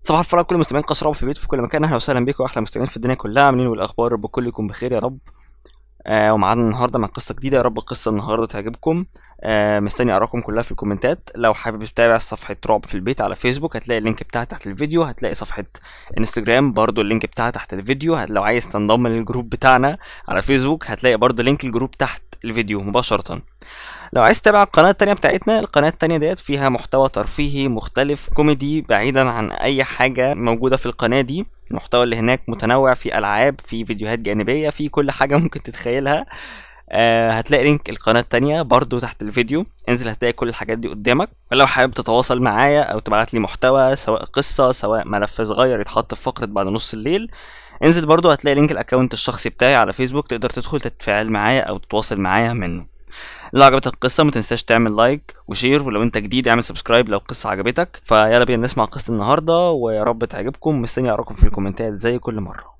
صباح الفل على كل المستمعين قصر رب في بيت في كل مكان اهلا وسهلا بيكم واحلى مستمعين في الدنيا كلها عاملين والاخبار رب الكل يكون بخير يا رب آه ومعانا النهارده مع قصه جديده يا رب القصه النهارده تعجبكم آه مستني ارائكم كلها في الكومنتات لو حابب تتابع صفحه رعب في البيت على فيسبوك هتلاقي اللينك بتاعها تحت الفيديو هتلاقي صفحه انستجرام برضو اللينك بتاعها تحت الفيديو هت- لو عايز تنضم للجروب بتاعنا على فيسبوك هتلاقي برضو لينك الجروب تحت الفيديو مباشره لو عايز تتابع القناة التانية بتاعتنا القناة التانية ديت فيها محتوى ترفيهي مختلف كوميدي بعيدا عن أي حاجة موجودة في القناة دي المحتوى اللي هناك متنوع في ألعاب في فيديوهات جانبية في كل حاجة ممكن تتخيلها آه هتلاقي لينك القناة التانية برضو تحت الفيديو انزل هتلاقي كل الحاجات دي قدامك ولو حابب تتواصل معايا أو تبعت لي محتوى سواء قصة سواء ملف صغير يتحط في فقرة بعد نص الليل انزل برضو هتلاقي لينك الاكونت الشخصي بتاعي على فيسبوك تقدر تدخل تتفاعل معايا او تتواصل معايا منه لو عجبتك القصه ما تنساش تعمل لايك وشير ولو انت جديد اعمل سبسكرايب لو القصه عجبتك فيلا بينا نسمع قصه النهارده ويا رب تعجبكم مستني اراكم في الكومنتات زي كل مره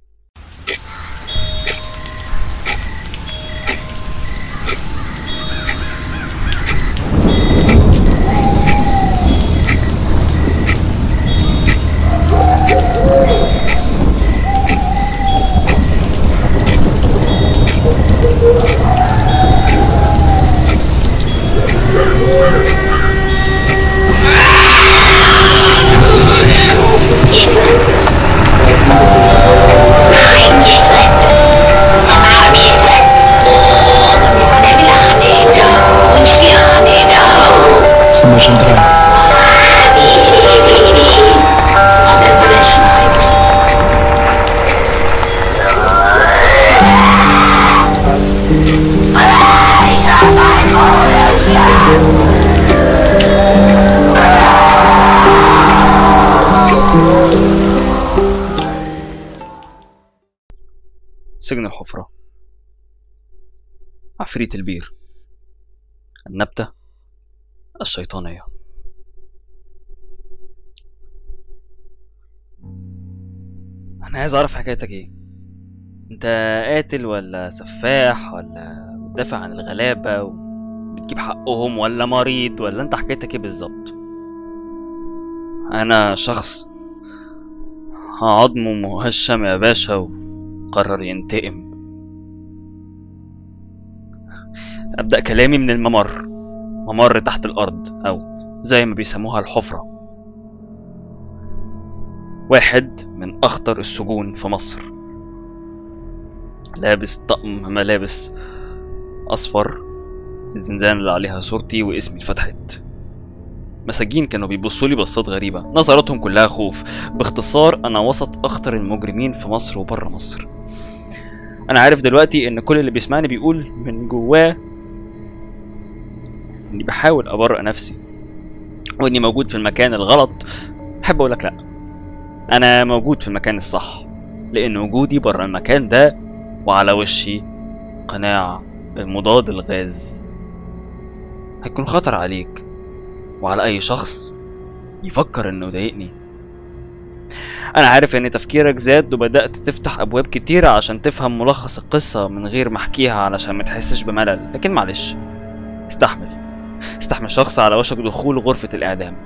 Samajandra. سجن الحفره عفريت البير النبته الشيطانيه انا عايز اعرف حكايتك ايه انت قاتل ولا سفاح ولا بتدافع عن الغلابه وبتجيب حقهم ولا مريض ولا انت حكايتك ايه بالظبط انا شخص عظمه مهشم يا باشا وقرر ينتقم ابدا كلامي من الممر ممر تحت الارض او زي ما بيسموها الحفره واحد من اخطر السجون في مصر لابس طقم ملابس اصفر الزنزانة اللي عليها صورتي واسمي اتفتحت مساجين كانوا بيبصوا لي بصات غريبة نظراتهم كلها خوف باختصار أنا وسط أخطر المجرمين في مصر وبره مصر أنا عارف دلوقتي إن كل اللي بيسمعني بيقول من جواه إني بحاول أبرئ نفسي وإني موجود في المكان الغلط أحب أقولك لأ أنا موجود في المكان الصح لأن وجودي بره المكان ده وعلى وشي قناع المضاد الغاز هيكون خطر عليك وعلى أي شخص يفكر إنه يضايقني أنا عارف إن تفكيرك زاد وبدأت تفتح أبواب كتيرة عشان تفهم ملخص القصة من غير ما أحكيها علشان ما تحسش بملل لكن معلش استحمل استحمل شخص على وشك دخول غرفة الإعدام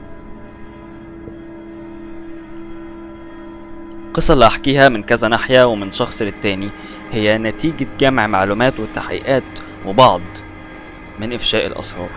القصة اللي هحكيها من كذا ناحية ومن شخص للتاني هي نتيجة جمع معلومات وتحقيقات وبعض من إفشاء الأسرار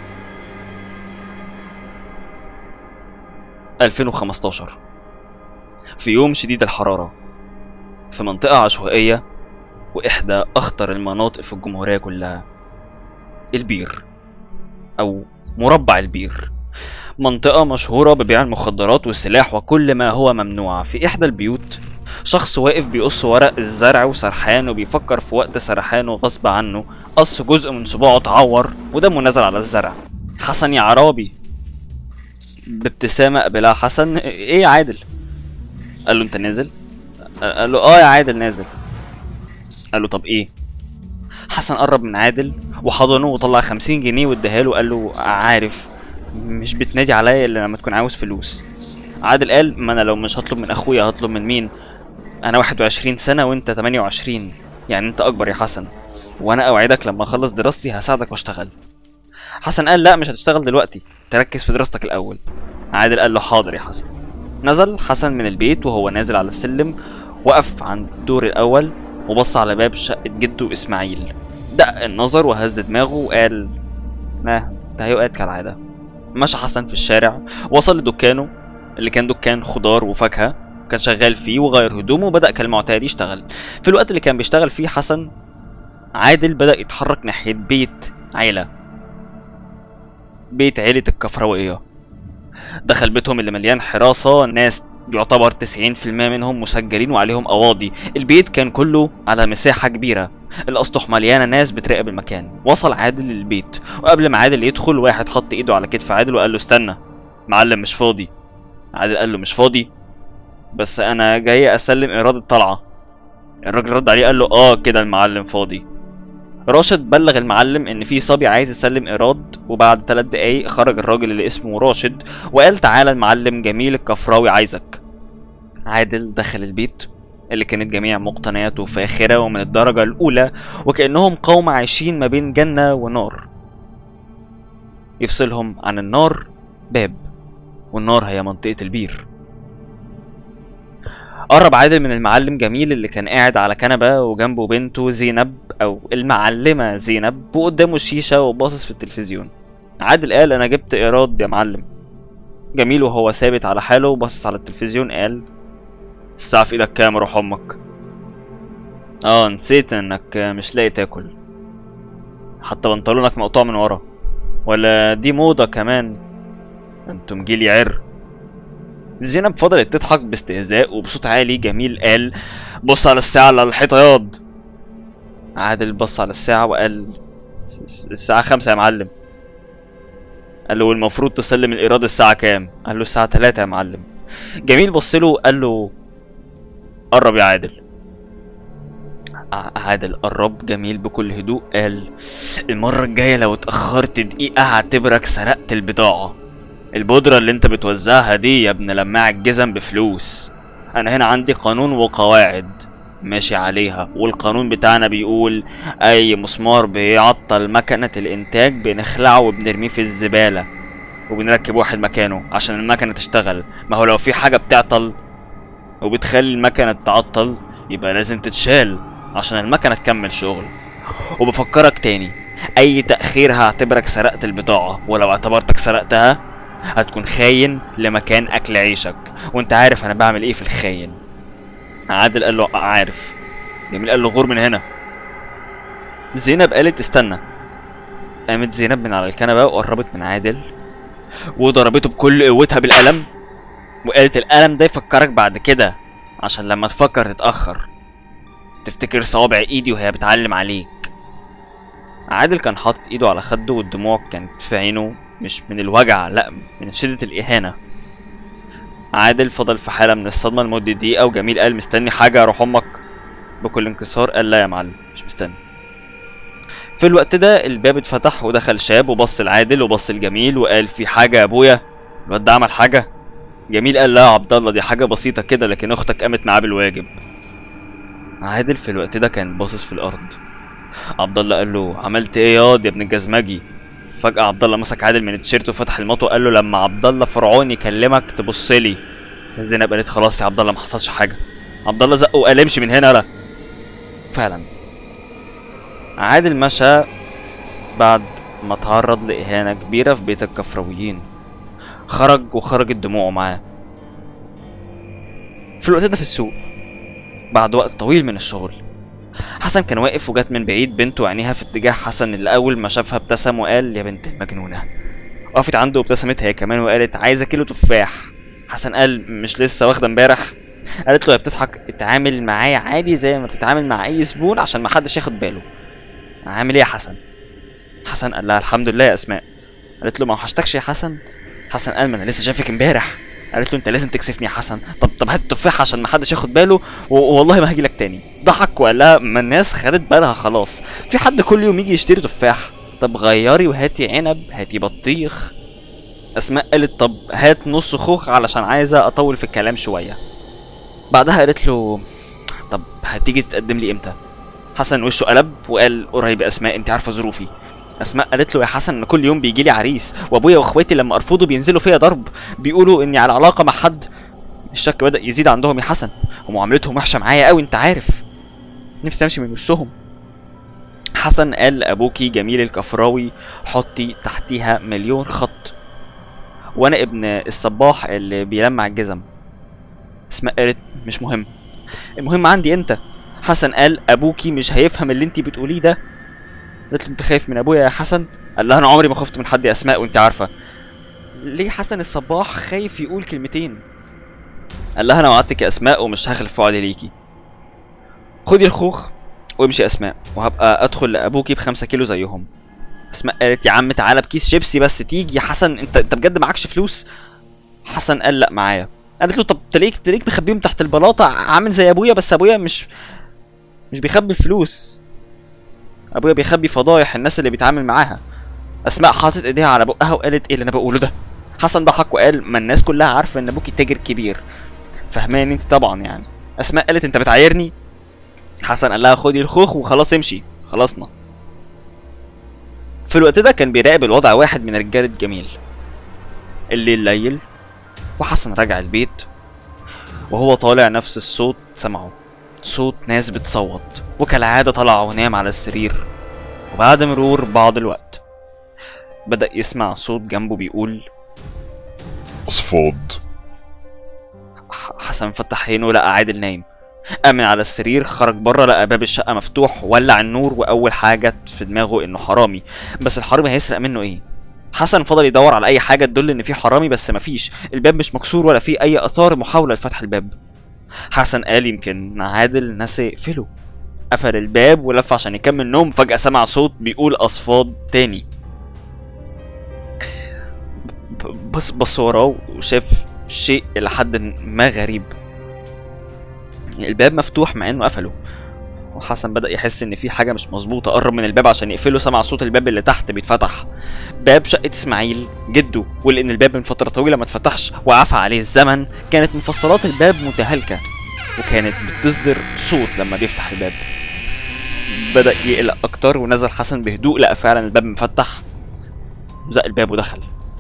2015 في يوم شديد الحرارة في منطقة عشوائية وإحدى أخطر المناطق في الجمهورية كلها البير أو مربع البير منطقة مشهورة ببيع المخدرات والسلاح وكل ما هو ممنوع في إحدى البيوت شخص واقف بيقص ورق الزرع وسرحان وبيفكر في وقت سرحانه غصب عنه قص جزء من صباعه اتعور ودمه نزل على الزرع حسن يا عرابي بابتسامة قبلها حسن ايه يا عادل قال له انت نازل قال له اه يا عادل نازل قال له طب ايه حسن قرب من عادل وحضنه وطلع خمسين جنيه واداها له قال له عارف مش بتنادي عليا الا لما تكون عاوز فلوس عادل قال ما انا لو مش هطلب من اخويا هطلب من مين انا 21 سنه وانت 28 يعني انت اكبر يا حسن وانا اوعدك لما اخلص دراستي هساعدك واشتغل حسن قال لا مش هتشتغل دلوقتي تركز في دراستك الاول عادل قال له حاضر يا حسن نزل حسن من البيت وهو نازل على السلم وقف عند الدور الاول وبص على باب شقة جده اسماعيل دق النظر وهز دماغه وقال ما تهيؤات كالعادة مشى حسن في الشارع وصل لدكانه اللي كان دكان خضار وفاكهة كان شغال فيه وغير هدومه وبدأ كالمعتاد يشتغل في الوقت اللي كان بيشتغل فيه حسن عادل بدأ يتحرك ناحية بيت عيلة بيت عيلة الكفراوية دخل بيتهم اللي مليان حراسة ناس يعتبر 90% منهم مسجلين وعليهم قواضي البيت كان كله على مساحة كبيرة الأسطح مليانة ناس بتراقب المكان وصل عادل للبيت وقبل ما عادل يدخل واحد حط ايده على كتف عادل وقال له استنى معلم مش فاضي عادل قال له مش فاضي بس انا جاي اسلم ايراد الطلعة الراجل رد عليه قال له اه كده المعلم فاضي راشد بلغ المعلم ان في صبي عايز يسلم ايراد وبعد ثلاث دقايق خرج الراجل اللي اسمه راشد وقال تعالى المعلم جميل الكفراوي عايزك عادل دخل البيت اللي كانت جميع مقتنياته فاخرة ومن الدرجة الأولى وكأنهم قوم عايشين ما بين جنة ونار يفصلهم عن النار باب والنار هي منطقة البير قرب عادل من المعلم جميل اللي كان قاعد على كنبة وجنبه بنته زينب أو المعلمة زينب وقدامه الشيشة وباصص في التلفزيون عادل قال أنا جبت إيراد يا معلم جميل وهو ثابت على حاله وباصص على التلفزيون قال الساعة في ايدك كام روح امك اه نسيت انك مش لاقي تاكل حتى بنطلونك مقطوع من ورا ولا دي موضة كمان انتم جيلي عر زينب فضلت تضحك باستهزاء وبصوت عالي جميل قال بص على الساعة اللي على الحيطة ياض عادل بص على الساعة وقال الساعة خمسة يا معلم قال له المفروض تسلم الإيراد الساعة كام؟ قال له الساعة تلاتة يا معلم جميل بص له قال له قرب يا عادل عادل قرب جميل بكل هدوء قال المرة الجاية لو اتأخرت دقيقة هعتبرك سرقت البضاعة البودرة اللي انت بتوزعها دي يا ابن لماع الجزم بفلوس انا هنا عندي قانون وقواعد ماشي عليها والقانون بتاعنا بيقول اي مسمار بيعطل مكنة الانتاج بنخلعه وبنرميه في الزبالة وبنركب واحد مكانه عشان المكنة تشتغل ما هو لو في حاجة بتعطل وبتخلي المكنة تعطل يبقى لازم تتشال عشان المكنة تكمل شغل وبفكرك تاني اي تأخير هعتبرك سرقت البضاعة ولو اعتبرتك سرقتها هتكون خاين لمكان اكل عيشك وانت عارف انا بعمل ايه في الخاين عادل قال له عارف جميل قال له غور من هنا زينب قالت استنى قامت زينب من على الكنبة وقربت من عادل وضربته بكل قوتها بالقلم وقالت القلم ده يفكرك بعد كده عشان لما تفكر تتأخر تفتكر صوابع ايدي وهي بتعلم عليك عادل كان حاطط ايده على خده والدموع كانت في عينه مش من الوجع لا من شدة الإهانة عادل فضل في حالة من الصدمة لمدة دقيقة وجميل قال مستني حاجة أروح أمك بكل انكسار قال لا يا معلم مش مستني في الوقت ده الباب اتفتح ودخل شاب وبص لعادل وبص لجميل وقال في حاجة يا أبويا الواد ده عمل حاجة جميل قال لا يا عبد الله دي حاجة بسيطة كده لكن أختك قامت معاه بالواجب عادل في الوقت ده كان باصص في الأرض عبد الله قال له عملت ايه ياض يا ابن الجزمجي فجأة عبد الله مسك عادل من التيشيرت وفتح المطو وقال له لما عبد الله فرعون يكلمك تبص لي زينب قالت خلاص يا عبد الله ما حصلش حاجة عبد الله زقه وقال امشي من هنا لا فعلا عادل مشى بعد ما تعرض لإهانة كبيرة في بيت الكفراويين خرج وخرجت دموعه معاه في الوقت ده في السوق بعد وقت طويل من الشغل حسن كان واقف وجات من بعيد بنته عينيها في اتجاه حسن اللي اول ما شافها ابتسم وقال يا بنت المجنونه وقفت عنده وابتسمت هي كمان وقالت عايزه كيلو تفاح حسن قال مش لسه واخده امبارح قالت له هي بتضحك اتعامل معايا عادي زي ما بتتعامل مع اي زبون عشان ما حدش ياخد باله عامل ايه يا حسن حسن قال لها الحمد لله يا اسماء قالت له ما وحشتكش يا حسن حسن قال ما انا لسه شايفك امبارح قالت له انت لازم تكسفني يا حسن طب طب هات التفاح عشان ما حدش ياخد باله و- والله ما هاجي لك تاني ضحك وقال لها ما الناس خدت بالها خلاص في حد كل يوم يجي يشتري تفاح طب غيري وهاتي عنب هاتي بطيخ اسماء قالت طب هات نص خوخ علشان عايزه اطول في الكلام شويه بعدها قالت له طب هتيجي تقدم لي امتى حسن وشه قلب وقال قريب يا اسماء انت عارفه ظروفي اسماء قالت له يا حسن ان كل يوم بيجي لي عريس وابويا واخواتي لما ارفضه بينزلوا فيا ضرب بيقولوا اني على علاقه مع حد الشك بدأ يزيد عندهم يا حسن ومعاملتهم وحشة معايا قوي انت عارف نفسي امشي من وشهم حسن قال لأبوكي جميل الكفراوي حطي تحتيها مليون خط وانا ابن الصباح اللي بيلمع الجزم اسماء قالت مش مهم المهم عندي انت حسن قال ابوكي مش هيفهم اللي انت بتقوليه ده قالت له انت خايف من ابويا يا حسن قال لها انا عمري ما خفت من حد يا اسماء وانت عارفه ليه حسن الصباح خايف يقول كلمتين قال لها انا وعدتك يا اسماء ومش هخلف وعدي ليكي خدي الخوخ وامشي يا اسماء وهبقى ادخل لابوكي بخمسة كيلو زيهم اسماء قالت يا عم تعالى بكيس شيبسي بس تيجي يا حسن انت انت بجد معكش فلوس حسن قال لا معايا قالت له طب تلاقيك تلاقيك مخبيهم تحت البلاطه عامل زي ابويا بس ابويا مش مش بيخبي الفلوس ابويا بيخبي فضايح الناس اللي بيتعامل معاها اسماء حاطت ايديها على بقها وقالت ايه اللي انا بقوله ده حسن ضحك وقال ما الناس كلها عارفه ان ابوكي تاجر كبير فهمان انت طبعا يعني اسماء قالت انت بتعايرني حسن قال لها خدي الخوخ وخلاص امشي خلصنا في الوقت ده كان بيراقب الوضع واحد من رجالة جميل الليل ليل وحسن رجع البيت وهو طالع نفس الصوت سمعه صوت ناس بتصوت وكالعادة طلع ونام على السرير وبعد مرور بعض الوقت بدأ يسمع صوت جنبه بيقول أصفاد ح- حسن فتح عينه لقى عادل نايم قام من على السرير خرج بره لقى باب الشقة مفتوح ولع النور وأول حاجة جت في دماغه إنه حرامي بس الحرامي هيسرق منه إيه؟ حسن فضل يدور على أي حاجة تدل إن في حرامي بس مفيش الباب مش مكسور ولا في أي آثار محاولة لفتح الباب حسن قال يمكن عادل نسي يقفله قفل الباب ولف عشان يكمل نوم فجأة سمع صوت بيقول أصفاد تاني ب- بص بص وراه وشاف شيء إلى حد ما غريب الباب مفتوح مع انه قفله وحسن بدأ يحس ان في حاجة مش مظبوطة قرب من الباب عشان يقفله سمع صوت الباب اللي تحت بيتفتح باب شقة اسماعيل جده ولان الباب من فترة طويلة ما اتفتحش وعفى عليه الزمن كانت مفصلات الباب متهالكة وكانت بتصدر صوت لما بيفتح الباب بدأ يقلق أكتر ونزل حسن بهدوء لقى فعلا الباب مفتح زق الباب ودخل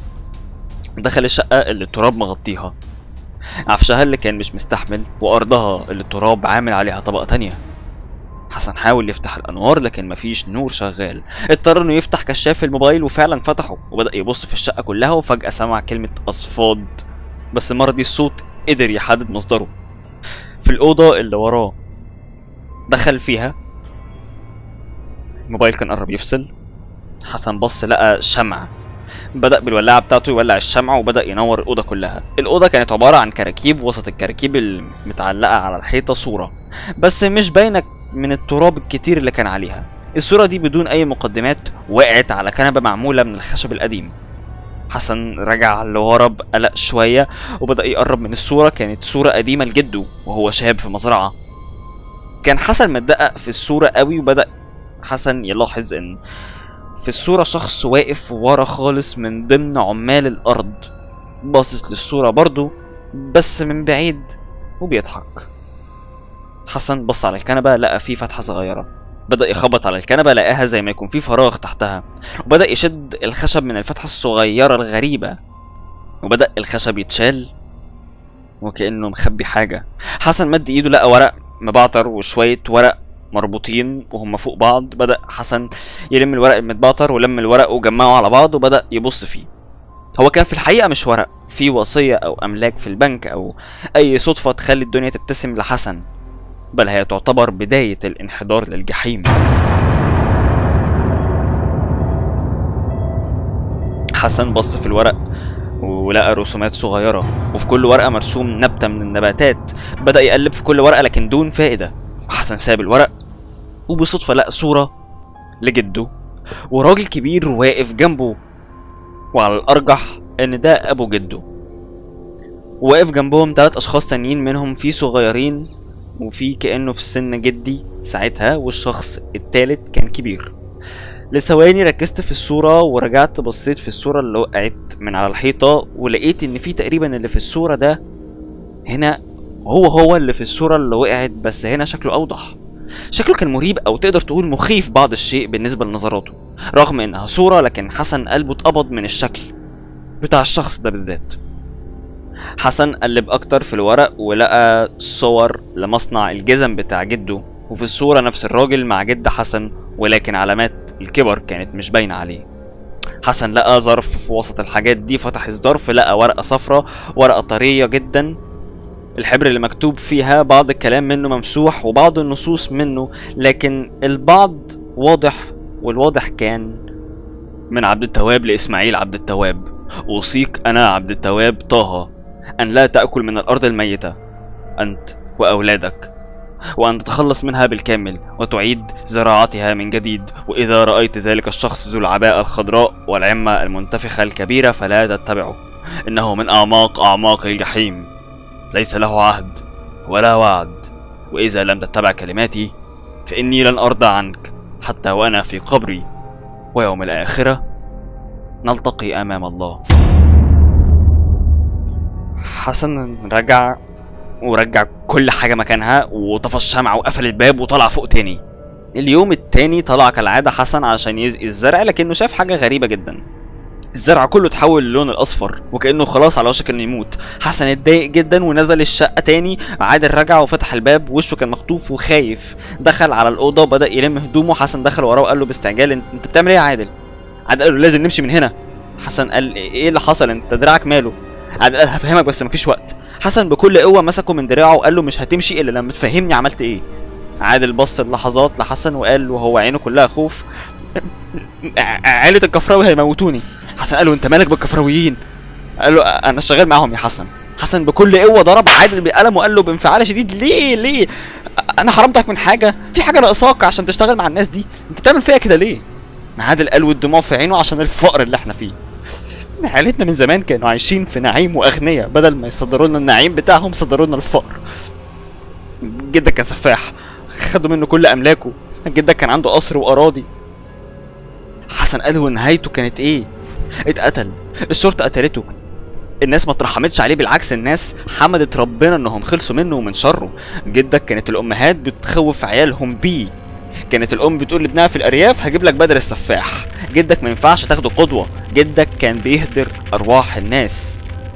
دخل الشقة اللي التراب مغطيها عفشها اللي كان مش مستحمل وأرضها اللي التراب عامل عليها طبقة تانية حسن حاول يفتح الأنوار لكن مفيش نور شغال اضطر إنه يفتح كشاف الموبايل وفعلا فتحه وبدأ يبص في الشقة كلها وفجأة سمع كلمة أصفاد بس المرة دي الصوت قدر يحدد مصدره في الأوضة اللي وراه دخل فيها الموبايل كان قرب يفصل حسن بص لقى شمع بدأ بالولاعة بتاعته يولع الشمع وبدأ ينور الأوضة كلها الأوضة كانت عبارة عن كراكيب وسط الكراكيب المتعلقة على الحيطة صورة بس مش باينة من التراب الكتير اللي كان عليها الصورة دي بدون أي مقدمات وقعت على كنبة معمولة من الخشب القديم حسن رجع لورا بقلق شوية وبدأ يقرب من الصورة كانت صورة قديمة لجده وهو شاب في مزرعة كان حسن متدقق في الصورة قوي وبدأ حسن يلاحظ إن في الصورة شخص واقف ورا خالص من ضمن عمال الأرض باصص للصورة برضو بس من بعيد وبيضحك حسن بص على الكنبة لقى فيه فتحة صغيرة بدأ يخبط على الكنبة لقاها زي ما يكون في فراغ تحتها وبدأ يشد الخشب من الفتحة الصغيرة الغريبة وبدأ الخشب يتشال وكأنه مخبي حاجة حسن مد ايده لقى ورق مبعتر وشوية ورق مربوطين وهم فوق بعض بدأ حسن يلم الورق المتبعتر ولم الورق وجمعه على بعض وبدأ يبص فيه هو كان في الحقيقة مش ورق في وصية أو أملاك في البنك أو أي صدفة تخلي الدنيا تبتسم لحسن بل هي تعتبر بداية الانحدار للجحيم حسن بص في الورق ولقى رسومات صغيرة وفي كل ورقة مرسوم نبتة من النباتات بدأ يقلب في كل ورقة لكن دون فائدة حسن ساب الورق وبصدفة لقى صورة لجده وراجل كبير واقف جنبه وعلى الأرجح إن ده أبو جده واقف جنبهم تلات أشخاص تانيين منهم في صغيرين وفي كأنه في سن جدي ساعتها والشخص التالت كان كبير لثواني ركزت في الصورة ورجعت بصيت في الصورة اللي وقعت من على الحيطة ولقيت إن في تقريبا اللي في الصورة ده هنا هو هو اللي في الصورة اللي وقعت بس هنا شكله أوضح شكله كان مريب أو تقدر تقول مخيف بعض الشيء بالنسبة لنظراته رغم إنها صورة لكن حسن قلبه اتقبض من الشكل بتاع الشخص ده بالذات حسن قلب اكتر في الورق ولقى صور لمصنع الجزم بتاع جده وفي الصورة نفس الراجل مع جد حسن ولكن علامات الكبر كانت مش باينة عليه حسن لقى ظرف في وسط الحاجات دي فتح الظرف لقى ورقة صفرة ورقة طرية جدا الحبر اللي مكتوب فيها بعض الكلام منه ممسوح وبعض النصوص منه لكن البعض واضح والواضح كان من عبد التواب لإسماعيل عبد التواب أوصيك أنا عبد التواب طه أن لا تأكل من الأرض الميتة أنت وأولادك وأن تتخلص منها بالكامل وتعيد زراعتها من جديد وإذا رأيت ذلك الشخص ذو العباءة الخضراء والعمة المنتفخة الكبيرة فلا تتبعه إنه من أعماق أعماق الجحيم ليس له عهد ولا وعد وإذا لم تتبع كلماتي فإني لن أرضى عنك حتى وأنا في قبري ويوم الآخرة نلتقي أمام الله حسن رجع ورجع كل حاجة مكانها وطفى الشمع وقفل الباب وطلع فوق تاني اليوم التاني طلع كالعادة حسن عشان يسقي الزرع لكنه شاف حاجة غريبة جدا الزرع كله اتحول للون الاصفر وكانه خلاص على وشك انه يموت حسن اتضايق جدا ونزل الشقه تاني عادل رجع وفتح الباب وشه كان مخطوف وخايف دخل على الاوضه وبدا يلم هدومه حسن دخل وراه وقال له باستعجال انت أنت بتعمل ايه يا عادل عادل قال له لازم نمشي من هنا حسن قال ايه اللي حصل انت دراعك ماله عادل قال هفهمك بس مفيش وقت حسن بكل قوه مسكه من دراعه وقال له مش هتمشي الا لما تفهمني عملت ايه عادل بص لحظات لحسن وقال وهو عينه كلها خوف ع- عائلة الكفراوي هيموتوني حسن قال له انت مالك بالكفراويين قال له انا شغال معاهم يا حسن حسن بكل قوه ضرب عادل بالقلم وقال له بانفعال شديد ليه ليه انا حرمتك من حاجه في حاجه ناقصاك عشان تشتغل مع الناس دي انت بتعمل فيا كده ليه عادل قال والدموع في عينه عشان الفقر اللي احنا فيه عيلتنا من زمان كانوا عايشين في نعيم واغنياء بدل ما يصدروا لنا النعيم بتاعهم صدروا لنا الفقر جدك كان سفاح خدوا منه كل املاكه جدك كان عنده قصر واراضي حسن قال ونهايته كانت ايه اتقتل الشرطه قتلته الناس ما اترحمتش عليه بالعكس الناس حمدت ربنا انهم خلصوا منه ومن شره جدك كانت الامهات بتخوف عيالهم بيه كانت الام بتقول لابنها في الارياف هجيب لك بدل السفاح جدك ما ينفعش تاخده قدوه جدك كان بيهدر ارواح الناس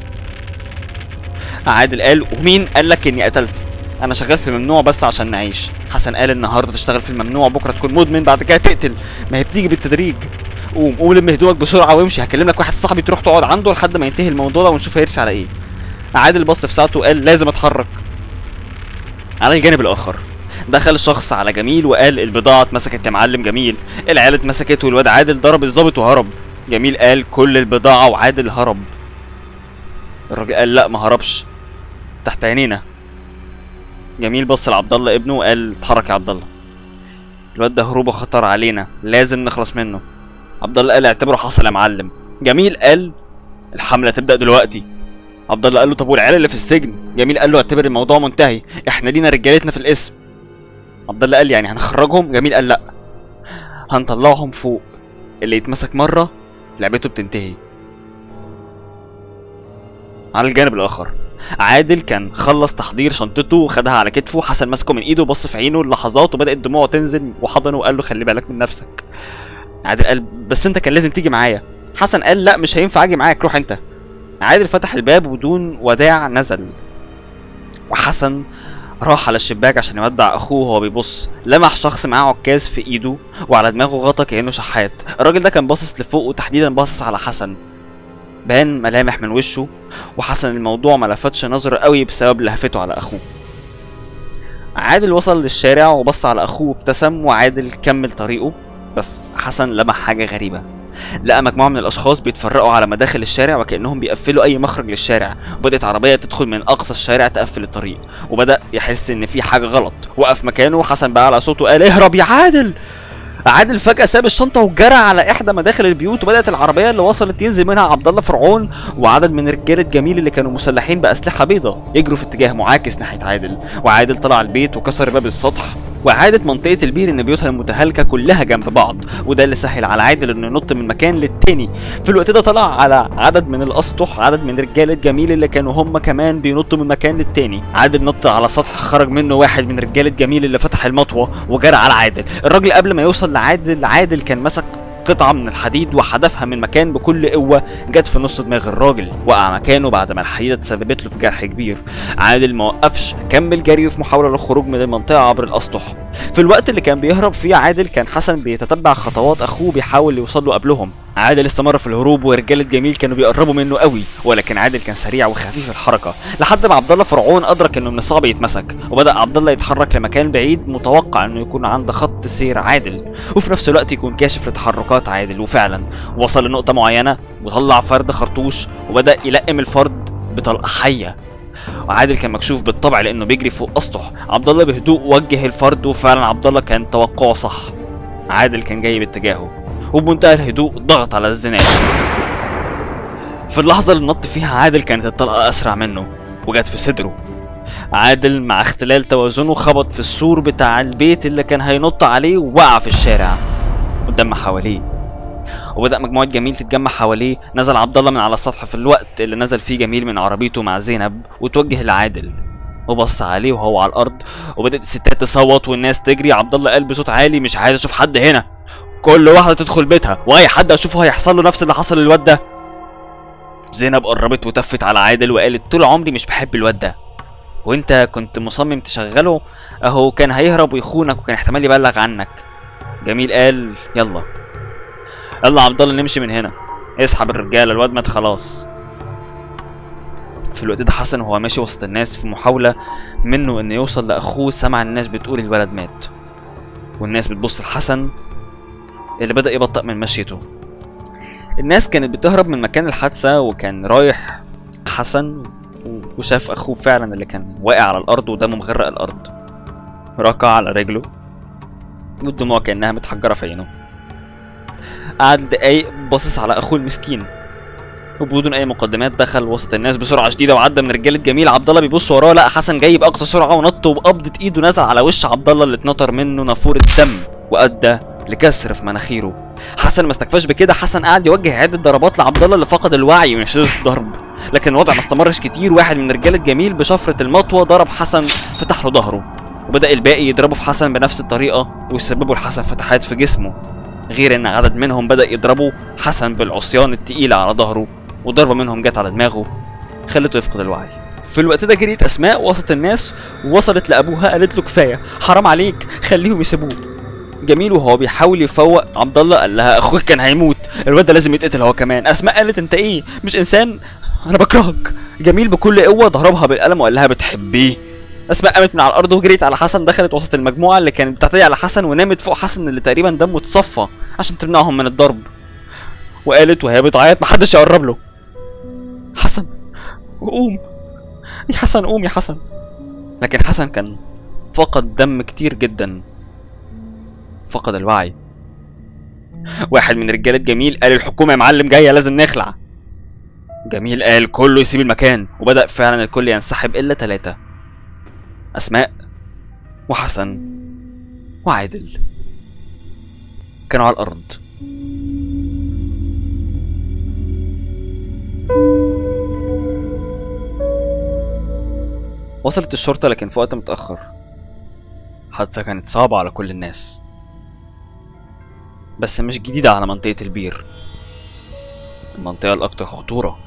عادل قال ومين قال لك اني قتلت انا شغال في الممنوع بس عشان نعيش حسن قال النهارده تشتغل في الممنوع بكره تكون مدمن بعد كده تقتل ما هي بتيجي بالتدريج قوم قوم لم هدومك بسرعه وامشي هكلم لك واحد صاحبي تروح تقعد عنده لحد ما ينتهي الموضوع ده ونشوف هيرسي على ايه عادل بص في ساعته وقال لازم اتحرك على الجانب الاخر دخل شخص على جميل وقال البضاعة اتمسكت يا معلم جميل العيال اتمسكت والواد عادل ضرب الظابط وهرب جميل قال كل البضاعة وعادل هرب الراجل قال لا ما هربش تحت عينينا جميل بص لعبد الله ابنه وقال اتحرك يا عبد الله الواد ده هروبه خطر علينا لازم نخلص منه عبد الله قال اعتبره حصل يا معلم جميل قال الحمله تبدا دلوقتي عبد الله قال له طب والعيال اللي في السجن جميل قال له اعتبر الموضوع منتهي احنا لينا رجالتنا في الاسم عبد الله قال يعني هنخرجهم جميل قال لا هنطلعهم فوق اللي يتمسك مره لعبته بتنتهي على الجانب الاخر عادل كان خلص تحضير شنطته وخدها على كتفه حسن ماسكه من ايده وبص في عينه لحظات وبدات دموعه تنزل وحضنه وقال له خلي بالك من نفسك عادل قال بس انت كان لازم تيجي معايا حسن قال لا مش هينفع اجي معاك روح انت عادل فتح الباب وبدون وداع نزل وحسن راح على الشباك عشان يودع اخوه وهو بيبص لمح شخص معاه عكاز في ايده وعلى دماغه غطا كانه شحات الراجل ده كان باصص لفوق وتحديدا باصص على حسن بان ملامح من وشه وحسن الموضوع ما لفتش نظره قوي بسبب لهفته على اخوه عادل وصل للشارع وبص على اخوه وابتسم وعادل كمل طريقه بس حسن لمح حاجه غريبه لقى مجموعه من الاشخاص بيتفرقوا على مداخل الشارع وكانهم بيقفلوا اي مخرج للشارع وبدات عربيه تدخل من اقصى الشارع تقفل الطريق وبدا يحس ان في حاجه غلط وقف مكانه وحسن بقى على صوته قال اهرب يا عادل عادل فجأة ساب الشنطة وجرى على إحدى مداخل البيوت وبدأت العربية اللي وصلت ينزل منها عبد الله فرعون وعدد من رجالة جميل اللي كانوا مسلحين بأسلحة بيضة يجروا في اتجاه معاكس ناحية عادل وعادل طلع البيت وكسر باب السطح وعادت منطقة البير إن بيوتها المتهالكة كلها جنب بعض وده اللي سهل على عادل إنه ينط من مكان للتاني في الوقت ده طلع على عدد من الأسطح عدد من رجالة جميل اللي كانوا هم كمان بينطوا من مكان للتاني عادل نط على سطح خرج منه واحد من رجالة جميل اللي فتح المطوة وجرى على عادل الراجل قبل ما يوصل لعادل عادل كان مسك قطعة من الحديد وحدفها من مكان بكل قوة جت في نص دماغ الراجل وقع مكانه بعد ما الحديدة تسببت له في جرح كبير عادل ما وقفش كمل جري في محاولة للخروج من المنطقة عبر الأسطح في الوقت اللي كان بيهرب فيه عادل كان حسن بيتتبع خطوات أخوه بيحاول يوصل له قبلهم عادل استمر في الهروب ورجالة جميل كانوا بيقربوا منه قوي ولكن عادل كان سريع وخفيف الحركة لحد ما عبد الله فرعون أدرك إنه من الصعب يتمسك وبدأ عبد الله يتحرك لمكان بعيد متوقع إنه يكون عند خط سير عادل وفي نفس الوقت يكون كاشف لتحركات عادل وفعلا وصل لنقطة معينة وطلع فرد خرطوش وبدأ يلقم الفرد بطلقة حية وعادل كان مكشوف بالطبع لانه بيجري فوق اسطح عبد الله بهدوء وجه الفرد وفعلا عبد الله كان توقعه صح عادل كان جاي باتجاهه وبمنتهى الهدوء ضغط على الزناد في اللحظة اللي نط فيها عادل كانت الطلقة أسرع منه وجت في صدره عادل مع اختلال توازنه خبط في السور بتاع البيت اللي كان هينط عليه ووقع في الشارع والدم حواليه وبدأ مجموعة جميل تتجمع حواليه نزل عبد الله من على السطح في الوقت اللي نزل فيه جميل من عربيته مع زينب وتوجه لعادل وبص عليه وهو على الأرض وبدأت الستات تصوت والناس تجري عبد الله قال بصوت عالي مش عايز أشوف حد هنا كل واحدة تدخل بيتها وأي حد أشوفه هيحصل له نفس اللي حصل للواد ده زينب قربت وتفت على عادل وقالت طول عمري مش بحب الواد ده وانت كنت مصمم تشغله اهو كان هيهرب ويخونك وكان احتمال يبلغ عنك جميل قال يلا يلا عبد الله نمشي من هنا اسحب الرجاله الواد مات خلاص في الوقت ده حسن وهو ماشي وسط الناس في محاولة منه انه يوصل لاخوه سمع الناس بتقول الولد مات والناس بتبص لحسن اللي بدأ يبطأ من مشيته الناس كانت بتهرب من مكان الحادثة وكان رايح حسن وشاف اخوه فعلا اللي كان واقع على الارض ودمه مغرق الارض ركع على رجله والدموع كانها متحجره في عينه قعد دقايق باصص على اخوه المسكين وبدون اي مقدمات دخل وسط الناس بسرعه شديده وعدى من رجاله جميل عبد الله بيبص وراه لقى حسن جاي باقصى سرعه ونط وبقبضه ايده نزل على وش عبد الله اللي اتنطر منه نافوره دم وادى لكسر في مناخيره حسن ما استكفاش بكده حسن قعد يوجه عده ضربات لعبد الله اللي فقد الوعي من شده الضرب لكن الوضع ما استمرش كتير واحد من رجاله جميل بشفره المطوه ضرب حسن فتح له ظهره وبدا الباقي يضربوا في حسن بنفس الطريقه ويسببوا لحسن فتحات في جسمه غير ان عدد منهم بدا يضربوا حسن بالعصيان التقيله على ظهره وضربه منهم جت على دماغه خلته يفقد الوعي في الوقت ده جريت اسماء وسط الناس ووصلت لابوها قالت له كفايه حرام عليك خليهم يسيبوه جميل وهو بيحاول يفوق عبد الله قال لها اخوك كان هيموت الواد ده لازم يتقتل هو كمان اسماء قالت انت ايه مش انسان انا بكرهك جميل بكل قوه ضربها بالقلم وقال لها بتحبيه اسماء قامت من على الارض وجريت على حسن دخلت وسط المجموعه اللي كانت بتعتدي على حسن ونامت فوق حسن اللي تقريبا دمه اتصفى عشان تمنعهم من الضرب وقالت وهي بتعيط محدش يقرب له حسن قوم يا حسن قوم يا حسن لكن حسن كان فقد دم كتير جدا فقد الوعي واحد من رجالة جميل قال الحكومة يا معلم جاية لازم نخلع جميل قال كله يسيب المكان وبدأ فعلا الكل ينسحب إلا ثلاثة أسماء وحسن وعادل كانوا على الأرض وصلت الشرطة لكن في وقت متأخر حادثة كانت صعبة على كل الناس بس مش جديدة على منطقة البير المنطقة الأكثر خطورة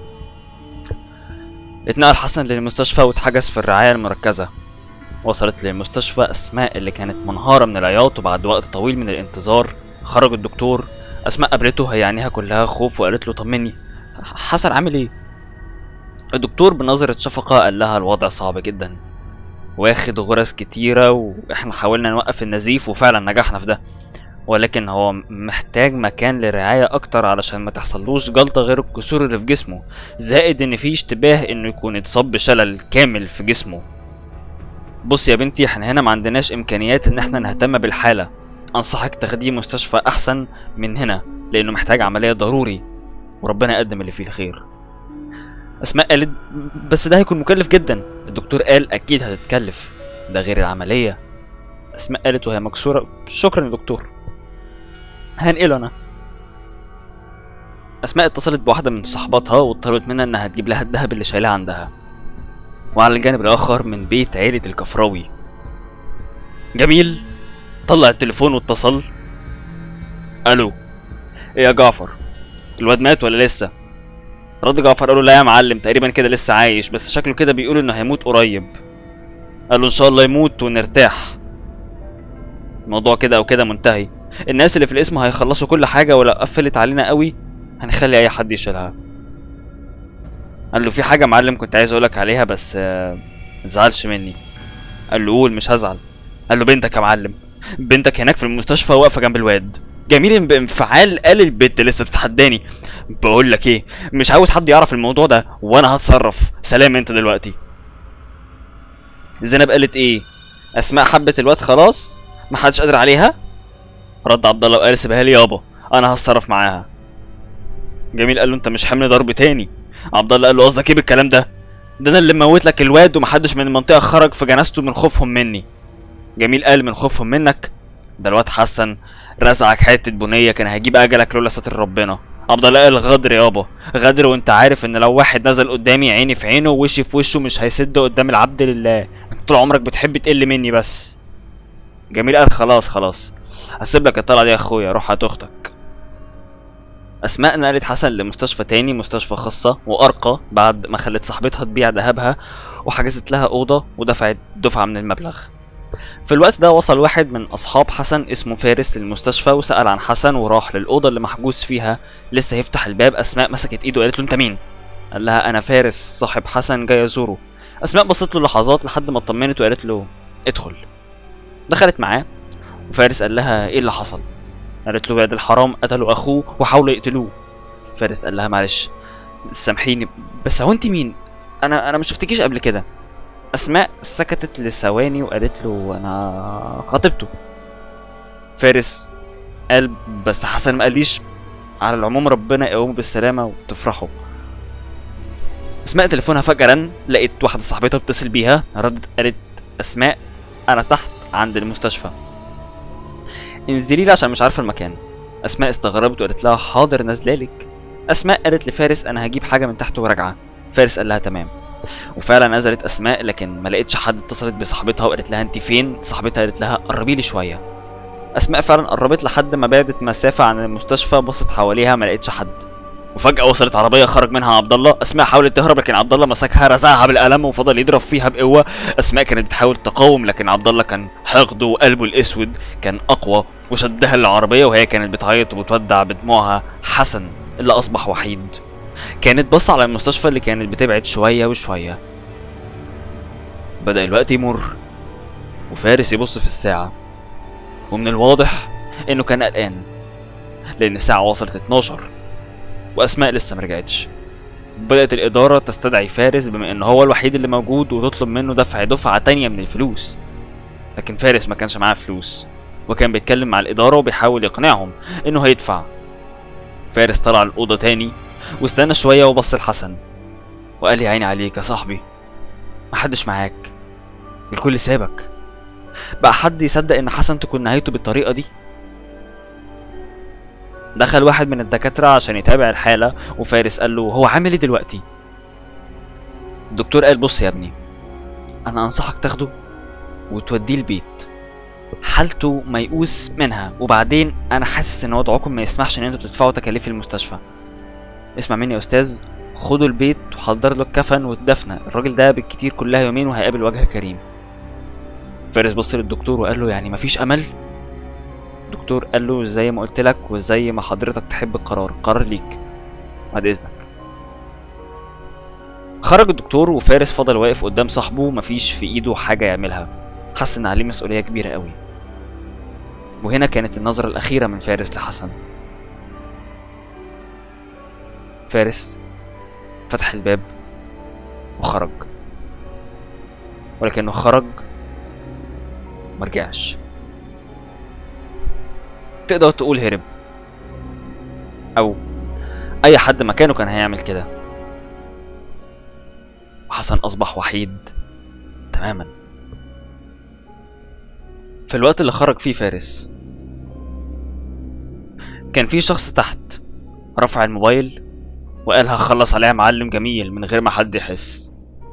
اتنقل حسن للمستشفى واتحجز في الرعاية المركزة وصلت للمستشفى أسماء اللي كانت منهارة من العياط وبعد وقت طويل من الانتظار خرج الدكتور أسماء قابلته هي عينيها كلها خوف وقالت له طمني حسن عامل ايه؟ الدكتور بنظرة شفقة قال لها الوضع صعب جدا واخد غرز كتيرة واحنا حاولنا نوقف النزيف وفعلا نجحنا في ده ولكن هو محتاج مكان لرعاية أكتر علشان ما تحصلوش جلطة غير الكسور اللي في جسمه زائد إن في اشتباه إنه يكون اتصاب بشلل كامل في جسمه بص يا بنتي احنا هنا ما عندناش إمكانيات إن احنا نهتم بالحالة أنصحك تاخديه مستشفى أحسن من هنا لأنه محتاج عملية ضروري وربنا يقدم اللي فيه الخير أسماء قالت بس ده هيكون مكلف جدا الدكتور قال أكيد هتتكلف ده غير العملية أسماء قالت وهي مكسورة شكرا يا دكتور هنقله انا اسماء اتصلت بواحده من صحباتها وطلبت منها انها تجيب لها الذهب اللي شايلاه عندها وعلى الجانب الاخر من بيت عيله الكفراوي جميل طلع التليفون واتصل الو ايه يا جعفر الواد مات ولا لسه رد جعفر قال له لا يا معلم تقريبا كده لسه عايش بس شكله كده بيقول انه هيموت قريب قال له ان شاء الله يموت ونرتاح الموضوع كده او كده منتهي الناس اللي في الاسم هيخلصوا كل حاجه ولو قفلت علينا قوي هنخلي اي حد يشيلها قال له في حاجه يا معلم كنت عايز اقولك عليها بس آه، متزعلش مني قال له قول مش هزعل قال له بنتك يا معلم بنتك هناك في المستشفى واقفه جنب الواد جميل بانفعال قال البت لسه تتحداني بقول لك ايه مش عاوز حد يعرف الموضوع ده وانا هتصرف سلام انت دلوقتي زينب قالت ايه اسماء حبت الواد خلاص محدش قادر عليها رد عبد الله وقال سيبها لي يابا انا هتصرف معاها جميل قال له انت مش حمل ضرب تاني عبد الله قال له قصدك ايه بالكلام ده ده انا اللي موت لك الواد ومحدش من المنطقه خرج في جنازته من خوفهم مني جميل قال من خوفهم منك ده الواد حسن رزعك حته بنيه كان هيجيب اجلك لولا ستر ربنا عبد الله قال غدر يابا غدر وانت عارف ان لو واحد نزل قدامي عيني في عينه ووشي في وشه مش هيسد قدام العبد لله انت طول عمرك بتحب تقل مني بس جميل قال خلاص خلاص هسيب لك الطلعه دي يا اخويا روح هات اختك اسماء نقلت حسن لمستشفى تاني مستشفى خاصة وأرقى بعد ما خلت صاحبتها تبيع ذهبها وحجزت لها أوضة ودفعت دفعة من المبلغ في الوقت ده وصل واحد من أصحاب حسن اسمه فارس للمستشفى وسأل عن حسن وراح للأوضة اللي محجوز فيها لسه هيفتح الباب أسماء مسكت إيده وقالت له أنت مين؟ قال لها أنا فارس صاحب حسن جاي أزوره أسماء بصت له لحظات لحد ما اطمنت وقالت له ادخل دخلت معاه وفارس قال لها إيه اللي حصل؟ قالت له ولاد الحرام قتلوا اخوه وحاولوا يقتلوه فارس قال لها معلش سامحيني بس هو انت مين انا انا ما شفتكيش قبل كده اسماء سكتت لثواني وقالت له انا خطيبته فارس قال بس حسن ما قاليش على العموم ربنا يقومه بالسلامه وتفرحوا اسماء تليفونها فجاه رن لقيت واحده صاحبتها بتتصل بيها ردت قالت اسماء انا تحت عند المستشفى انزلي لي عشان مش عارفه المكان اسماء استغربت وقالت لها حاضر نازلالك اسماء قالت لفارس انا هجيب حاجه من تحت وراجعه فارس قال لها تمام وفعلا نزلت اسماء لكن ما لقيتش حد اتصلت بصاحبتها وقالت لها انت فين صاحبتها قالت لها قربي لي شويه اسماء فعلا قربت لحد ما بعدت مسافه عن المستشفى بصت حواليها ما لقيتش حد وفجأة وصلت عربية خرج منها عبد الله، أسماء حاولت تهرب لكن عبد الله مسكها رزعها بالقلم وفضل يضرب فيها بقوة، أسماء كانت بتحاول تقاوم لكن عبد الله كان حقده وقلبه الأسود كان أقوى وشدها للعربية وهي كانت بتعيط وبتودع بدموعها حسن اللي أصبح وحيد. كانت بص على المستشفى اللي كانت بتبعد شوية وشوية. بدأ الوقت يمر وفارس يبص في الساعة ومن الواضح إنه كان قلقان لأن الساعة وصلت 12 واسماء لسه ما رجعتش بدات الاداره تستدعي فارس بما ان هو الوحيد اللي موجود وتطلب منه دفع دفعه تانية من الفلوس لكن فارس ما كانش معاه فلوس وكان بيتكلم مع الاداره وبيحاول يقنعهم انه هيدفع فارس طلع الاوضه تاني واستنى شويه وبص لحسن وقال يا عيني عليك يا صاحبي محدش معاك الكل سابك بقى حد يصدق ان حسن تكون نهايته بالطريقه دي دخل واحد من الدكاترة عشان يتابع الحالة وفارس قال له هو عامل ايه دلوقتي؟ الدكتور قال بص يا ابني أنا أنصحك تاخده وتوديه البيت حالته ميؤوس منها وبعدين أنا حاسس إن وضعكم ما يسمحش إن أنتوا تدفعوا تكاليف المستشفى اسمع مني يا أستاذ خدوا البيت وحضر له الكفن والدفنة الراجل ده بالكتير كلها يومين وهيقابل وجه كريم فارس بص للدكتور وقال له يعني مفيش أمل؟ الدكتور قال له زي ما قلت لك وزي ما حضرتك تحب القرار قرار ليك بعد اذنك خرج الدكتور وفارس فضل واقف قدام صاحبه مفيش في ايده حاجه يعملها حس ان عليه مسؤوليه كبيره قوي وهنا كانت النظره الاخيره من فارس لحسن فارس فتح الباب وخرج ولكنه خرج مرجعش تقدر تقول هرب او اي حد مكانه كان هيعمل كده وحسن اصبح وحيد تماما في الوقت اللي خرج فيه فارس كان في شخص تحت رفع الموبايل وقال هخلص عليها معلم جميل من غير ما حد يحس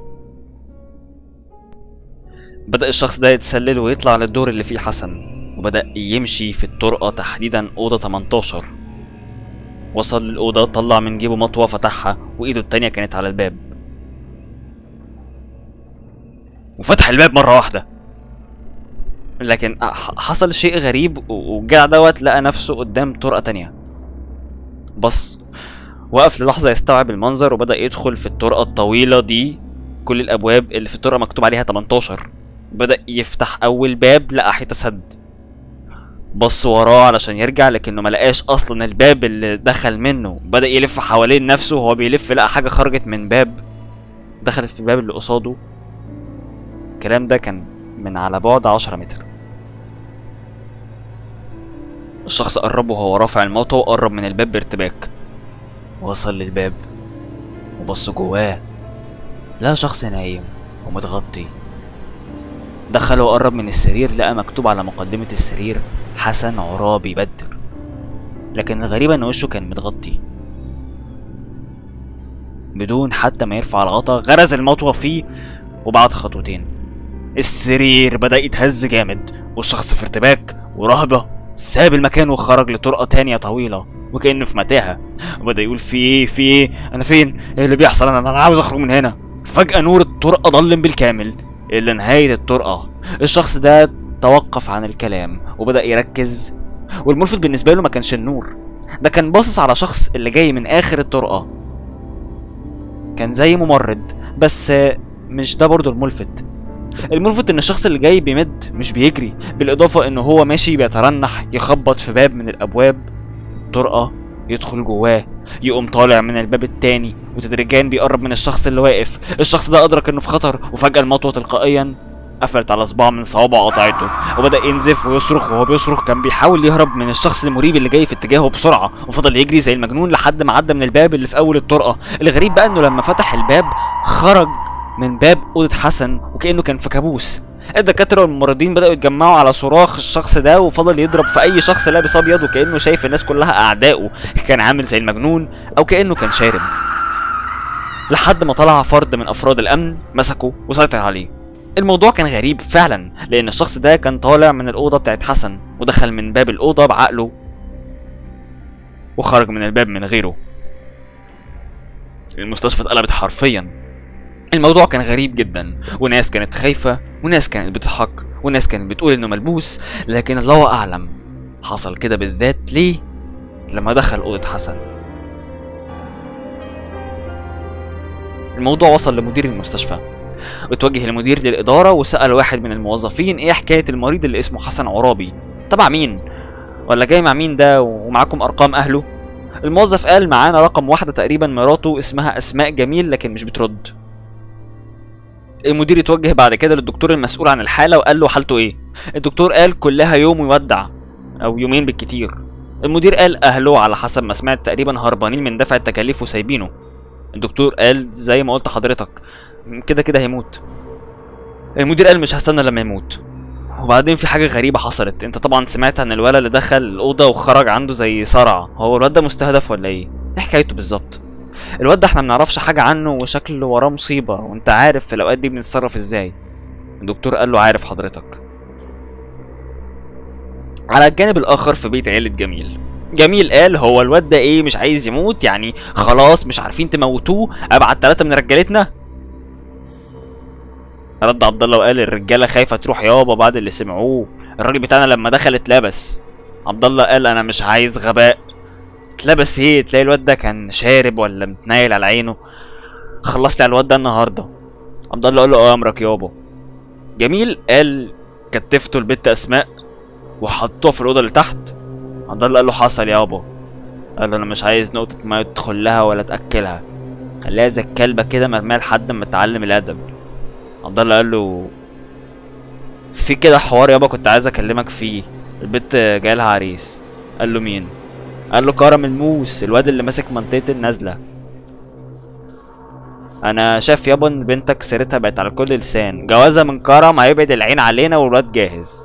بدأ الشخص ده يتسلل ويطلع للدور اللي فيه حسن وبدأ يمشي في الطرقة تحديدا أوضة 18 وصل للأوضة طلع من جيبه مطوة فتحها وإيده التانية كانت على الباب وفتح الباب مرة واحدة لكن ح- حصل شيء غريب و- وجع دوت لقى نفسه قدام طرقة تانية بص وقف للحظة يستوعب المنظر وبدأ يدخل في الطرقة الطويلة دي كل الأبواب اللي في الطرقة مكتوب عليها 18 بدأ يفتح أول باب لقى حيطة سد بص وراه علشان يرجع لكنه ما لقاش اصلا الباب اللي دخل منه بدأ يلف حوالين نفسه وهو بيلف لقى حاجة خرجت من باب دخلت في الباب اللي قصاده الكلام ده كان من على بعد عشرة متر الشخص قرب وهو رافع المطوة وقرب من الباب بارتباك وصل للباب وبص جواه لقى شخص نايم ومتغطي دخل وقرب من السرير لقى مكتوب على مقدمة السرير حسن عرابي بدر لكن الغريب ان وشه كان متغطي بدون حتى ما يرفع الغطا غرز المطوة فيه وبعد خطوتين السرير بدأ يتهز جامد والشخص في ارتباك ورهبة ساب المكان وخرج لطرقة تانية طويلة وكأنه في متاهة وبدأ يقول في ايه في ايه انا فين ايه اللي بيحصل انا انا عاوز اخرج من هنا فجأة نور الطرقة ضلم بالكامل إلا نهاية الطرقة الشخص ده توقف عن الكلام وبدأ يركز والملفت بالنسبة له ما كانش النور ده كان باصص على شخص اللي جاي من آخر الطرقة كان زي ممرض بس مش ده برضه الملفت الملفت ان الشخص اللي جاي بيمد مش بيجري بالاضافه ان هو ماشي بيترنح يخبط في باب من الابواب الطرقه يدخل جواه يقوم طالع من الباب التاني وتدريجيا بيقرب من الشخص اللي واقف الشخص ده ادرك انه في خطر وفجاه المطوه تلقائيا قفلت على صباع من صوابعه قطعته وبدا ينزف ويصرخ وهو بيصرخ كان بيحاول يهرب من الشخص المريب اللي جاي في اتجاهه بسرعه وفضل يجري زي المجنون لحد ما عدى من الباب اللي في اول الطرقه الغريب بقى انه لما فتح الباب خرج من باب اوضه حسن وكانه كان في كابوس الدكاتره والممرضين بداوا يتجمعوا على صراخ الشخص ده وفضل يضرب في اي شخص لابس ابيض وكانه شايف الناس كلها اعدائه كان عامل زي المجنون او كانه كان شارب لحد ما طلع فرد من افراد الامن مسكه وسيطر عليه الموضوع كان غريب فعلا لان الشخص ده كان طالع من الاوضه بتاعت حسن ودخل من باب الاوضه بعقله وخرج من الباب من غيره المستشفى اتقلبت حرفيا الموضوع كان غريب جدا وناس كانت خايفة وناس كانت بتضحك وناس كانت بتقول انه ملبوس لكن الله اعلم حصل كده بالذات ليه لما دخل اوضة حسن الموضوع وصل لمدير المستشفى وتوجه المدير للإدارة وسأل واحد من الموظفين ايه حكاية المريض اللي اسمه حسن عرابي تبع مين ولا جاي مع مين ده ومعاكم ارقام اهله الموظف قال معانا رقم واحدة تقريبا مراته اسمها اسماء جميل لكن مش بترد المدير اتوجه بعد كده للدكتور المسؤول عن الحالة وقال له حالته ايه الدكتور قال كلها يوم يودع او يومين بالكتير المدير قال اهله على حسب ما سمعت تقريبا هربانين من دفع التكاليف وسايبينه الدكتور قال زي ما قلت حضرتك كده كده هيموت المدير قال مش هستنى لما يموت وبعدين في حاجة غريبة حصلت انت طبعا سمعت عن الولد اللي دخل الأوضة وخرج عنده زي صرع هو الواد ده مستهدف ولا ايه؟ ايه حكايته بالظبط؟ الواد ده احنا منعرفش حاجة عنه وشكله وراه مصيبة وانت عارف في الأوقات دي بنتصرف ازاي الدكتور قال له عارف حضرتك على الجانب الآخر في بيت عيلة جميل جميل قال هو الواد ده ايه مش عايز يموت يعني خلاص مش عارفين تموتوه ابعت ثلاثة من رجالتنا رد عبد الله وقال الرجاله خايفه تروح يابا بعد اللي سمعوه الراجل بتاعنا لما دخل اتلبس عبد الله قال انا مش عايز غباء اتلبس ايه تلاقي الواد ده كان شارب ولا متنايل على عينه خلصت على الواد ده النهارده عبد الله قال له اه امرك يابا جميل قال كتفته البت اسماء وحطوها في الاوضه اللي تحت عبد الله قال له حصل يابا قال له انا مش عايز نقطه ميه تدخل لها ولا تاكلها خليها زي الكلبه كده مرميه لحد ما تتعلم الادب عبد الله قال له في كده حوار يابا كنت عايز اكلمك فيه البت جايلها عريس قال له مين قال له كرم الموس الواد اللي ماسك منطقه النازله انا شايف يابا ان بنتك سيرتها بقت على كل لسان جوازها من كرم هيبعد العين علينا والواد جاهز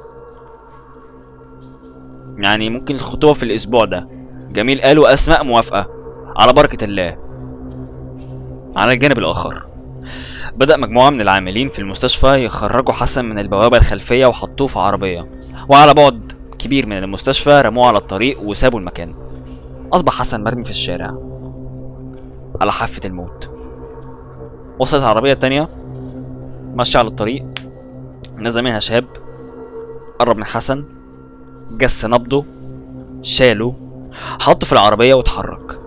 يعني ممكن الخطوبه في الاسبوع ده جميل قال واسماء موافقه على بركه الله على الجانب الاخر بدأ مجموعة من العاملين في المستشفى يخرجوا حسن من البوابة الخلفية وحطوه في عربية وعلى بعد كبير من المستشفى رموه على الطريق وسابوا المكان أصبح حسن مرمي في الشارع على حافة الموت وصلت عربية تانية ماشية على الطريق نزل منها شاب قرب من حسن جس نبضه شاله حطه في العربية واتحرك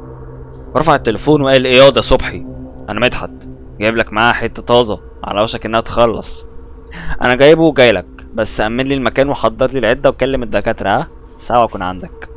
رفع التليفون وقال ايه يا ده صبحي انا مدحت جايب لك معاه حتة طازة على وشك انها تخلص انا جايبه وجاي لك بس امن لي المكان وحضر لي العدة وكلم الدكاترة ها ساعة واكون عندك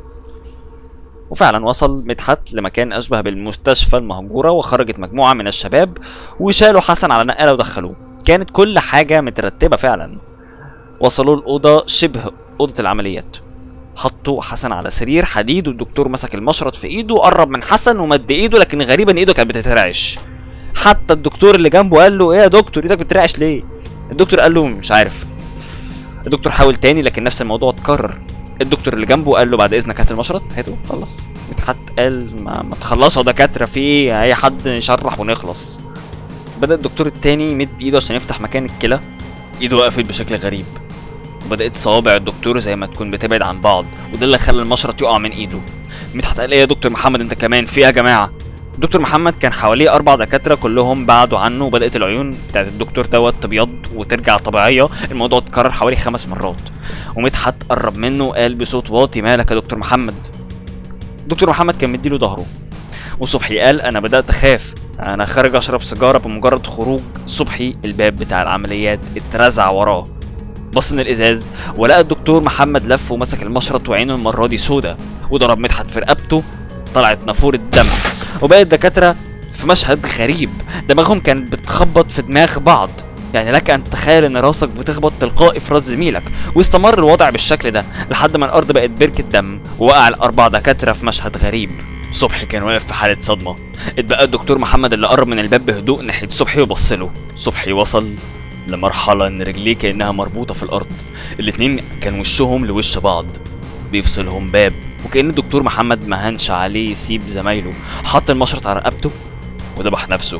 وفعلا وصل مدحت لمكان اشبه بالمستشفى المهجورة وخرجت مجموعة من الشباب وشالوا حسن على نقالة ودخلوه كانت كل حاجة مترتبة فعلا وصلوا الأوضة شبه أوضة العمليات حطوا حسن على سرير حديد والدكتور مسك المشرط في ايده وقرب من حسن ومد ايده لكن غريبا ايده كانت بتترعش حتى الدكتور اللي جنبه قال له ايه يا دكتور ايدك بترعش ليه الدكتور قال له مش عارف الدكتور حاول تاني لكن نفس الموضوع اتكرر الدكتور اللي جنبه قال له بعد اذنك هات المشرط هاته خلص مدحت قال ما, ما تخلصوا دكاتره في اي حد يشرح ونخلص بدا الدكتور التاني يمد ايده عشان يفتح مكان الكلى ايده وقفت بشكل غريب وبدات صوابع الدكتور زي ما تكون بتبعد عن بعض وده اللي خلى المشرط يقع من ايده مدحت قال ايه يا دكتور محمد انت كمان في ايه يا جماعه دكتور محمد كان حواليه اربع دكاتره كلهم بعدوا عنه وبدات العيون بتاعت الدكتور دوت تبيض وترجع طبيعيه الموضوع اتكرر حوالي خمس مرات ومدحت قرب منه وقال بصوت واطي مالك يا دكتور محمد دكتور محمد كان مديله ظهره وصبحي قال انا بدات اخاف انا خارج اشرب سيجاره بمجرد خروج صبحي الباب بتاع العمليات اترزع وراه بص من الازاز ولقى الدكتور محمد لف ومسك المشرط وعينه المره دي سودا وضرب مدحت في رقبته طلعت نافوره دم وباقي الدكاتره في مشهد غريب دماغهم كانت بتخبط في دماغ بعض يعني لك ان تتخيل ان راسك بتخبط تلقائي في راس زميلك واستمر الوضع بالشكل ده لحد ما الارض بقت بركه دم ووقع الاربع دكاتره في مشهد غريب صبحي كان واقف في حاله صدمه اتبقى الدكتور محمد اللي قرب من الباب بهدوء ناحيه صبحي وبص له صبحي وصل لمرحله ان رجليه كانها مربوطه في الارض الاتنين كان وشهم لوش بعض بيفصلهم باب وكأن الدكتور محمد ما هنش عليه يسيب زمايله حط المشرط على رقبته وذبح نفسه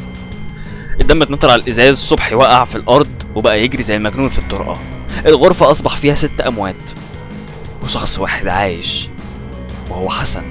الدم اتنطر على الازاز صبحي وقع في الارض وبقى يجري زي المجنون في الطرقه الغرفه اصبح فيها ست اموات وشخص واحد عايش وهو حسن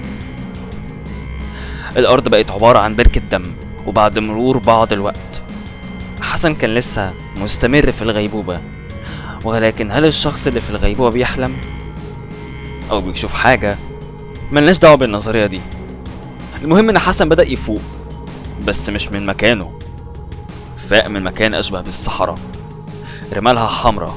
الارض بقت عباره عن بركه دم وبعد مرور بعض الوقت حسن كان لسه مستمر في الغيبوبه ولكن هل الشخص اللي في الغيبوبه بيحلم او بيشوف حاجه ملناش دعوه بالنظريه دي المهم ان حسن بدا يفوق بس مش من مكانه فاق من مكان اشبه بالصحراء رمالها حمراء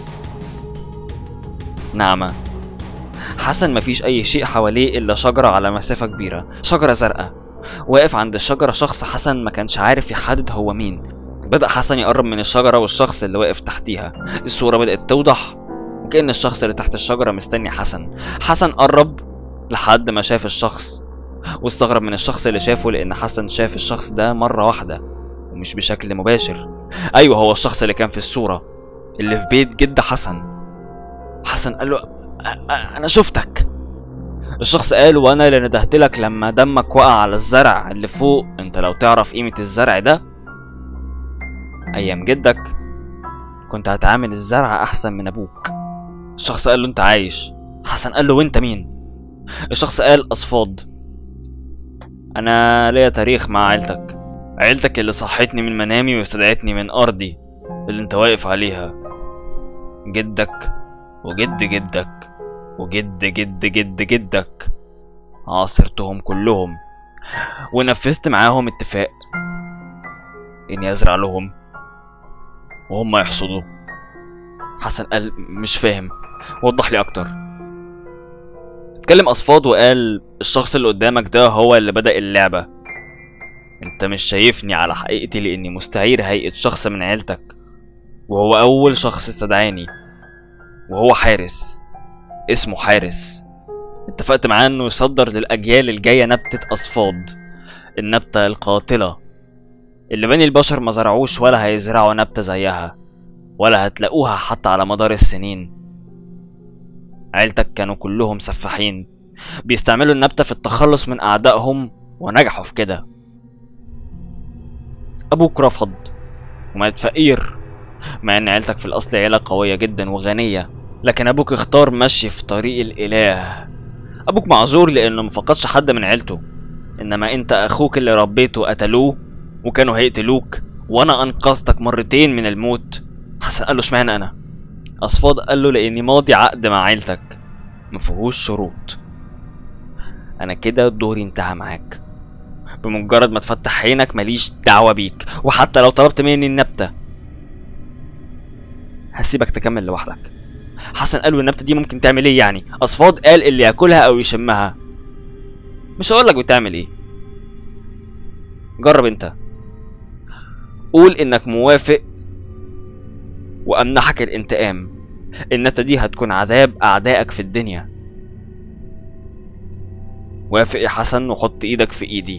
ناعمة حسن مفيش أي شيء حواليه إلا شجرة على مسافة كبيرة شجرة زرقاء واقف عند الشجرة شخص حسن ما كانش عارف يحدد هو مين بدأ حسن يقرب من الشجرة والشخص اللي واقف تحتيها الصورة بدأت توضح وكأن الشخص اللي تحت الشجرة مستني حسن حسن قرب لحد ما شاف الشخص واستغرب من الشخص اللي شافه لأن حسن شاف الشخص ده مرة واحدة ومش بشكل مباشر أيوه هو الشخص اللي كان في الصورة اللي في بيت جد حسن حسن قال له "أ- أ- أنا شفتك الشخص قال وانا اللي ندهت لك لما دمك وقع على الزرع اللي فوق انت لو تعرف قيمة الزرع ده ايام جدك كنت هتعامل الزرع احسن من ابوك الشخص قال له انت عايش حسن قال له وانت مين الشخص قال اصفاد انا ليا تاريخ مع عيلتك عيلتك اللي صحتني من منامي واستدعتني من ارضي اللي انت واقف عليها جدك وجد جدك وجد جد جد جدك عاصرتهم كلهم ونفذت معاهم اتفاق اني ازرع لهم وهم يحصدوا حسن قال مش فاهم وضح لي اكتر اتكلم اصفاد وقال الشخص اللي قدامك ده هو اللي بدأ اللعبة انت مش شايفني على حقيقتي لاني مستعير هيئة شخص من عيلتك وهو اول شخص استدعاني وهو حارس اسمه حارس اتفقت معاه انه يصدر للاجيال الجايه نبته اصفاد النبته القاتله اللي بني البشر ما زرعوش ولا هيزرعوا نبته زيها ولا هتلاقوها حتى على مدار السنين عيلتك كانوا كلهم سفاحين بيستعملوا النبته في التخلص من اعدائهم ونجحوا في كده ابوك رفض ومات فقير مع ان عيلتك في الاصل عيله قويه جدا وغنيه لكن ابوك اختار مشي في طريق الاله ابوك معذور لانه ما فقدش حد من عيلته انما انت اخوك اللي ربيته قتلوه وكانوا هيقتلوك وانا انقذتك مرتين من الموت حسن قال له اشمعنى انا اصفاد قال له لاني ماضي عقد مع عيلتك مفيهوش شروط انا كده دوري انتهى معاك بمجرد ما تفتح عينك ماليش دعوة بيك وحتى لو طلبت مني النبتة هسيبك تكمل لوحدك حسن قال له النبتة دي ممكن تعمل ايه يعني اصفاد قال اللي ياكلها او يشمها مش هقولك بتعمل ايه جرب انت قول انك موافق وامنحك الانتقام النبتة دي هتكون عذاب اعدائك في الدنيا وافق يا حسن وحط ايدك في ايدي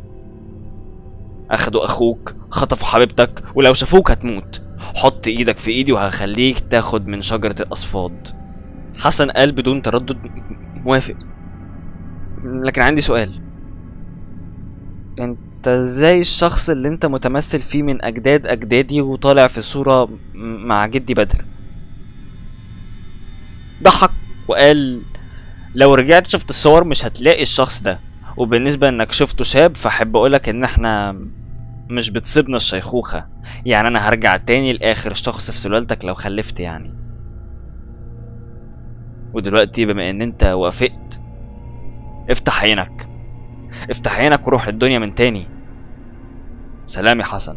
اخدوا اخوك خطفوا حبيبتك ولو شافوك هتموت حط ايدك في ايدي وهخليك تاخد من شجرة الاصفاد حسن قال بدون تردد موافق لكن عندي سؤال انت ازاي الشخص اللي انت متمثل فيه من اجداد اجدادي وطالع في صورة م- مع جدي بدر ضحك وقال لو رجعت شفت الصور مش هتلاقي الشخص ده وبالنسبة انك شفته شاب فاحب اقولك ان احنا مش بتصيبنا الشيخوخة يعني انا هرجع تاني لاخر شخص في سلالتك لو خلفت يعني ودلوقتي بما ان انت وافقت افتح عينك افتح عينك وروح الدنيا من تاني سلام يا حسن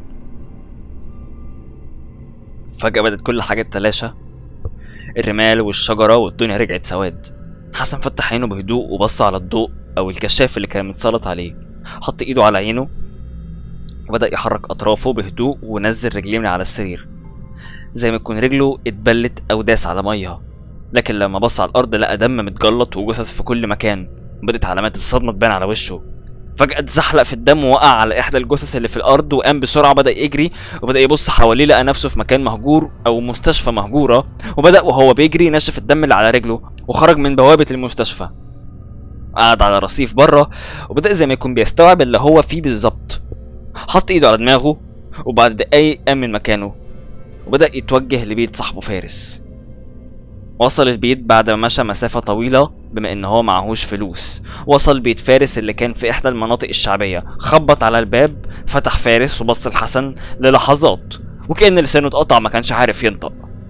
فجأة بدأت كل حاجة تتلاشى الرمال والشجرة والدنيا رجعت سواد حسن فتح عينه بهدوء وبص على الضوء أو الكشاف اللي كان متسلط عليه حط إيده على عينه وبدأ يحرك أطرافه بهدوء ونزل رجليه من على السرير زي ما يكون رجله اتبلت أو داس على مية لكن لما بص على الأرض لقى دم متجلط وجثث في كل مكان بدأت علامات الصدمة تبان على وشه فجأة اتزحلق في الدم ووقع على إحدى الجثث اللي في الأرض وقام بسرعة بدأ يجري وبدأ يبص حواليه لقى نفسه في مكان مهجور أو مستشفى مهجورة وبدأ وهو بيجري نشف الدم اللي على رجله وخرج من بوابة المستشفى قعد على رصيف بره وبدأ زي ما يكون بيستوعب اللي هو فيه بالظبط حط ايده على دماغه وبعد دقايق قام من مكانه وبدأ يتوجه لبيت صاحبه فارس وصل البيت بعد ما مشى مسافة طويلة بما ان هو معهوش فلوس وصل بيت فارس اللي كان في احدى المناطق الشعبية خبط على الباب فتح فارس وبص لحسن للحظات وكأن لسانه اتقطع ما كانش عارف ينطق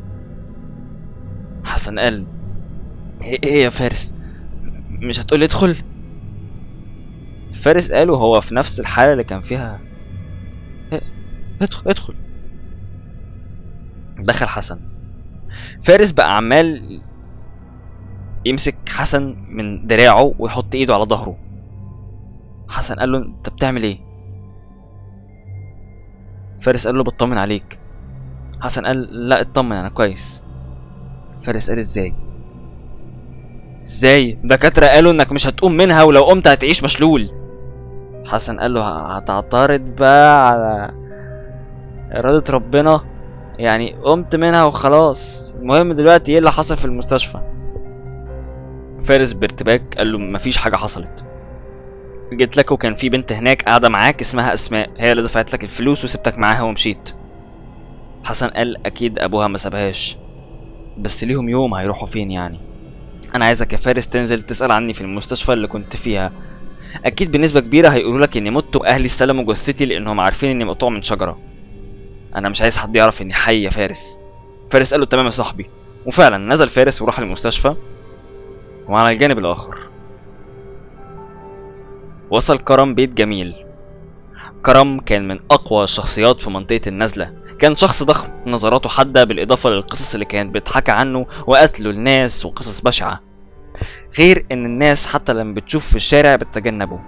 حسن قال ايه إيه يا فارس مش هتقولي ادخل فارس قال وهو في نفس الحالة اللي كان فيها إيه، ادخل ادخل دخل حسن فارس بقى عمال يمسك حسن من دراعه ويحط ايده على ظهره حسن قال له انت بتعمل ايه فارس قال له بطمن عليك حسن قال لا اطمن انا كويس فارس قال ازاي ازاي دكاترة قالوا انك مش هتقوم منها ولو قمت هتعيش مشلول حسن قال له هتعترض بقى على إرادة ربنا يعني قمت منها وخلاص المهم دلوقتي ايه اللي حصل في المستشفى فارس بارتباك قال له مفيش حاجة حصلت جيت لك وكان في بنت هناك قاعدة معاك اسمها أسماء هي اللي دفعت لك الفلوس وسبتك معاها ومشيت حسن قال أكيد أبوها ما سابهاش بس ليهم يوم هيروحوا فين يعني أنا عايزك يا فارس تنزل تسأل عني في المستشفى اللي كنت فيها أكيد بنسبة كبيرة هيقولوا لك إني مت وأهلي استلموا جثتي لأنهم عارفين إني مقطوع من شجرة أنا مش عايز حد يعرف إني حي يا فارس فارس قال له تمام يا صاحبي وفعلا نزل فارس وراح المستشفى وعلى الجانب الآخر وصل كرم بيت جميل كرم كان من أقوى الشخصيات في منطقة النزلة كان شخص ضخم نظراته حادة بالإضافة للقصص اللي كانت بتحكى عنه وقتله الناس وقصص بشعة غير إن الناس حتى لما بتشوف في الشارع بتتجنبه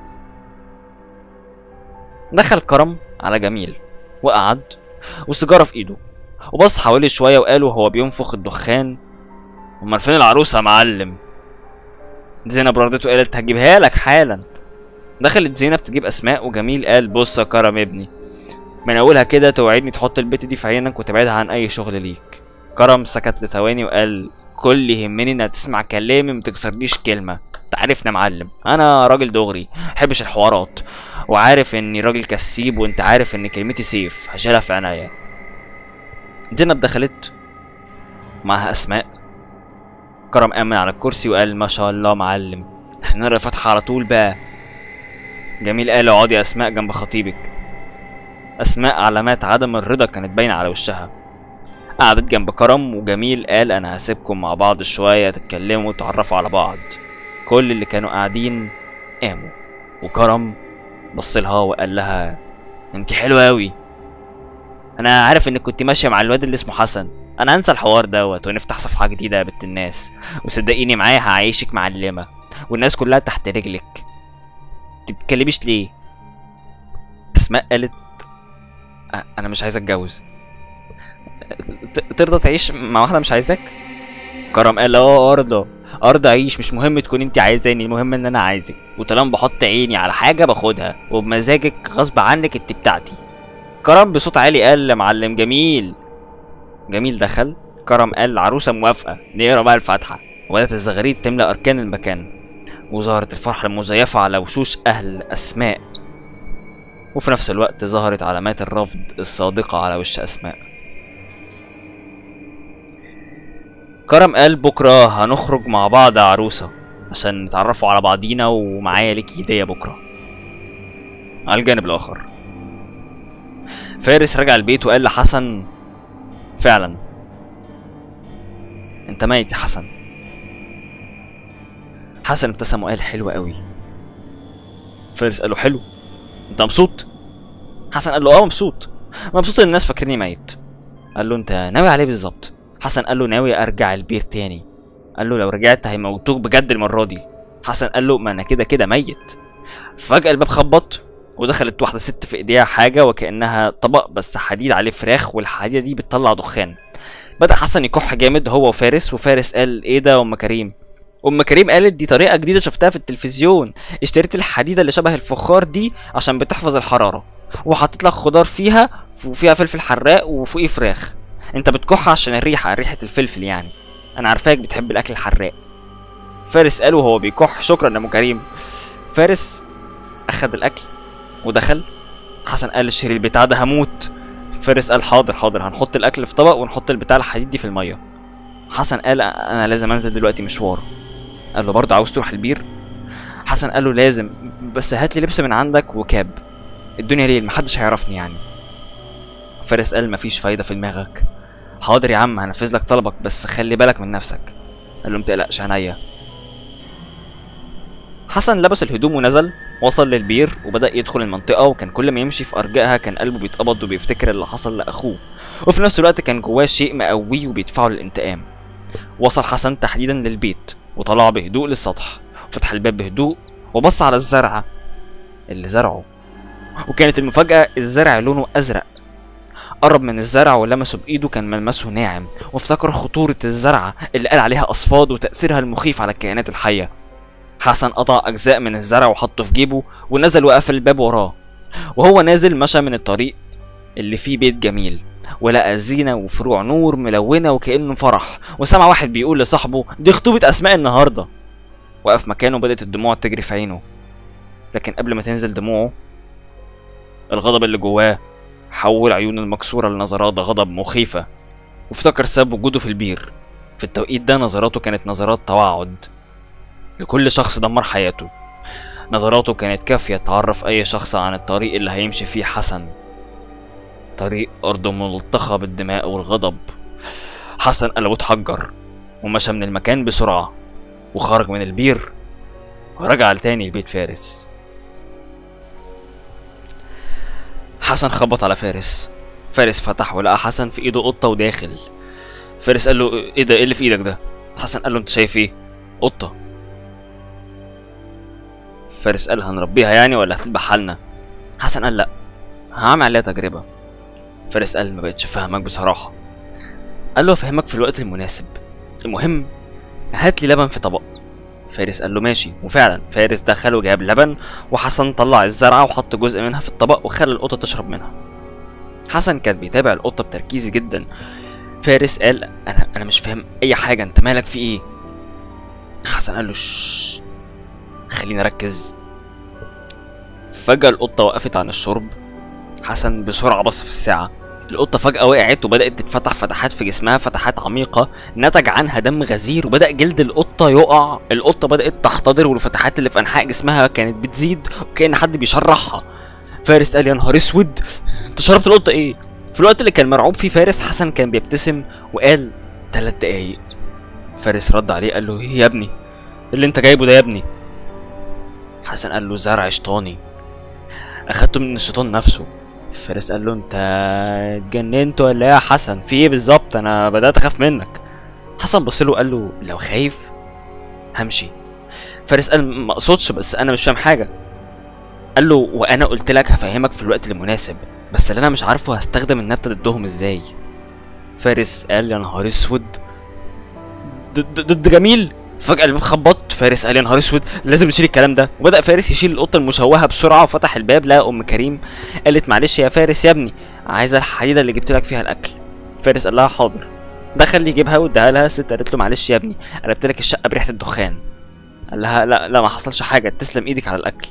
دخل كرم على جميل وقعد وسيجارة في إيده وبص حواليه شوية وقال وهو بينفخ الدخان أمال فين العروسة يا معلم زينب ردته قالت هجيبها لك حالا دخلت زينب تجيب اسماء وجميل قال بص يا كرم ابني من اولها كده توعدني تحط البت دي في عينك وتبعدها عن اي شغل ليك كرم سكت لثواني وقال كل اللي يهمني انها تسمع كلامي متكسرليش كلمه تعرفني يا معلم انا راجل دغري محبش الحوارات وعارف اني راجل كسيب وانت عارف ان كلمتي سيف هشيلها في عناية زينب دخلت معاها اسماء كرم قام من على الكرسي وقال ما شاء الله معلم احنا نقرا الفاتحة على طول بقى جميل قال اقعدي يا اسماء جنب خطيبك اسماء علامات عدم الرضا كانت باينة على وشها قعدت جنب كرم وجميل قال انا هسيبكم مع بعض شوية تتكلموا وتعرفوا على بعض كل اللي كانوا قاعدين قاموا وكرم بص لها وقال لها انت حلوة اوي انا عارف انك كنت ماشية مع الواد اللي اسمه حسن انا هنسى الحوار دوت ونفتح صفحة جديدة يا بنت الناس وصدقيني معايا هعيشك معلمة والناس كلها تحت رجلك تتكلميش ليه اسماء قالت "أ- انا مش عايز اتجوز ت- ترضى تعيش مع واحده مش عايزاك كرم قال اه ارضى ارضى اعيش مش مهم تكون انت عايزاني المهم ان انا عايزك وطالما بحط عيني على حاجه باخدها وبمزاجك غصب عنك انت بتاعتي كرم بصوت عالي قال معلم جميل جميل دخل كرم قال العروسه موافقه نقرا بقى الفاتحه وبدات الزغاريد تملا اركان المكان وظهرت الفرحه المزيفه على وشوش اهل اسماء وفي نفس الوقت ظهرت علامات الرفض الصادقه على وش اسماء كرم قال بكرة هنخرج مع بعض يا عروسة عشان نتعرفوا على بعضينا ومعايا ليكي هدية بكرة على الجانب الآخر فارس رجع البيت وقال لحسن فعلا انت ميت يا حسن حسن ابتسم وقال حلو قوي فارس قال له حلو انت مبسوط حسن قال له اه مبسوط مبسوط ان الناس فاكريني ميت قال له انت ناوي عليه بالظبط حسن قال له ناوي ارجع البير تاني قال له لو رجعت هيموتوك بجد المره دي حسن قال له ما انا كده كده ميت فجاه الباب خبط ودخلت واحده ست في ايديها حاجه وكانها طبق بس حديد عليه فراخ والحديده دي بتطلع دخان بدا حسن يكح جامد هو وفارس وفارس قال ايه ده يا ام كريم ام كريم قالت دي طريقه جديده شفتها في التلفزيون اشتريت الحديده اللي شبه الفخار دي عشان بتحفظ الحراره وحطيت لك خضار فيها وفيها فلفل حراق وفوقيه فراخ انت بتكح عشان الريحه ريحه الفلفل يعني انا عارفاك بتحب الاكل الحراق فارس قال وهو بيكح شكرا يا ام كريم فارس اخد الاكل ودخل حسن قال اشتري البتاع ده هموت فارس قال حاضر حاضر هنحط الاكل في طبق ونحط البتاع الحديد دي في الميه حسن قال انا لازم انزل دلوقتي مشوار قال له برضه عاوز تروح البير حسن قال له لازم بس هات لي لبس من عندك وكاب الدنيا ليل محدش هيعرفني يعني فارس قال مفيش فايده في دماغك حاضر يا عم هنفذ لك طلبك بس خلي بالك من نفسك قال له متقلقش عينيا حسن لبس الهدوم ونزل وصل للبير وبدأ يدخل المنطقة وكان كل ما يمشي في أرجائها كان قلبه بيتقبض وبيفتكر اللي حصل لأخوه وفي نفس الوقت كان جواه شيء مقويه وبيدفعه للانتقام وصل حسن تحديدا للبيت وطلع بهدوء للسطح وفتح الباب بهدوء وبص على الزرعة اللي زرعه وكانت المفاجأة الزرع لونه أزرق قرب من الزرع ولمسه بإيده كان ملمسه ناعم وافتكر خطورة الزرعة اللي قال عليها أصفاد وتأثيرها المخيف على الكائنات الحية حسن قطع أجزاء من الزرع وحطه في جيبه ونزل وقفل الباب وراه وهو نازل مشى من الطريق اللي فيه بيت جميل ولقى زينة وفروع نور ملونة وكأنه فرح وسمع واحد بيقول لصاحبه دي خطوبة أسماء النهاردة وقف مكانه وبدأت الدموع تجري في عينه لكن قبل ما تنزل دموعه الغضب اللي جواه حول عيونه المكسورة لنظرات غضب مخيفة وافتكر سبب وجوده في البير في التوقيت ده نظراته كانت نظرات توعد لكل شخص دمر حياته نظراته كانت كافية تعرف أي شخص عن الطريق اللي هيمشي فيه حسن طريق أرض ملطخة بالدماء والغضب حسن قلبه اتحجر ومشى من المكان بسرعة وخرج من البير ورجع لتاني لبيت فارس حسن خبط على فارس فارس فتح ولقى حسن في ايده قطة وداخل فارس قال له ايه ده ايه اللي في ايدك ده حسن قال له انت شايف ايه قطة فارس قال هنربيها يعني ولا هتذبحها لنا حسن قال لا هعمل عليها تجربة فارس قال ما بقتش فاهمك بصراحة قال له افهمك في الوقت المناسب المهم هات لي لبن في طبق فارس قال له ماشي وفعلا فارس دخل وجاب لبن وحسن طلع الزرعة وحط جزء منها في الطبق وخلى القطة تشرب منها حسن كان بيتابع القطة بتركيز جدا فارس قال انا انا مش فاهم اي حاجة انت مالك في ايه حسن قال له شش خليني اركز فجأة القطة وقفت عن الشرب حسن بسرعة بص في الساعة القطة فجأة وقعت وبدأت تتفتح فتحات في جسمها فتحات عميقة نتج عنها دم غزير وبدأ جلد القطة يقع القطة بدأت تحتضر والفتحات اللي في أنحاء جسمها كانت بتزيد وكأن حد بيشرحها فارس قال يا نهار اسود انت شربت القطة ايه؟ في الوقت اللي كان مرعوب فيه فارس حسن كان بيبتسم وقال تلات دقايق فارس رد عليه قال له ايه يا ابني اللي انت جايبه ده يا ابني حسن قال له زرع شيطاني اخدته من الشيطان نفسه فارس قال له انت اتجننت ولا ايه يا حسن في ايه بالظبط انا بدات اخاف منك حسن بص له قال له لو خايف همشي فارس قال ما اقصدش بس انا مش فاهم حاجه قال له وانا قلت لك هفهمك في الوقت المناسب بس اللي انا مش عارفه هستخدم النبته ضدهم ازاي فارس قال يا نهار اسود ضد ضد جميل فجأة الباب خبط فارس قال يا نهار اسود لازم نشيل الكلام ده وبدأ فارس يشيل القطة المشوهة بسرعة وفتح الباب لقى أم كريم قالت معلش يا فارس يا ابني عايزة الحديدة اللي جبت لك فيها الأكل فارس قال لها حاضر دخل يجيبها واداها لها الست قالت له معلش يا ابني قلبت لك الشقة بريحة الدخان قال لها لا لا ما حصلش حاجة تسلم ايدك على الأكل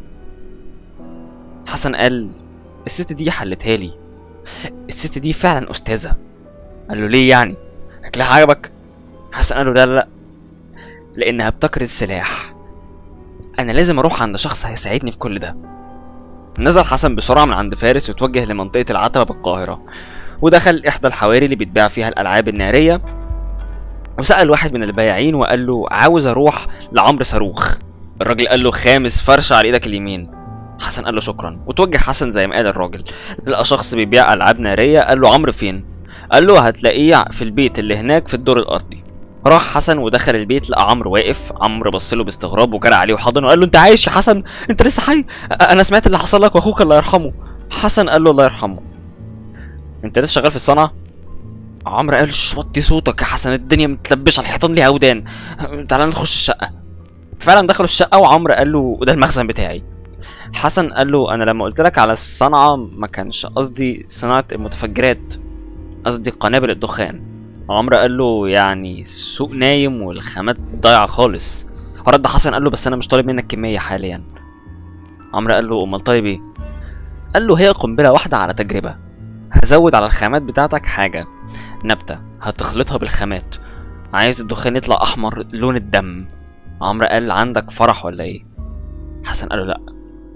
حسن قال الست دي حلتها لي الست دي فعلا أستاذة قال له ليه يعني أكلها عجبك حسن قال له لا لا لا لانها بتكر السلاح انا لازم اروح عند شخص هيساعدني في كل ده نزل حسن بسرعه من عند فارس وتوجه لمنطقه العتبه بالقاهره ودخل احدى الحواري اللي بيتباع فيها الالعاب الناريه وسال واحد من البياعين وقال له عاوز اروح لعمرو صاروخ الراجل قال له خامس فرشه على ايدك اليمين حسن قال له شكرا وتوجه حسن زي ما قال الراجل لقى شخص بيبيع العاب ناريه قال له عمرو فين قال له هتلاقيه في البيت اللي هناك في الدور الارضي راح حسن ودخل البيت لقى عمرو واقف عمرو بص له باستغراب وجرى عليه وحضنه وقال له انت عايش يا حسن انت لسه حي أ- انا سمعت اللي حصل لك واخوك الله يرحمه حسن قال له الله يرحمه انت لسه شغال في الصنعه عمرو قال "شش، وطي صوتك يا حسن الدنيا متلبشه الحيطان ليها ودان تعالى نخش الشقه فعلا دخلوا الشقه وعمرو قال له ده المخزن بتاعي حسن قال له انا لما قلت لك على الصنعه ما كانش قصدي صناعه المتفجرات قصدي قنابل الدخان عمرو قال له يعني السوق نايم والخامات ضايعه خالص فرد حسن قال له بس انا مش طالب منك كميه حاليا عمرو قال له امال طيب ايه قال له هي قنبله واحده على تجربه هزود على الخامات بتاعتك حاجه نبته هتخلطها بالخامات عايز الدخان يطلع احمر لون الدم عمرو قال عندك فرح ولا ايه حسن قال له لا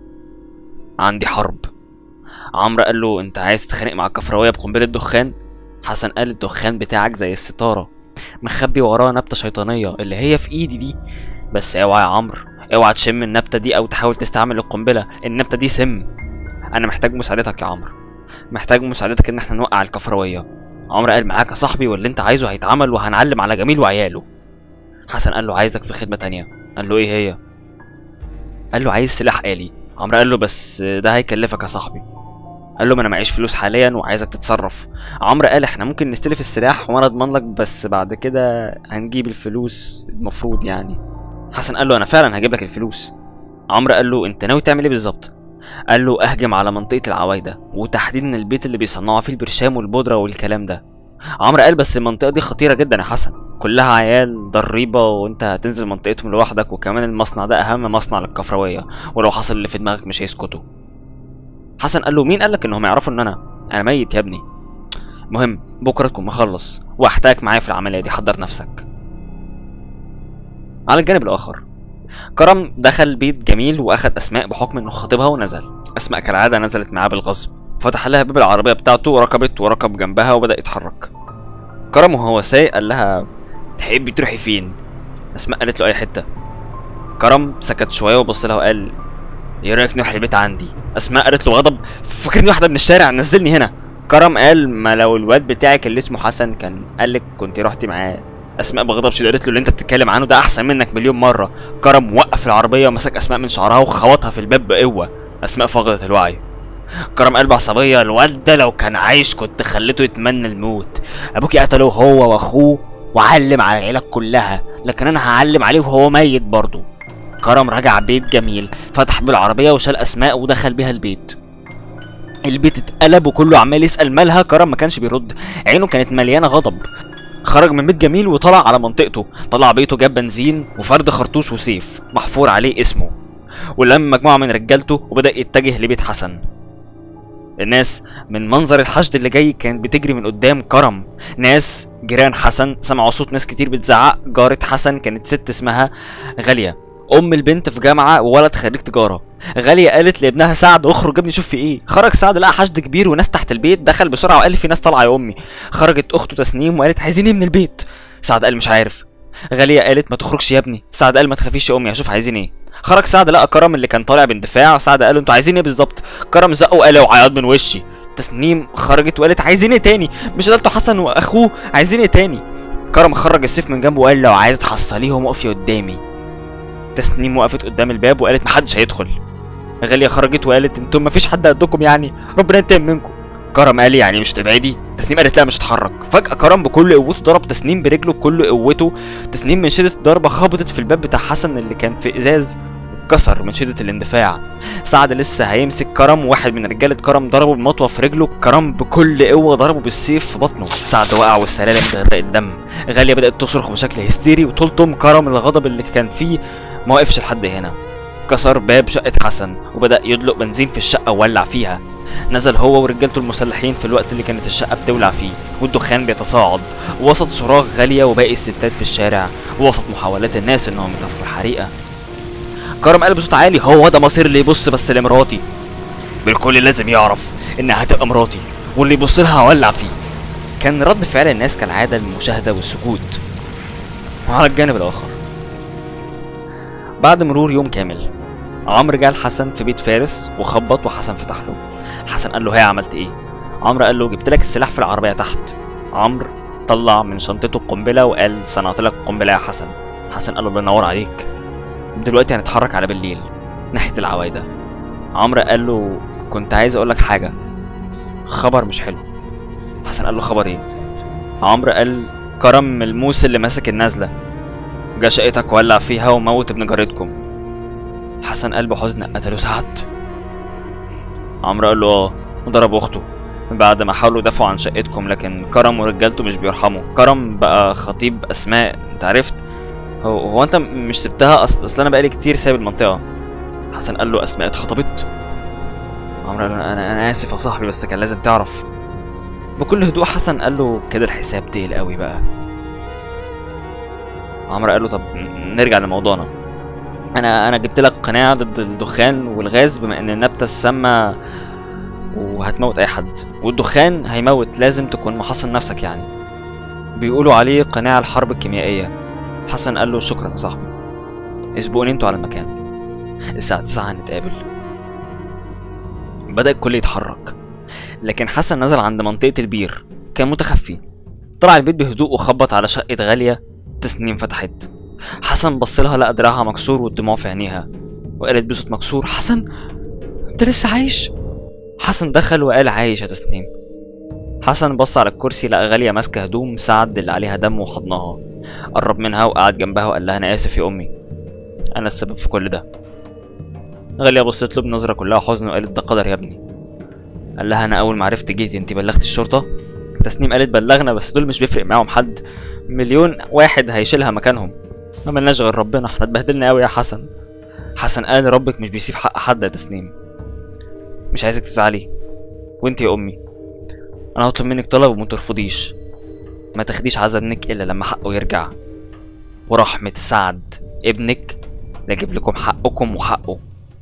عندي حرب عمرو قال له انت عايز تتخانق مع الكفراويه بقنبله دخان حسن قال الدخان بتاعك زي الستاره مخبي وراه نبته شيطانيه اللي هي في ايدي دي بس اوعى يا عمرو اوعى تشم النبته دي او تحاول تستعمل القنبله النبته دي سم انا محتاج مساعدتك يا عمرو محتاج مساعدتك ان احنا نوقع الكفراويه عمرو قال معاك يا صاحبي واللي انت عايزه هيتعمل وهنعلم على جميل وعياله حسن قال له عايزك في خدمه تانية قال له ايه هي قال له عايز سلاح آلي عمرو قال له بس ده هيكلفك يا صاحبي قال له ما انا معيش فلوس حاليا وعايزك تتصرف عمرو قال احنا ممكن نستلف السلاح وانا اضمن لك بس بعد كده هنجيب الفلوس المفروض يعني حسن قال له انا فعلا هجيب لك الفلوس عمرو قال له انت ناوي تعمل ايه بالظبط قال له اهجم على منطقه العوايده وتحديدا البيت اللي بيصنعوا فيه البرشام والبودره والكلام ده عمرو قال بس المنطقه دي خطيره جدا يا حسن كلها عيال ضريبه وانت هتنزل منطقتهم لوحدك وكمان المصنع ده اهم مصنع للكفراويه ولو حصل اللي في دماغك مش هيسكتوا حسن قال له مين قالك انهم يعرفوا ان انا انا ميت يا ابني مهم بكره تكون مخلص واحتاجك معايا في العمليه دي حضر نفسك على الجانب الاخر كرم دخل بيت جميل واخد اسماء بحكم انه خطيبها ونزل اسماء كالعاده نزلت معاه بالغصب فتح لها باب العربيه بتاعته وركبت وركب جنبها وبدا يتحرك كرم وهو سايق قال لها تحبي تروحي فين اسماء قالت له اي حته كرم سكت شويه وبص لها وقال ايه رايك نروح البيت عندي اسماء قالت له غضب فاكرني واحده من الشارع نزلني هنا كرم قال ما لو الواد بتاعك اللي اسمه حسن كان قالك كنت رحتي معاه اسماء بغضب شديد قالت له اللي انت بتتكلم عنه ده احسن منك مليون مره كرم وقف العربيه ومسك اسماء من شعرها وخبطها في الباب بقوه اسماء فقدت الوعي كرم قال بعصبيه الواد ده لو كان عايش كنت خليته يتمنى الموت ابوكي قتله هو واخوه وعلم على العيله كلها لكن انا هعلم عليه وهو ميت برضه كرم رجع بيت جميل فتح بالعربيه وشال اسماء ودخل بيها البيت البيت اتقلب وكله عمال يسال مالها كرم ما كانش بيرد عينه كانت مليانه غضب خرج من بيت جميل وطلع على منطقته طلع بيته جاب بنزين وفرد خرطوش وسيف محفور عليه اسمه ولم مجموعه من رجالته وبدا يتجه لبيت حسن الناس من منظر الحشد اللي جاي كانت بتجري من قدام كرم ناس جيران حسن سمعوا صوت ناس كتير بتزعق جارة حسن كانت ست اسمها غالية ام البنت في جامعه وولد خريج تجاره غاليه قالت لابنها سعد اخرج ابني شوف في ايه خرج سعد لقى حشد كبير وناس تحت البيت دخل بسرعه وقال في ناس طالعه يا امي خرجت اخته تسنيم وقالت عايزين ايه من البيت سعد قال مش عارف غاليه قالت ما تخرجش يا ابني سعد قال ما تخافيش يا امي هشوف عايزين ايه خرج سعد لقى كرم اللي كان طالع باندفاع سعد قال له انتوا عايزين ايه بالظبط كرم زقه وقال اوعى من وشي تسنيم خرجت وقالت عايزين ايه تاني مش قلتوا حسن واخوه عايزين ايه تاني كرم خرج السيف من جنبه وقال لو عايز تحصليهم اقفي قدامي تسنيم وقفت قدام الباب وقالت محدش هيدخل غالية خرجت وقالت انتم مفيش حد قدكم يعني ربنا ينتقم منكم كرم قال يعني مش تبعدي تسنيم قالت لا مش هتحرك فجأة كرم بكل قوته ضرب تسنيم برجله بكل قوته تسنيم من شدة الضربة خبطت في الباب بتاع حسن اللي كان في ازاز اتكسر من شدة الاندفاع سعد لسه هيمسك كرم واحد من رجالة كرم ضربه بمطوة في رجله كرم بكل قوة ضربه بالسيف في بطنه سعد وقع والسلالم غرقت دم غالية بدأت تصرخ بشكل هستيري وتلطم كرم الغضب اللي كان فيه ما وقفش لحد هنا كسر باب شقة حسن وبدأ يدلق بنزين في الشقة وولع فيها نزل هو ورجالته المسلحين في الوقت اللي كانت الشقة بتولع فيه والدخان بيتصاعد وسط صراخ غالية وباقي الستات في الشارع وسط محاولات الناس انهم يطفوا الحريقة كرم قال بصوت عالي هو ده مصير اللي يبص بس لمراتي بالكل لازم يعرف انها هتبقى مراتي واللي يبص لها هولع فيه كان رد فعل الناس كالعادة المشاهدة والسكوت وعلى الجانب الآخر بعد مرور يوم كامل عمرو جه لحسن في بيت فارس وخبط وحسن فتح له حسن قال له هي عملت ايه عمرو قال له جبت لك السلاح في العربيه تحت عمرو طلع من شنطته القنبله وقال صنعت لك القنبله يا حسن حسن قال له الله ينور عليك دلوقتي هنتحرك على بالليل ناحيه العوايده عمرو قال له كنت عايز اقول لك حاجه خبر مش حلو حسن قال له خبر ايه عمرو قال كرم الموس اللي ماسك النازله جه شقتك ولع فيها وموت ابن جارتكم حسن قال بحزن قتلوا سعد عمرو قال له اه وضرب اخته بعد ما حاولوا يدافعوا عن شقتكم لكن كرم ورجالته مش بيرحموا كرم بقى خطيب اسماء انت عرفت هو, هو انت مش سبتها اصل اصل انا بقالي كتير سايب المنطقه حسن قال له اسماء اتخطبت عمرو قال له انا انا اسف يا صاحبي بس كان لازم تعرف بكل هدوء حسن قال له كده الحساب تقيل قوي بقى عمرو قال له طب نرجع لموضوعنا انا انا جبت لك قناع ضد الدخان والغاز بما ان النبته السامه وهتموت اي حد والدخان هيموت لازم تكون محصن نفسك يعني بيقولوا عليه قناع الحرب الكيميائيه حسن قال له شكرا يا صاحبي اسبقوني انتوا على المكان الساعه 9 هنتقابل بدأ الكل يتحرك لكن حسن نزل عند منطقة البير كان متخفي طلع البيت بهدوء وخبط على شقة غالية تسنيم فتحت حسن بص لها لقى دراعها مكسور والدموع في عينيها وقالت بصوت مكسور حسن انت لسه عايش حسن دخل وقال عايش يا تسنيم حسن بص على الكرسي لقى غالية ماسكة هدوم سعد اللي عليها دم وحضنها قرب منها وقعد جنبها وقال لها أنا آسف يا أمي أنا السبب في كل ده غالية بصت له بنظرة كلها حزن وقالت ده قدر يا ابني قال لها أنا أول ما عرفت جيتي أنت بلغت الشرطة تسنيم قالت بلغنا بس دول مش بيفرق معاهم حد مليون واحد هيشيلها مكانهم ما ملناش غير ربنا احنا اتبهدلنا قوي يا حسن حسن قال ربك مش بيسيب حق حد يا تسنيم مش عايزك تزعلي وانت يا امي انا هطلب منك طلب وما ترفضيش ما تاخديش عزا ابنك الا لما حقه يرجع ورحمة سعد ابنك لاجيب لكم حقكم وحقه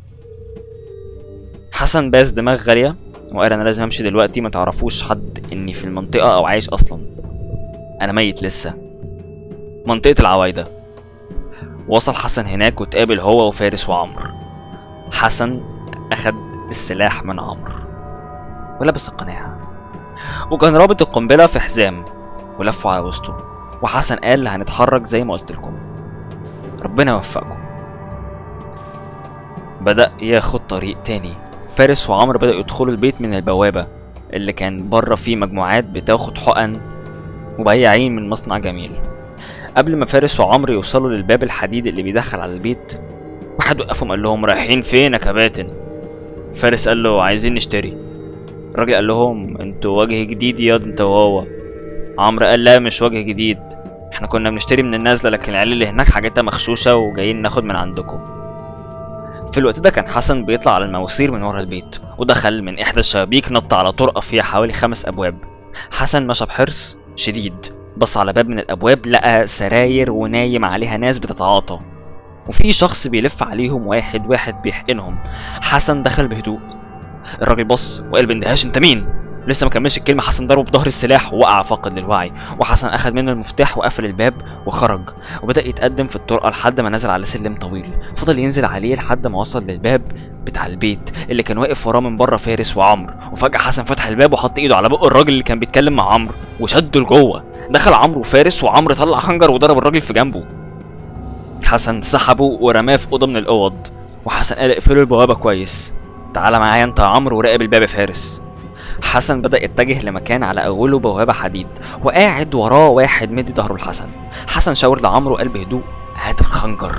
حسن باز دماغ غالية وقال انا لازم امشي دلوقتي ما تعرفوش حد اني في المنطقة او عايش اصلا انا ميت لسه منطقة العوايدة وصل حسن هناك وتقابل هو وفارس وعمرو حسن اخد السلاح من عمرو ولبس القناع وكان رابط القنبلة في حزام ولفه على وسطه وحسن قال هنتحرك زي ما قلت لكم ربنا يوفقكم بدأ ياخد طريق تاني فارس وعمرو بدأوا يدخلوا البيت من البوابة اللي كان بره فيه مجموعات بتاخد حقن مبيعين من مصنع جميل قبل ما فارس وعمرو يوصلوا للباب الحديد اللي بيدخل على البيت واحد وقفهم قال لهم رايحين فين يا كباتن فارس قال له عايزين نشتري الراجل قال لهم انتوا وجه جديد ياض انت وهو عمرو قال لا مش وجه جديد احنا كنا بنشتري من النازله لكن العيال اللي هناك حاجاتها مغشوشه وجايين ناخد من عندكم في الوقت ده كان حسن بيطلع على المواسير من ورا البيت ودخل من إحدى الشبابيك نط على طرقة فيها حوالي خمس أبواب حسن مشى بحرص شديد بص على باب من الأبواب لقى سراير ونايم عليها ناس بتتعاطى وفي شخص بيلف عليهم واحد واحد بيحقنهم حسن دخل بهدوء الراجل بص وقال باندهاش انت مين لسه ما كملش الكلمه حسن ضربه بظهر السلاح ووقع فاقد للوعي وحسن اخذ منه المفتاح وقفل الباب وخرج وبدا يتقدم في الطرقه لحد ما نزل على سلم طويل فضل ينزل عليه لحد ما وصل للباب بتاع البيت اللي كان واقف وراه من بره فارس وعمرو وفجاه حسن فتح الباب وحط ايده على بق الراجل اللي كان بيتكلم مع عمرو وشده لجوه دخل عمرو وفارس وعمرو طلع خنجر وضرب الراجل في جنبه حسن سحبه ورماه في اوضه من الاوض وحسن قال اقفلوا البوابه كويس تعالى معايا انت يا عمرو وراقب الباب يا فارس حسن بدأ يتجه لمكان على أوله بوابة حديد وقاعد وراه واحد مدي ظهره لحسن حسن شاور لعمرو وقال بهدوء هات الخنجر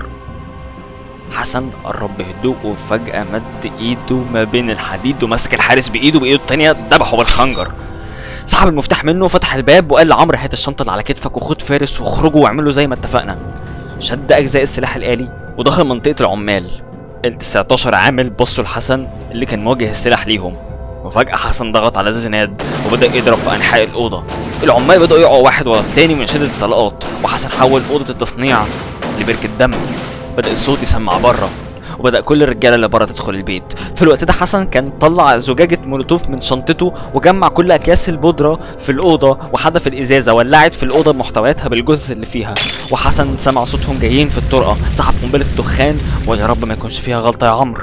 حسن قرب بهدوء وفجأة مد ايده ما بين الحديد ومسك الحارس بايده بايده التانية ذبحه بالخنجر سحب المفتاح منه وفتح الباب وقال لعمرو هات الشنطة اللي على كتفك وخد فارس واخرجوا واعملوا زي ما اتفقنا شد أجزاء السلاح الآلي ودخل منطقة العمال ال 19 عامل بصوا لحسن اللي كان موجه السلاح ليهم وفجأة حسن ضغط على زناد وبدأ يضرب في أنحاء الأوضة العمال بدأوا يقعوا واحد ورا التاني من شدة الطلقات وحسن حول أوضة التصنيع لبركة دم بدأ الصوت يسمع بره وبدأ كل الرجالة اللي بره تدخل البيت في الوقت ده حسن كان طلع زجاجة مولوتوف من شنطته وجمع كل أكياس البودرة في الأوضة وحدف الإزازة ولعت في الأوضة محتوياتها بالجثث اللي فيها وحسن سمع صوتهم جايين في الطرقة سحب قنبلة الدخان ويا رب ما يكونش فيها غلطة يا عمرو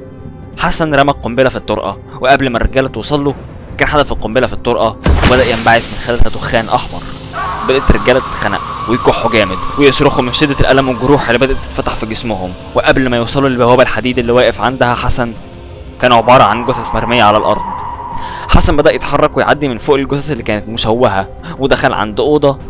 حسن رمى القنبله في الطرقه وقبل ما الرجاله توصل له كان حدف القنبله في الطرقه وبدا ينبعث من خلالها دخان احمر بدات الرجاله تتخنق ويكحوا جامد ويصرخوا من شده الالم والجروح اللي بدات تتفتح في جسمهم وقبل ما يوصلوا للبوابه الحديد اللي واقف عندها حسن كانوا عباره عن جثث مرميه على الارض حسن بدا يتحرك ويعدي من فوق الجثث اللي كانت مشوهه ودخل عند اوضه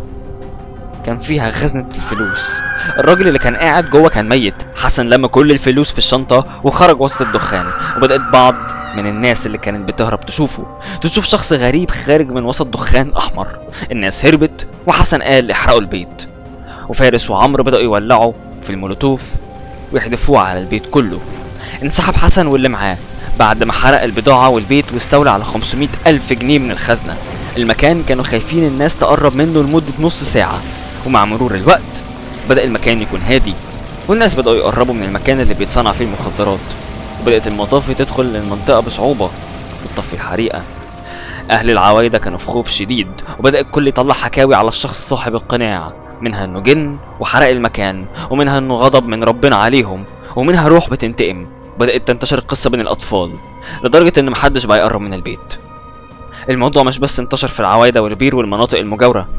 كان فيها خزنة الفلوس الراجل اللي كان قاعد جوه كان ميت حسن لم كل الفلوس في الشنطة وخرج وسط الدخان وبدأت بعض من الناس اللي كانت بتهرب تشوفه تشوف شخص غريب خارج من وسط دخان أحمر الناس هربت وحسن قال احرقوا البيت وفارس وعمرو بدأوا يولعوا في المولوتوف ويحدفوه على البيت كله انسحب حسن واللي معاه بعد ما حرق البضاعة والبيت واستولى على 500 ألف جنيه من الخزنة المكان كانوا خايفين الناس تقرب منه لمدة نص ساعة ومع مرور الوقت بدأ المكان يكون هادي والناس بدأوا يقربوا من المكان اللي بيتصنع فيه المخدرات وبدأت المطافي تدخل للمنطقة بصعوبة وتطفي الحريقة أهل العوايدة كانوا في خوف شديد وبدأ الكل يطلع حكاوي على الشخص صاحب القناع منها انه جن وحرق المكان ومنها انه غضب من ربنا عليهم ومنها روح بتنتقم بدأت تنتشر القصة بين الأطفال لدرجة إن محدش بقى يقرب من البيت الموضوع مش بس انتشر في العوايدة والبير والمناطق المجاورة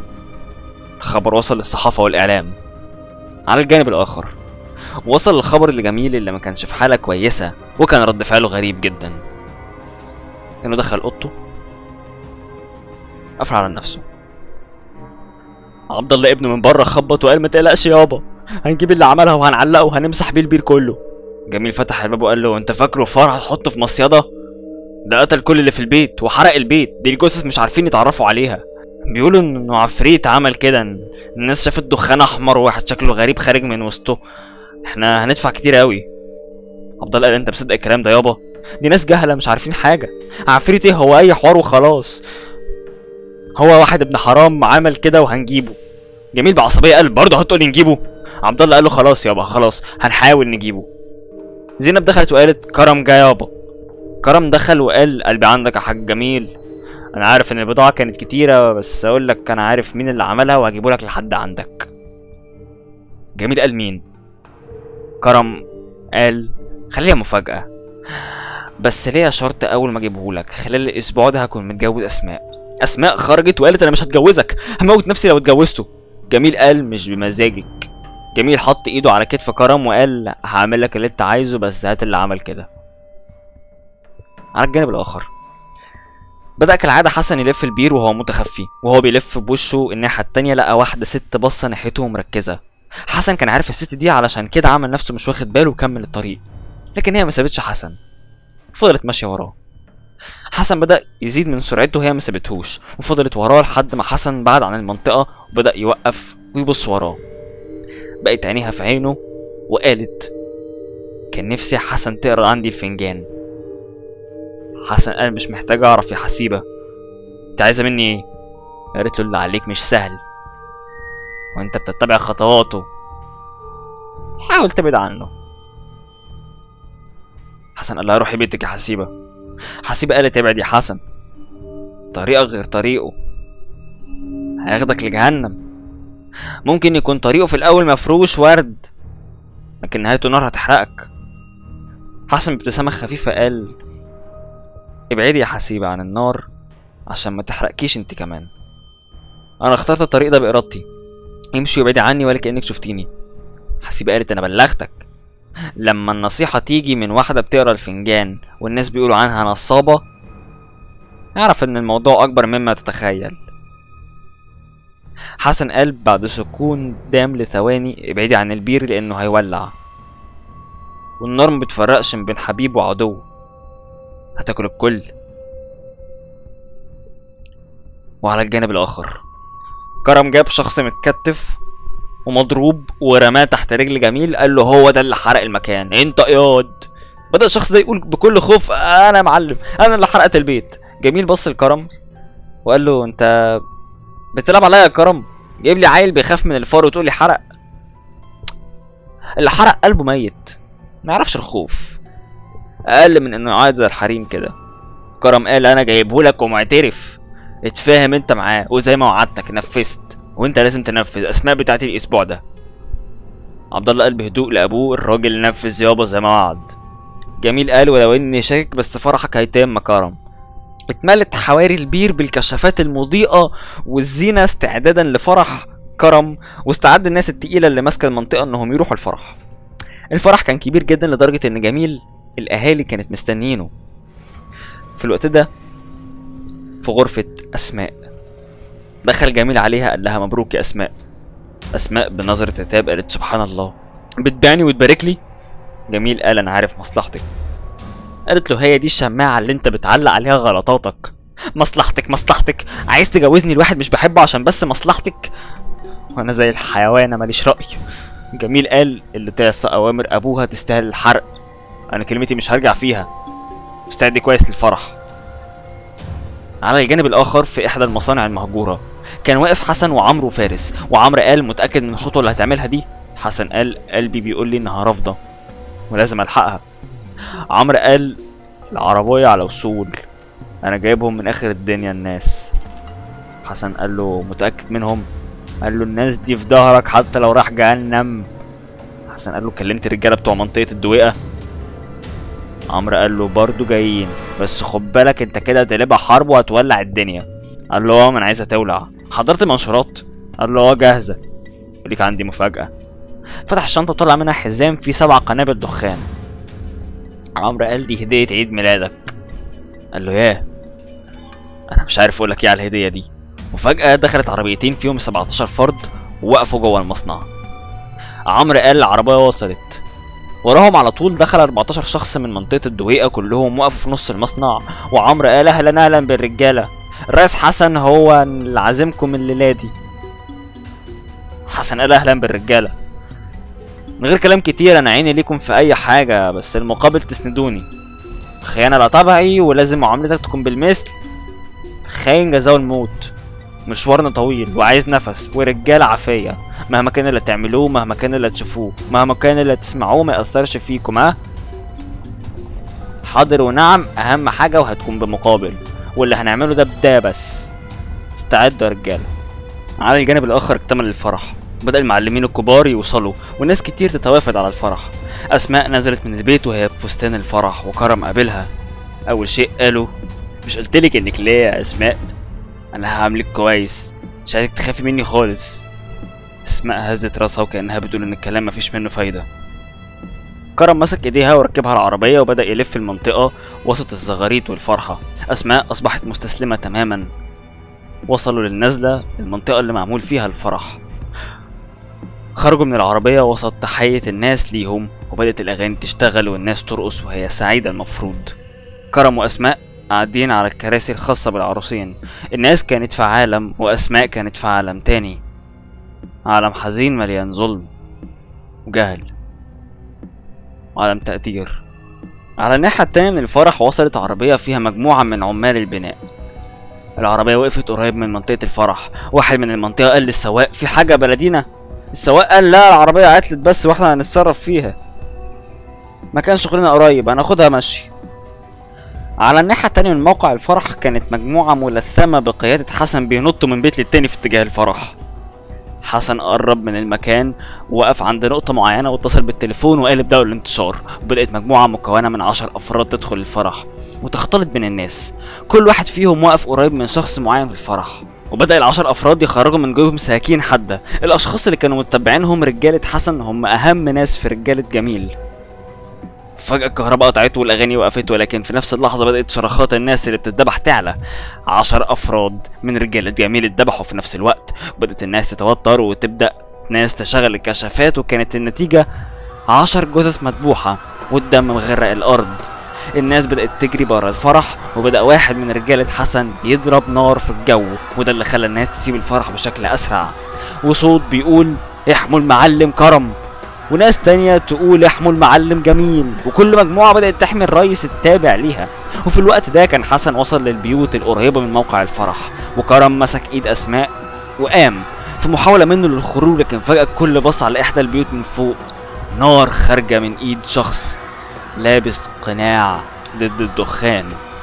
الخبر وصل للصحافة والإعلام على الجانب الآخر وصل الخبر لجميل اللي ما كانش في حالة كويسة وكان رد فعله غريب جدا إنه دخل أوضته قفل على نفسه عبد الله ابنه من بره خبط وقال ما تقلقش يابا هنجيب اللي عملها وهنعلقه وهنمسح بيه البير كله جميل فتح الباب وقال له انت فاكره فرع هتحطه في مصيده ده قتل كل اللي في البيت وحرق البيت دي الجثث مش عارفين يتعرفوا عليها بيقولوا انه عفريت عمل كده إن الناس شافت دخان احمر وواحد شكله غريب خارج من وسطه احنا هندفع كتير قوي عبد الله قال انت مصدق الكلام ده يابا دي ناس جهله مش عارفين حاجه عفريت ايه هو اي حوار وخلاص هو واحد ابن حرام عمل كده وهنجيبه جميل بعصبيه قال برضه هتقولي نجيبه عبد الله قال له خلاص يابا خلاص هنحاول نجيبه زينب دخلت وقالت كرم جا يابا كرم دخل وقال قلبي عندك يا حاج جميل انا عارف ان البضاعه كانت كتيره بس اقول لك انا عارف مين اللي عملها وهجيبه لك لحد عندك جميل قال مين كرم قال خليها مفاجاه بس ليا شرط اول ما اجيبه لك خلال الاسبوع ده هكون متجوز اسماء اسماء خرجت وقالت انا مش هتجوزك هموت نفسي لو اتجوزته جميل قال مش بمزاجك جميل حط ايده على كتف كرم وقال هعمل لك اللي انت عايزه بس هات اللي عمل كده على الجانب الاخر بدأ كالعادة حسن يلف البير وهو متخفي وهو بيلف بوشه الناحية التانية لقى واحدة ست باصة ناحيته مركزة حسن كان عارف الست دي علشان كده عمل نفسه مش واخد باله وكمل الطريق لكن هي ما سابتش حسن فضلت ماشية وراه حسن بدأ يزيد من سرعته وهي ما سابتهوش وفضلت وراه لحد ما حسن بعد عن المنطقة وبدأ يوقف ويبص وراه بقت عينيها في عينه وقالت كان نفسي يا حسن تقرا عندي الفنجان حسن قال مش محتاج اعرف يا حسيبة انت عايزة مني ايه قالت له اللي عليك مش سهل وانت بتتبع خطواته حاول تبعد عنه حسن قال لها روحي بيتك يا حسيبة حسيبة قالت ابعد يا حسن طريقك غير طريقه هياخدك لجهنم ممكن يكون طريقه في الأول مفروش ورد لكن نهايته نار هتحرقك حسن بابتسامة خفيفة قال ابعدي يا حسيبة عن النار عشان ما تحرقكيش انت كمان انا اخترت الطريق ده بارادتي امشي وابعدي عني ولا كانك شفتيني حسيبة قالت انا بلغتك لما النصيحة تيجي من واحدة بتقرا الفنجان والناس بيقولوا عنها نصابة اعرف ان الموضوع اكبر مما تتخيل حسن قال بعد سكون دام لثواني ابعدي عن البير لانه هيولع والنار ما بتفرقش بين حبيب وعدو هتاكل الكل وعلى الجانب الاخر كرم جاب شخص متكتف ومضروب ورماه تحت رجل جميل قال له هو ده اللي حرق المكان انت اياد بدأ الشخص ده يقول بكل خوف انا يا معلم انا اللي حرقت البيت جميل بص لكرم وقال له انت بتلعب عليا يا كرم جايب لي عيل بيخاف من الفار وتقول لي حرق اللي حرق قلبه ميت ما يعرفش الخوف اقل من انه يعيط زي الحريم كده كرم قال انا جايبهولك ومعترف اتفاهم انت معاه وزي ما وعدتك نفذت وانت لازم تنفذ اسماء بتاعت الاسبوع ده عبد الله قال بهدوء لابوه الراجل نفذ يابا زي ما وعد جميل قال ولو اني شاكك بس فرحك هيتم يا كرم اتملت حواري البير بالكشافات المضيئة والزينة استعدادا لفرح كرم واستعد الناس التقيلة اللي ماسكة المنطقة انهم يروحوا الفرح الفرح كان كبير جدا لدرجة ان جميل الاهالي كانت مستنيينه في الوقت ده في غرفة اسماء دخل جميل عليها قال لها مبروك يا اسماء اسماء بنظرة عتاب قالت سبحان الله بتبيعني وتبارك لي جميل قال انا عارف مصلحتك قالت له هي دي الشماعة اللي انت بتعلق عليها غلطاتك مصلحتك مصلحتك عايز تجوزني لواحد مش بحبه عشان بس مصلحتك وانا زي الحيوان ماليش رأي جميل قال اللي تعصى اوامر ابوها تستاهل الحرق انا كلمتي مش هرجع فيها استعدي كويس للفرح على الجانب الاخر في احدى المصانع المهجوره كان واقف حسن وعمرو فارس وعمرو قال متاكد من الخطوه اللي هتعملها دي حسن قال قلبي بيقول لي انها رافضه ولازم الحقها عمرو قال العربيه على وصول انا جايبهم من اخر الدنيا الناس حسن قال له متاكد منهم قال له الناس دي في ظهرك حتى لو راح جهنم حسن قال له كلمت الرجاله بتوع منطقه الدويقه عمرو قال له برضه جايين بس خد بالك انت كده هتقلبها حرب وهتولع الدنيا قال له اه ما انا عايزها تولع حضرت المنشورات قال له اه جاهزه وليك عندي مفاجاه فتح الشنطه وطلع منها حزام فيه سبع قنابل دخان عمرو قال دي هديه عيد ميلادك قال له ياه انا مش عارف اقول لك ايه على الهديه دي وفجاه دخلت عربيتين فيهم 17 فرد ووقفوا جوه المصنع عمرو قال العربيه وصلت وراهم على طول دخل 14 شخص من منطقة الدويقة كلهم وقفوا في نص المصنع وعمرو قال أهلا أهلا بالرجالة الرئيس حسن هو اللي عازمكم الليلة دي حسن قال أهلا بالرجالة من غير كلام كتير أنا عيني ليكم في أي حاجة بس المقابل تسندوني خيانة لا طبعي ولازم معاملتك تكون بالمثل خاين جزاه الموت مشوارنا طويل وعايز نفس ورجالة عافية مهما كان اللي تعملوه مهما كان اللي تشوفوه مهما كان اللي تسمعوه ما يأثرش فيكم ها حاضر ونعم أهم حاجة وهتكون بمقابل واللي هنعمله ده بداية بس استعدوا يا رجالة على الجانب الآخر اكتمل الفرح بدأ المعلمين الكبار يوصلوا وناس كتير تتوافد على الفرح أسماء نزلت من البيت وهي بفستان الفرح وكرم قابلها أول شيء قالوا مش قلتلك إنك ليه يا أسماء أنا هعملك كويس مش عايزك تخافي مني خالص اسماء هزت راسها وكأنها بتقول إن الكلام مفيش منه فايدة كرم مسك ايديها وركبها العربية وبدأ يلف المنطقة وسط الزغاريت والفرحة أسماء أصبحت مستسلمة تماما وصلوا للنزلة المنطقة اللي معمول فيها الفرح خرجوا من العربية وسط تحية الناس ليهم وبدأت الأغاني تشتغل والناس ترقص وهي سعيدة المفروض كرم وأسماء قاعدين على الكراسي الخاصة بالعروسين الناس كانت في عالم وأسماء كانت في عالم تاني عالم حزين مليان ظلم وجهل وعالم تقدير على الناحية التانية من الفرح وصلت عربية فيها مجموعة من عمال البناء العربية وقفت قريب من منطقة الفرح واحد من المنطقة قال للسواق في حاجة بلدينا السواق قال لا العربية عطلت بس واحنا هنتصرف فيها مكان شغلنا قريب هناخدها مشي على الناحية التانية من موقع الفرح كانت مجموعة ملثمة بقيادة حسن بينطوا من بيت للتاني في اتجاه الفرح حسن قرب من المكان وقف عند نقطة معينة واتصل بالتليفون وقال ابدأوا الانتشار بدأت مجموعة مكونة من عشر أفراد تدخل الفرح وتختلط بين الناس كل واحد فيهم واقف قريب من شخص معين في الفرح وبدأ العشر أفراد يخرجوا من جوهم سكاكين حادة الأشخاص اللي كانوا متبعينهم رجالة حسن هم أهم ناس في رجالة جميل فجأة الكهرباء قطعت والأغاني وقفت ولكن في نفس اللحظة بدأت صرخات الناس اللي بتتذبح تعلى عشر أفراد من رجالة جميل اتذبحوا في نفس الوقت بدأت الناس تتوتر وتبدأ ناس تشغل الكشافات وكانت النتيجة عشر جثث مذبوحة والدم مغرق الأرض الناس بدأت تجري برا الفرح وبدأ واحد من رجالة حسن يضرب نار في الجو وده اللي خلى الناس تسيب الفرح بشكل أسرع وصوت بيقول احموا المعلم كرم وناس تانية تقول احموا المعلم جميل وكل مجموعة بدأت تحمي الرئيس التابع ليها وفي الوقت ده كان حسن وصل للبيوت القريبة من موقع الفرح وكرم مسك ايد أسماء وقام في محاولة منه للخروج لكن فجأة الكل بص على إحدى البيوت من فوق نار خارجة من ايد شخص لابس قناع ضد الدخان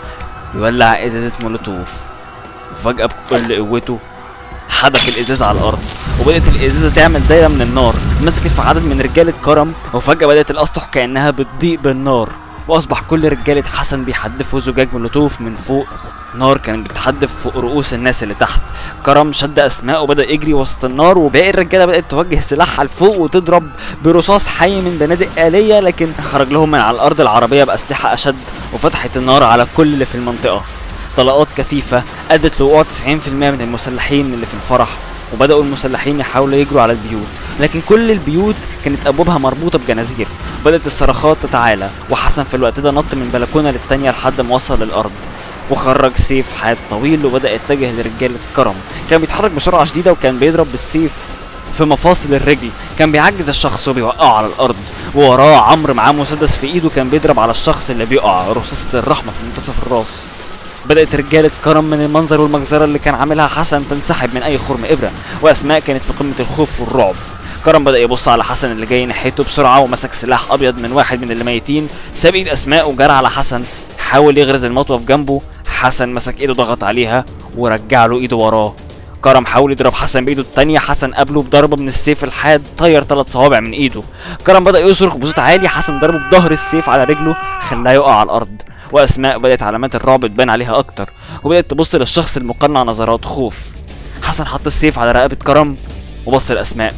يولع ازازة مولوتوف وفجأة بكل قوته حدف الازاز على الارض وبدات الازازه تعمل دايره من النار مسكت في عدد من رجاله كرم وفجاه بدات الاسطح كانها بتضيء بالنار واصبح كل رجاله حسن بيحدفوا زجاج مولوتوف من فوق نار كانت بتحدف فوق رؤوس الناس اللي تحت كرم شد اسماء وبدا يجري وسط النار وباقي الرجاله بدات توجه سلاحها لفوق وتضرب برصاص حي من بنادق آلية لكن خرج لهم من على الارض العربيه باسلحه اشد وفتحت النار على كل اللي في المنطقه طلقات كثيفة أدت لوقوع 90% من المسلحين اللي في الفرح وبدأوا المسلحين يحاولوا يجروا على البيوت لكن كل البيوت كانت أبوابها مربوطة بجنازير بدأت الصرخات تتعالى وحسن في الوقت ده نط من بلكونة للتانية لحد ما وصل للأرض وخرج سيف حاد طويل وبدأ يتجه لرجالة كرم كان بيتحرك بسرعة شديدة وكان بيضرب بالسيف في مفاصل الرجل كان بيعجز الشخص وبيوقعه على الأرض ووراه عمرو معاه مسدس في ايده كان بيضرب على الشخص اللي بيقع رصاصة الرحمة في منتصف الراس بدأت رجالة كرم من المنظر والمجزرة اللي كان عاملها حسن تنسحب من أي خرم إبرة وأسماء كانت في قمة الخوف والرعب كرم بدأ يبص على حسن اللي جاي ناحيته بسرعة ومسك سلاح أبيض من واحد من اللي ميتين ساب إيد أسماء وجرى على حسن حاول يغرز المطوة في جنبه حسن مسك إيده ضغط عليها ورجع له إيده وراه كرم حاول يضرب حسن بايده التانية حسن قابله بضربة من السيف الحاد طير ثلاث صوابع من ايده كرم بدأ يصرخ بصوت عالي حسن ضربه بظهر السيف على رجله خلاه يقع على الأرض واسماء بدات علامات الرعب تبان عليها اكتر وبدات تبص للشخص المقنع نظرات خوف حسن حط السيف على رقبه كرم وبص لاسماء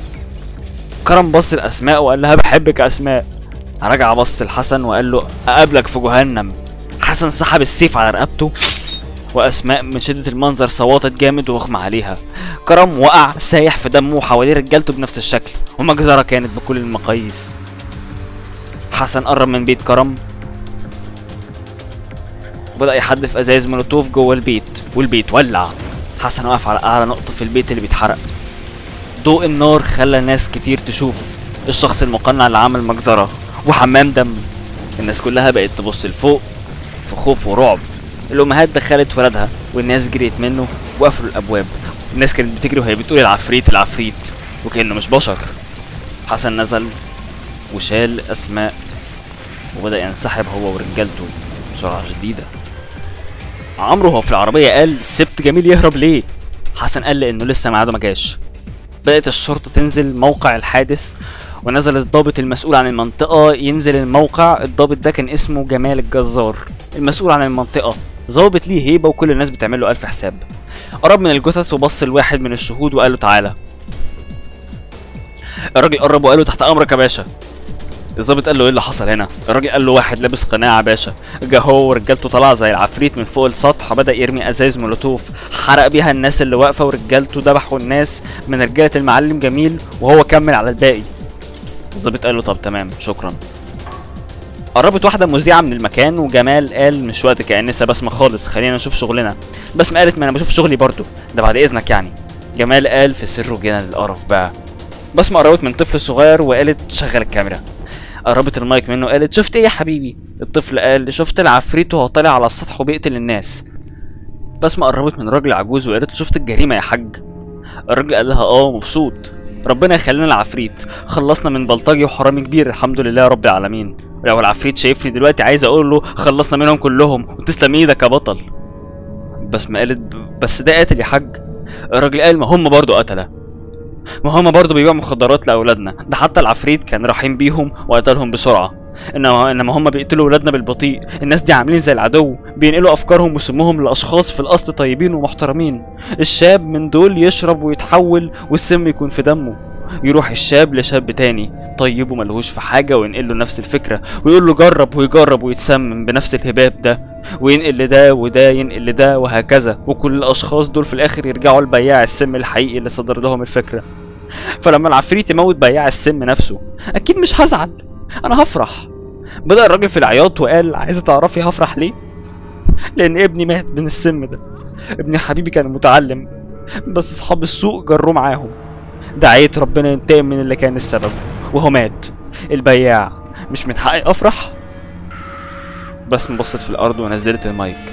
كرم بص لاسماء وقال لها بحبك يا اسماء رجع بص لحسن وقال له اقابلك في جهنم حسن سحب السيف على رقبته واسماء من شده المنظر صوتت جامد واغمى عليها كرم وقع سايح في دمه وحواليه رجالته بنفس الشكل ومجزره كانت بكل المقاييس حسن قرب من بيت كرم وبدأ يحدف أزايز مولوتوف جوه البيت والبيت ولع حسن واقف على أعلى نقطة في البيت اللي بيتحرق ضوء النار خلى ناس كتير تشوف الشخص المقنع اللي عمل مجزرة وحمام دم الناس كلها بقت تبص لفوق في خوف ورعب الأمهات دخلت ولادها والناس جريت منه وقفلوا الأبواب الناس كانت بتجري وهي بتقول العفريت العفريت وكأنه مش بشر حسن نزل وشال أسماء وبدأ ينسحب هو ورجالته بسرعة شديدة عمرو هو في العربية قال سبت جميل يهرب ليه؟ حسن قال لأنه لسه ميعاده ما جاش بدأت الشرطة تنزل موقع الحادث ونزل الضابط المسؤول عن المنطقة ينزل الموقع الضابط ده كان اسمه جمال الجزار المسؤول عن المنطقة ضابط ليه هيبة وكل الناس بتعمل له ألف حساب قرب من الجثث وبص لواحد من الشهود وقال له تعالى الراجل قرب وقال له تحت أمرك يا باشا الظابط قال له ايه اللي حصل هنا الراجل قال له واحد لابس قناع يا باشا جه هو ورجالته طلع زي العفريت من فوق السطح بدا يرمي ازايز مولوتوف حرق بيها الناس اللي واقفه ورجالته ذبحوا الناس من رجاله المعلم جميل وهو كمل على الباقي الظابط قال له طب تمام شكرا قربت واحدة مذيعة من المكان وجمال قال مش وقت كأنسة بسمة خالص خلينا نشوف شغلنا بسمة قالت ما انا بشوف شغلي برضو ده بعد اذنك يعني جمال قال في سره جينا للقرف بقى بسمة قربت من طفل صغير وقالت شغل الكاميرا قربت المايك منه قالت شفت ايه يا حبيبي الطفل قال شفت العفريت وهو طالع على السطح وبيقتل الناس بسمة قربت من راجل عجوز وقالت له شفت الجريمة يا حاج الراجل قال لها اه مبسوط ربنا يخلينا العفريت خلصنا من بلطجي وحرامي كبير الحمد لله يا رب العالمين لو العفريت شايفني دلوقتي عايز اقول له خلصنا منهم كلهم وتسلم ايدك يا بطل بس ما قالت بس ده قاتل يا حاج الراجل قال ما هم برضه قتله ما هم برضه بيبيعوا مخدرات لاولادنا ده حتى العفريت كان رحيم بيهم وقتلهم بسرعه انما انما هم بيقتلوا ولادنا بالبطيء الناس دي عاملين زي العدو بينقلوا افكارهم وسمهم لاشخاص في الاصل طيبين ومحترمين الشاب من دول يشرب ويتحول والسم يكون في دمه يروح الشاب لشاب تاني طيب وملهوش في حاجه وينقل له نفس الفكره ويقول له جرب ويجرب ويتسمم بنفس الهباب ده وينقل لده وده ينقل لده وهكذا وكل الاشخاص دول في الاخر يرجعوا لبياع السم الحقيقي اللي صدر لهم الفكره فلما العفريت يموت بياع السم نفسه اكيد مش هزعل انا هفرح بدأ الراجل في العياط وقال عايزة تعرفي هفرح ليه؟ لأن ابني مات من السم ده ابني حبيبي كان متعلم بس أصحاب السوق جروه معاهم دعيت ربنا ينتقم من اللي كان السبب وهو مات البياع مش من حقي أفرح؟ بس بصت في الأرض ونزلت المايك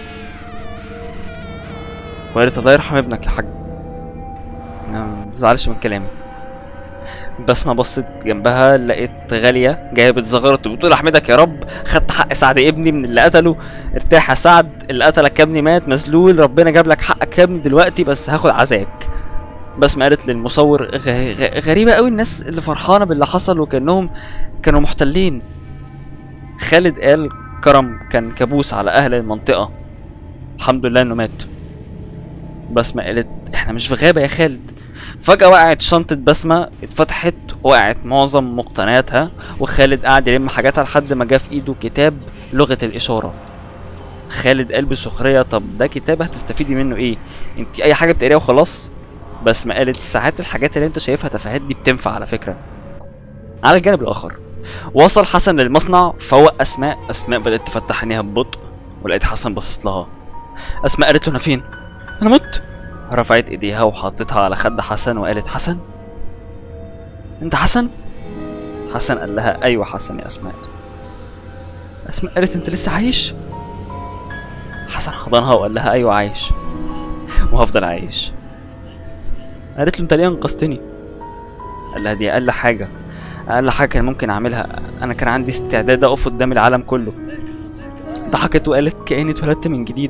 وقالت الله يرحم ابنك يا حاج ما تزعلش من كلامي بسمة بصت جنبها لقيت غالية جاية بتزغرط وبتقول احمدك يا رب خدت حق سعد ابني من اللي قتله ارتاح يا سعد اللي قتلك يا ابني مات مذلول ربنا جاب لك حقك يا ابني دلوقتي بس هاخد عزاك بسمة قالت للمصور غ... غ... غريبة قوي الناس اللي فرحانة باللي حصل وكأنهم كانوا محتلين خالد قال كرم كان كابوس على أهل المنطقة الحمد لله إنه مات بسمة قالت احنا مش في غابة يا خالد فجأة وقعت شنطة بسمة اتفتحت وقعت معظم مقتنياتها وخالد قعد يلم حاجاتها لحد ما جه في ايده كتاب لغة الإشارة خالد قال بسخرية طب ده كتاب هتستفيدي منه ايه انت اي حاجة بتقريها وخلاص بس ما قالت ساعات الحاجات اللي انت شايفها تفاهات دي بتنفع على فكرة على الجانب الآخر وصل حسن للمصنع فوق أسماء أسماء بدأت تفتح عينيها ببطء ولقيت حسن باصص لها أسماء قالت له أنا فين؟ أنا مت رفعت ايديها وحطتها على خد حسن وقالت حسن انت حسن حسن قال لها ايوه حسن يا اسماء اسماء قالت انت لسه عايش حسن حضنها وقال لها ايوه عايش وهفضل عايش قالت له انت ليه انقذتني قال لها دي اقل حاجه اقل حاجه كان ممكن اعملها انا كان عندي استعداد اقف قدام العالم كله ضحكت وقالت كاني اتولدت من جديد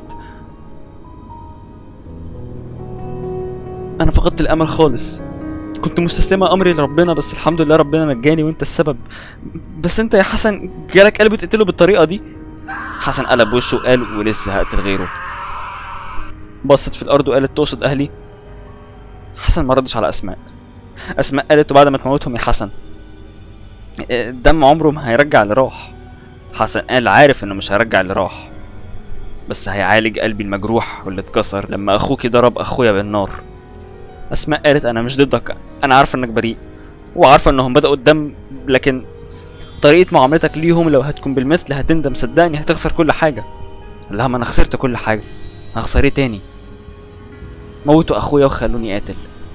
انا فقدت الامل خالص كنت مستسلمة امري لربنا بس الحمد لله ربنا نجاني وانت السبب بس انت يا حسن جالك قلب تقتله بالطريقة دي حسن قلب وشه وقال ولسه هقتل غيره بصت في الارض وقالت تقصد اهلي حسن ما ردش على اسماء اسماء قالت بعد ما تموتهم يا حسن الدم عمره ما هيرجع اللي راح حسن قال عارف انه مش هيرجع اللي راح بس هيعالج قلبي المجروح واللي اتكسر لما اخوكي ضرب اخويا بالنار اسماء قالت انا مش ضدك انا عارفه انك بريء وعارفه انهم بدأوا الدم لكن طريقة معاملتك ليهم لو هتكون بالمثل هتندم صدقني هتخسر كل حاجة قال لها ما انا خسرت كل حاجة هخسر ايه تاني موتوا اخويا وخلوني قاتل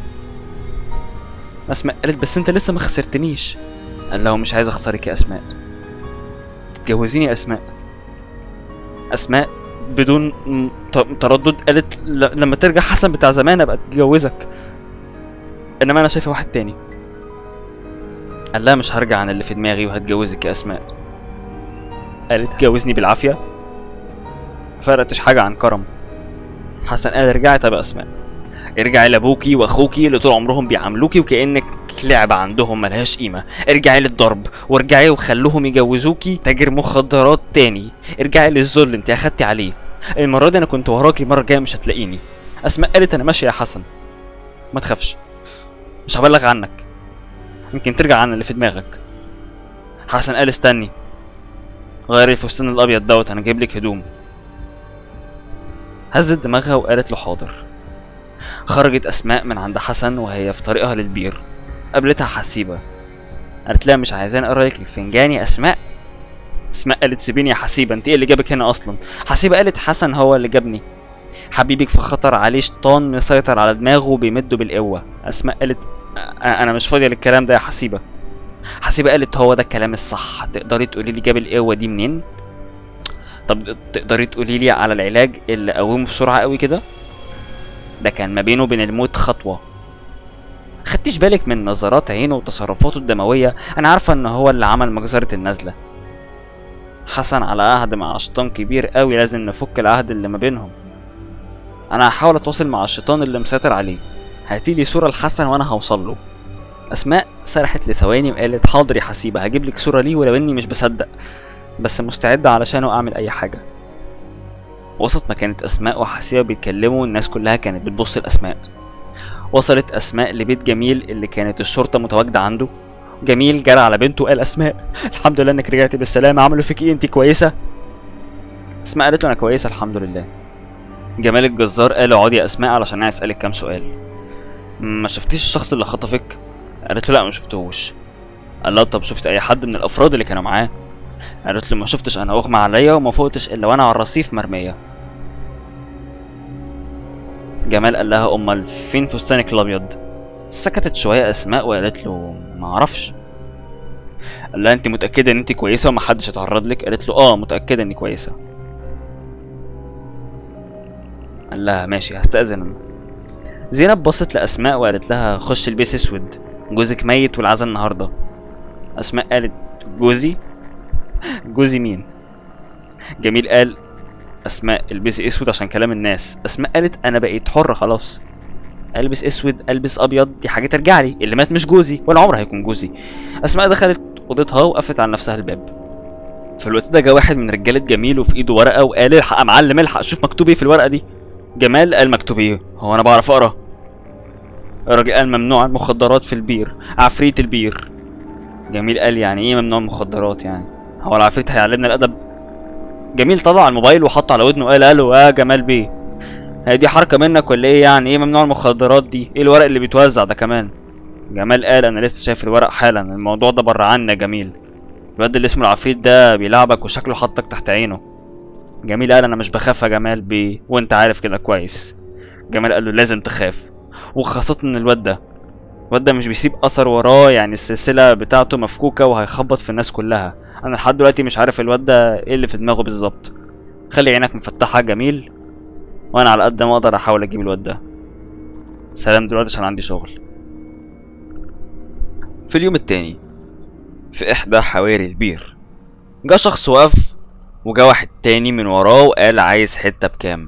اسماء قالت بس انت لسه ما خسرتنيش قال لها مش عايز اخسرك يا اسماء تتجوزيني يا اسماء اسماء بدون م- ت- تردد قالت ل- لما ترجع حسن بتاع زمان ابقى اتجوزك انما انا شايفه واحد تاني قال لها مش هرجع عن اللي في دماغي وهتجوزك يا اسماء قالت تجوزني بالعافيه فرقتش حاجه عن كرم حسن قال ارجعي طب يا اسماء ارجعي لابوكي واخوكي اللي طول عمرهم بيعاملوكي وكانك لعبه عندهم ملهاش قيمه ارجعي للضرب وارجعي وخلوهم يجوزوكي تاجر مخدرات تاني ارجعي للذل انت اخدتي عليه المره دي انا كنت وراكي المره الجايه مش هتلاقيني اسماء قالت انا ماشيه يا حسن ما تخافش مش هبلغ عنك يمكن ترجع عن اللي في دماغك حسن قال استني غيري الفستان الابيض دوت انا جايب لك هدوم هزت دماغها وقالت له حاضر خرجت اسماء من عند حسن وهي في طريقها للبير قابلتها حسيبه قالت لها مش عايزاني اقرا لك الفنجان يا اسماء اسماء قالت سيبيني يا حسيبه انت ايه اللي جابك هنا اصلا حسيبه قالت حسن هو اللي جابني حبيبك في خطر عليه شيطان مسيطر على دماغه وبيمده بالقوه اسماء قالت أ- انا مش فاضيه للكلام ده يا حسيبه حسيبة قالت هو ده الكلام الصح تقدري تقولي لي جاب القوة دي منين طب تقدري تقولي لي على العلاج اللي قومه بسرعة قوي كده ده كان ما بينه وبين الموت خطوة خدتيش بالك من نظرات عينه وتصرفاته الدموية أنا عارفة إن هو اللي عمل مجزرة النزلة حسن على عهد مع شيطان كبير قوي لازم نفك العهد اللي ما بينهم أنا هحاول أتواصل مع الشيطان اللي مسيطر عليه هاتيلي صورة لحسن وأنا هوصل له أسماء سرحت لثواني وقالت حاضر يا حسيبة هجيب لك صورة ليه ولو إني مش بصدق بس مستعدة علشانه أعمل أي حاجة وسط ما كانت أسماء وحسيبة بيتكلموا الناس كلها كانت بتبص لأسماء وصلت أسماء لبيت جميل اللي كانت الشرطة متواجدة عنده جميل جرى على بنته وقال أسماء الحمد لله إنك رجعتي بالسلامة عملوا فيك إيه أنت كويسة أسماء قالت له أنا كويسة الحمد لله جمال الجزار قال اقعدي يا أسماء علشان أنا أسألك كام سؤال ما شفتيش الشخص اللي خطفك قالت له لا ما شفتهوش قال لها طب شفت اي حد من الافراد اللي كانوا معاه قالت له ما شفتش انا اغمى عليا وما فوقتش الا وانا على الرصيف مرميه جمال قال لها امال فين فستانك الابيض سكتت شويه اسماء وقالت له ما اعرفش قال لها انت متاكده ان انت كويسه ومحدش اتعرض لك قالت له اه متاكده اني كويسه قال لها ماشي هستأذن انا زينب بصت لأسماء وقالت لها خش البس اسود جوزك ميت والعزا النهارده أسماء قالت جوزي جوزي مين جميل قال أسماء البسي اسود عشان كلام الناس أسماء قالت أنا بقيت حرة خلاص ألبس اسود ألبس أبيض دي حاجة ترجع لي اللي مات مش جوزي ولا عمره هيكون جوزي أسماء دخلت أوضتها وقفت على نفسها الباب في الوقت ده جه واحد من رجالة جميل وفي ايده ورقة وقال الحق يا معلم الحق شوف مكتوب ايه في الورقة دي جمال قال مكتوب ايه هو انا بعرف اقرا الراجل قال ممنوع المخدرات في البير عفريت البير جميل قال يعني ايه ممنوع المخدرات يعني هو العفريت هيعلمنا الادب جميل طلع الموبايل وحطه على ودنه وقال الو اه جمال بيه هي دي حركه منك ولا ايه يعني ايه ممنوع المخدرات دي ايه الورق اللي بيتوزع ده كمان جمال قال انا لسه شايف الورق حالا الموضوع ده بره عني يا جميل الواد اللي اسمه العفريت ده بيلعبك وشكله حطك تحت عينه جميل قال انا مش بخاف يا جمال بيه وانت عارف كده كويس جمال قال له لازم تخاف وخاصة ان الواد ده الواد ده مش بيسيب اثر وراه يعني السلسلة بتاعته مفكوكة وهيخبط في الناس كلها انا لحد دلوقتي مش عارف الواد ده ايه اللي في دماغه بالظبط خلي عينك مفتحة جميل وانا على قد ما اقدر احاول اجيب الواد ده سلام دلوقتي عشان عندي شغل في اليوم التاني في احدى حواري البير جه شخص وقف وجا واحد تاني من وراه وقال عايز حتة بكام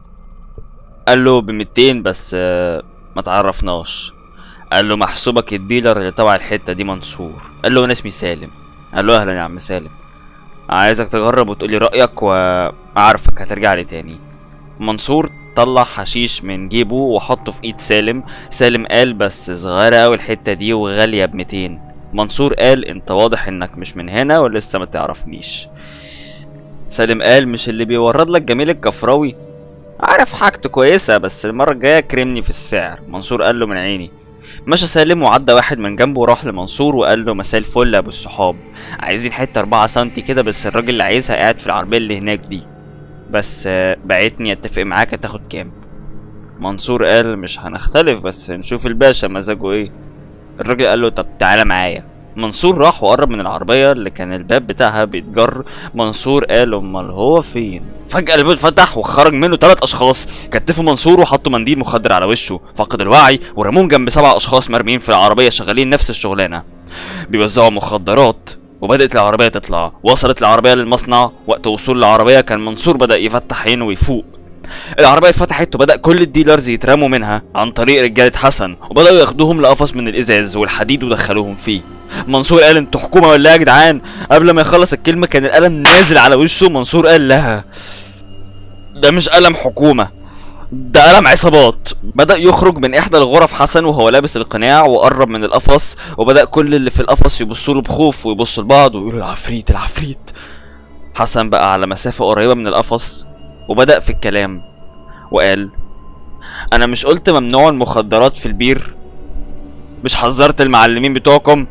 قال له بميتين بس آه، ما تعرفناش قال له محسوبك الديلر اللي تبع الحتة دي منصور قال له انا اسمي سالم قال له اهلا يا عم سالم عايزك تجرب وتقولي رأيك وأعرفك هترجع لي تاني منصور طلع حشيش من جيبه وحطه في ايد سالم سالم قال بس صغيرة اوي الحتة دي وغالية بميتين منصور قال انت واضح انك مش من هنا ولسه ما تعرفنيش سالم قال مش اللي بيورد لك جميل الكفراوي عارف حاجته كويسة بس المرة الجاية كرمني في السعر منصور قال له من عيني مشى سالم وعدى واحد من جنبه وراح لمنصور وقال له مساء الفل يا ابو الصحاب عايزين حتة أربعة سنتي كده بس الراجل اللي عايزها قاعد في العربية اللي هناك دي بس آه، بعتني اتفق معاك تاخد كام منصور قال مش هنختلف بس نشوف الباشا مزاجه ايه الراجل قال له طب تعالى معايا منصور راح وقرب من العربية اللي كان الباب بتاعها بيتجر منصور قال امال هو فين فجأة الباب اتفتح وخرج منه ثلاث اشخاص كتفوا منصور وحطوا منديل مخدر على وشه فقد الوعي ورموهم جنب سبع اشخاص مرميين في العربية شغالين نفس الشغلانة بيوزعوا مخدرات وبدأت العربية تطلع وصلت العربية للمصنع وقت وصول العربية كان منصور بدأ يفتح عينه ويفوق العربية اتفتحت وبدأ كل الديلرز يترموا منها عن طريق رجالة حسن وبدأوا ياخدوهم لقفص من الإزاز والحديد ودخلوهم فيه منصور قال انتوا حكومة ولا إيه يا جدعان قبل ما يخلص الكلمة كان القلم نازل على وشه منصور قال لها ده مش قلم حكومة ده قلم عصابات بدأ يخرج من إحدى الغرف حسن وهو لابس القناع وقرب من القفص وبدأ كل اللي في القفص يبصوا له بخوف ويبصوا لبعض ويقولوا العفريت العفريت حسن بقى على مسافة قريبة من القفص وبدأ في الكلام وقال أنا مش قلت ممنوع المخدرات في البير مش حذرت المعلمين بتوعكم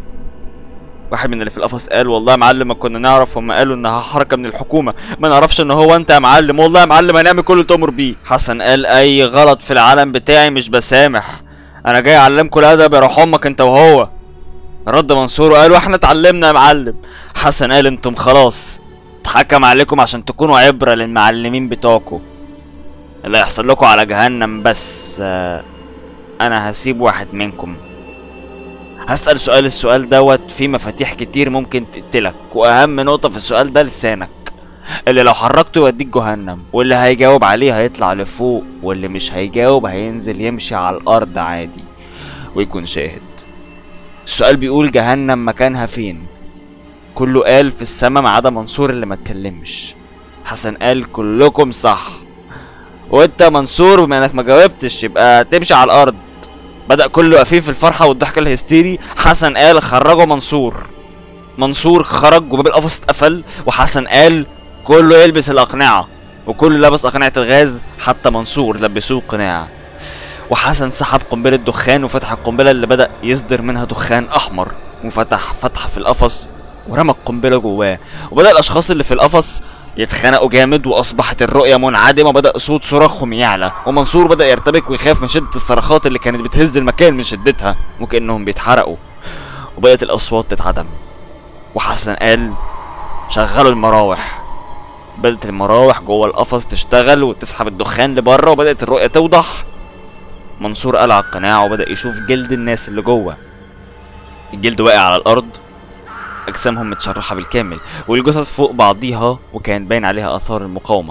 واحد من اللي في القفص قال والله يا معلم ما كنا نعرف هم قالوا انها حركه من الحكومه ما نعرفش ان هو انت يا معلم والله يا معلم هنعمل كل اللي تؤمر بيه حسن قال اي غلط في العالم بتاعي مش بسامح انا جاي اعلمكم الادب يا روح امك انت وهو رد منصور وقال واحنا اتعلمنا يا معلم حسن قال انتم خلاص اتحكم عليكم عشان تكونوا عبرة للمعلمين بتوعكم اللي هيحصل لكم على جهنم بس آه، انا هسيب واحد منكم هسأل سؤال السؤال دوت فيه مفاتيح كتير ممكن تقتلك واهم نقطة في السؤال ده لسانك اللي لو حركته يوديك جهنم واللي هيجاوب عليه هيطلع لفوق واللي مش هيجاوب هينزل يمشي على الارض عادي ويكون شاهد السؤال بيقول جهنم مكانها فين كله قال في السما ما عدا منصور اللي ما اتكلمش حسن قال كلكم صح وانت يا منصور بما انك ما جاوبتش يبقى تمشي على الارض بدأ كله واقفين في الفرحة والضحك الهستيري حسن قال خرجوا منصور منصور خرج وباب القفص اتقفل وحسن قال كله يلبس الأقنعة وكله لبس أقنعة الغاز حتى منصور لبسوه قناع وحسن سحب قنبلة دخان وفتح القنبلة اللي بدأ يصدر منها دخان أحمر وفتح فتحة في القفص ورمى القنبلة جواه وبدأ الأشخاص اللي في القفص يتخانقوا جامد واصبحت الرؤيه منعدمه وبدا صوت صراخهم يعلى ومنصور بدا يرتبك ويخاف من شده الصرخات اللي كانت بتهز المكان من شدتها وكانهم بيتحرقوا وبدات الاصوات تتعدم وحسن قال شغلوا المراوح بدات المراوح جوه القفص تشتغل وتسحب الدخان لبره وبدات الرؤيه توضح منصور قلع القناع وبدا يشوف جلد الناس اللي جوه الجلد واقع على الارض اجسامهم متشرحه بالكامل والجثث فوق بعضيها وكان باين عليها اثار المقاومه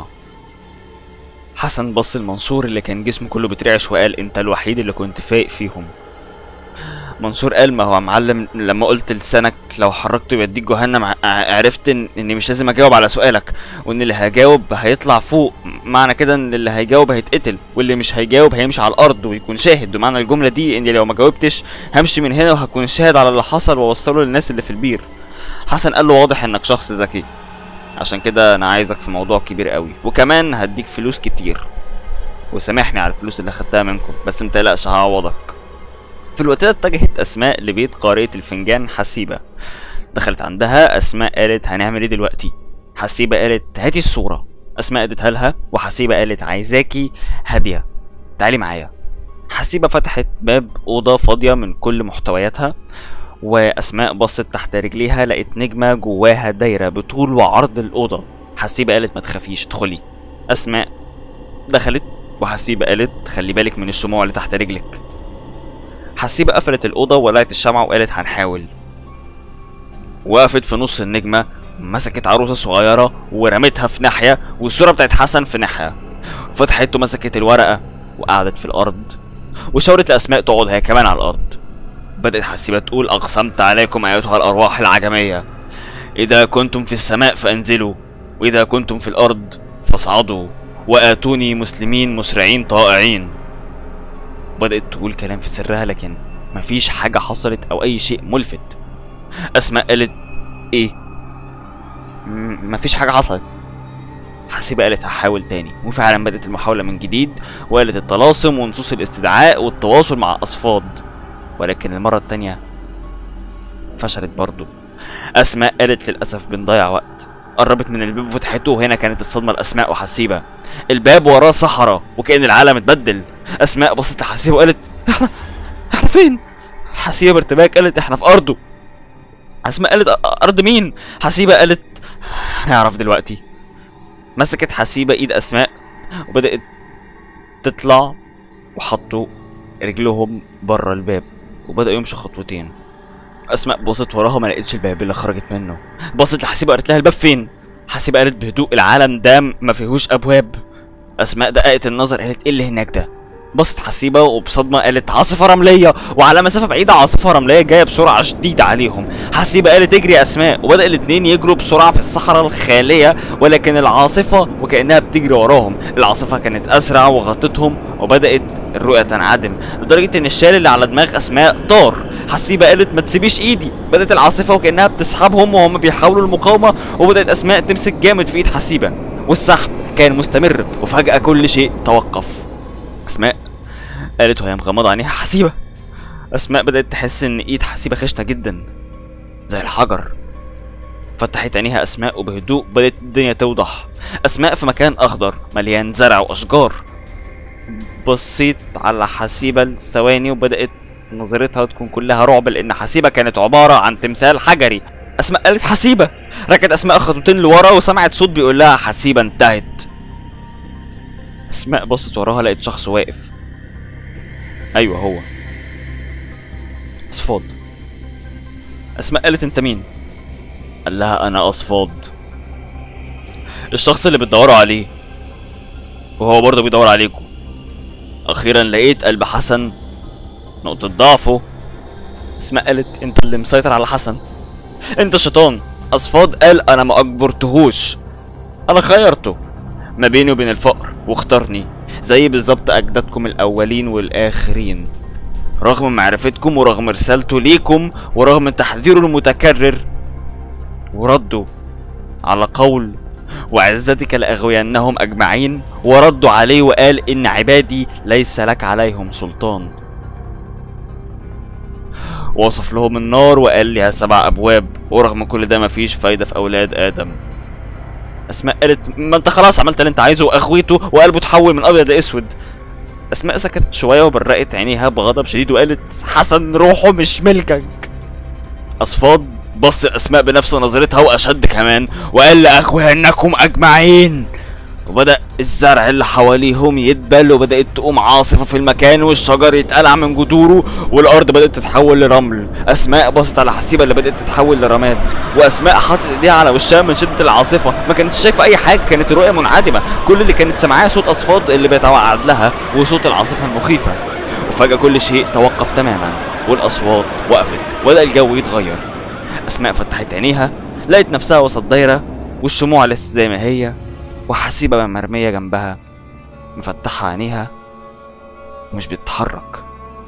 حسن بص لمنصور اللي كان جسمه كله بيترعش وقال انت الوحيد اللي كنت فايق فيهم منصور قال ما هو يا معلم لما قلت لسانك لو حركته يوديك جهنم ع- عرفت ان اني مش لازم اجاوب على سؤالك وان اللي هيجاوب هيطلع فوق معنى كده ان اللي هيجاوب هيتقتل واللي مش هيجاوب هيمشي على الارض ويكون شاهد ومعنى الجمله دي اني لو ما جاوبتش همشي من هنا وهكون شاهد على اللي حصل واوصله للناس اللي في البير حسن قال له واضح انك شخص ذكي عشان كده انا عايزك في موضوع كبير قوي وكمان هديك فلوس كتير وسامحني على الفلوس اللي خدتها منكم بس متقلقش هعوضك في الوقت ده اتجهت اسماء لبيت قارئة الفنجان حسيبة دخلت عندها اسماء قالت هنعمل ايه دلوقتي حسيبة قالت هاتي الصورة اسماء اديتها لها وحسيبة قالت عايزاكي هادية تعالي معايا حسيبة فتحت باب أوضة فاضية من كل محتوياتها وأسماء بصت تحت رجليها لقيت نجمة جواها دايرة بطول وعرض الأوضة حسيبة قالت ما تخافيش ادخلي أسماء دخلت وحسيبة قالت خلي بالك من الشموع اللي تحت رجلك حسيبة قفلت الأوضة ولقت الشمعة وقالت هنحاول وقفت في نص النجمة مسكت عروسة صغيرة ورمتها في ناحية والصورة بتاعت حسن في ناحية فتحت ومسكت الورقة وقعدت في الأرض وشاورت لأسماء تقعد هي كمان على الأرض بدأت حسيبة تقول أقسمت عليكم أيتها الأرواح العجمية إذا كنتم في السماء فأنزلوا وإذا كنتم في الأرض فاصعدوا وآتوني مسلمين مسرعين طائعين بدأت تقول كلام في سرها لكن مفيش حاجة حصلت أو أي شيء ملفت أسماء قالت إيه م- مفيش حاجة حصلت حسيبة قالت هحاول تاني وفعلا بدأت المحاولة من جديد وقالت الطلاسم ونصوص الاستدعاء والتواصل مع أصفاد ولكن المرة التانية فشلت برضو أسماء قالت للأسف بنضيع وقت قربت من الباب وفتحته وهنا كانت الصدمة لأسماء وحسيبة الباب وراه صحراء وكأن العالم اتبدل أسماء بصت لحسيبة وقالت احنا احنا فين؟ حسيبة بارتباك قالت احنا في أرضه أسماء قالت "أ- أرض مين؟ حسيبة قالت هنعرف دلوقتي مسكت حسيبة إيد أسماء وبدأت تطلع وحطوا رجلهم بره الباب وبدأوا يمشوا خطوتين أسماء بصت وراها ما لقيتش الباب اللي خرجت منه بصت لحسيبة قالت لها الباب فين حسيبة قالت بهدوء العالم ده ما فيهوش أبواب أسماء دققت النظر قالت إيه اللي هناك ده بصت حسيبة وبصدمة قالت عاصفة رملية وعلى مسافة بعيدة عاصفة رملية جاية بسرعة شديدة عليهم حسيبة قالت اجري يا أسماء وبدأ الاتنين يجروا بسرعة في الصحراء الخالية ولكن العاصفة وكأنها بتجري وراهم العاصفة كانت أسرع وغطتهم وبدأت الرؤية تنعدم لدرجة إن الشال اللي على دماغ أسماء طار حسيبة قالت ما تسيبيش إيدي بدأت العاصفة وكأنها بتسحبهم وهم بيحاولوا المقاومة وبدأت أسماء تمسك جامد في إيد حسيبة والسحب كان مستمر وفجأة كل شيء توقف أسماء قالت وهي مغمضة عينيها حسيبة أسماء بدأت تحس إن إيد حسيبة خشنة جدا زي الحجر فتحت عينيها أسماء وبهدوء بدأت الدنيا توضح أسماء في مكان أخضر مليان زرع وأشجار بصيت على حسيبة لثواني وبدأت نظرتها تكون كلها رعب لان حسيبه كانت عباره عن تمثال حجري اسماء قالت حسيبه ركت اسماء خطوتين لورا وسمعت صوت بيقول لها حسيبه انتهت اسماء بصت وراها لقيت شخص واقف ايوه هو اصفاد اسماء قالت انت مين قال لها انا اصفاد الشخص اللي بتدوروا عليه وهو برضه بيدور عليكم اخيرا لقيت قلب حسن نقطة ضعفه اسماء قالت انت اللي مسيطر على حسن انت شيطان اصفاد قال انا ما اجبرتهوش انا خيرته ما بيني وبين الفقر واختارني زي بالظبط اجدادكم الاولين والاخرين رغم معرفتكم ورغم رسالته ليكم ورغم تحذيره المتكرر وردوا على قول وعزتك لأغوينهم أجمعين وردوا عليه وقال إن عبادي ليس لك عليهم سلطان وصف لهم النار وقال لها سبع أبواب ورغم كل ده مفيش فايدة في أولاد آدم أسماء قالت ما أنت خلاص عملت اللي أنت عايزه وأخويته وقلبه اتحول من أبيض لأسود أسماء سكتت شوية وبرقت عينيها بغضب شديد وقالت حسن روحه مش ملكك أصفاد بص أسماء بنفس نظرتها وأشد كمان وقال لأخويا إنكم أجمعين وبدأ الزرع اللي حواليهم يدبل وبدأت تقوم عاصفة في المكان والشجر يتقلع من جذوره والأرض بدأت تتحول لرمل أسماء بصت على حسيبة اللي بدأت تتحول لرماد وأسماء حاطت إيديها على وشها من شدة العاصفة ما كانتش شايفة أي حاجة كانت الرؤية منعدمة كل اللي كانت سامعاه صوت أصفاد اللي بيتوعد لها وصوت العاصفة المخيفة وفجأة كل شيء توقف تماما والأصوات وقفت وبدأ الجو يتغير أسماء فتحت عينيها لقت نفسها وسط دايرة والشموع لسه زي ما هي وحسيبة مرمية جنبها مفتحة عينيها ومش بتتحرك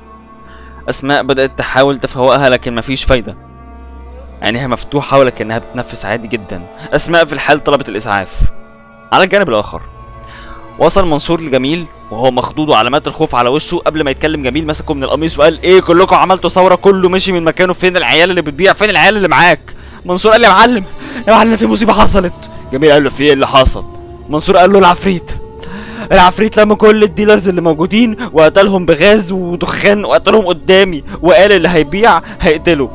أسماء بدأت تحاول تفوقها لكن مفيش فايدة عينيها مفتوحة ولكنها بتنفس عادي جدا أسماء في الحال طلبت الإسعاف على الجانب الآخر وصل منصور لجميل وهو مخضوض وعلامات الخوف على وشه قبل ما يتكلم جميل مسكه من القميص وقال ايه كلكم عملتوا ثوره كله مشي من مكانه فين العيال اللي بتبيع فين العيال اللي معاك منصور قال لي يا معلم يا معلم في مصيبه حصلت جميل قال له في ايه اللي حصل منصور قال له العفريت العفريت لما كل الديلرز اللي موجودين وقتلهم بغاز ودخان وقتلهم قدامي وقال اللي هيبيع هيقتله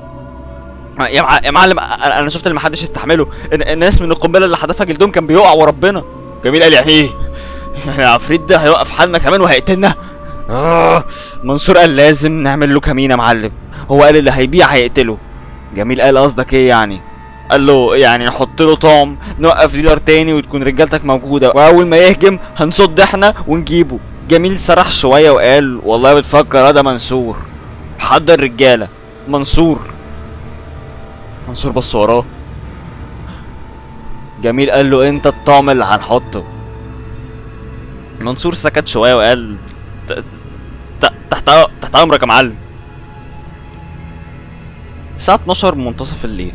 يا مع... يا معلم انا أنا شفت اللي محدش يستحمله إن- الناس من القنبله اللي حدفها جلدهم كان بيقع وربنا جميل قال يعني ايه العفريت ده هيوقف حالنا كمان وهيقتلنا آه. منصور قال لازم نعمل له كمين يا معلم هو قال اللي هيبيع هيقتله جميل قال قصدك ايه يعني قال له يعني نحط له طعم نوقف ديلر تاني وتكون رجالتك موجوده واول ما يهجم هنصد احنا ونجيبه جميل سرح شويه وقال والله بتفكر هذا منصور حضر رجاله منصور منصور بص وراه جميل قال له انت الطعم اللي هنحطه منصور سكت شويه وقال ت- ت- تحت تحت امرك يا معلم الساعة 12 منتصف الليل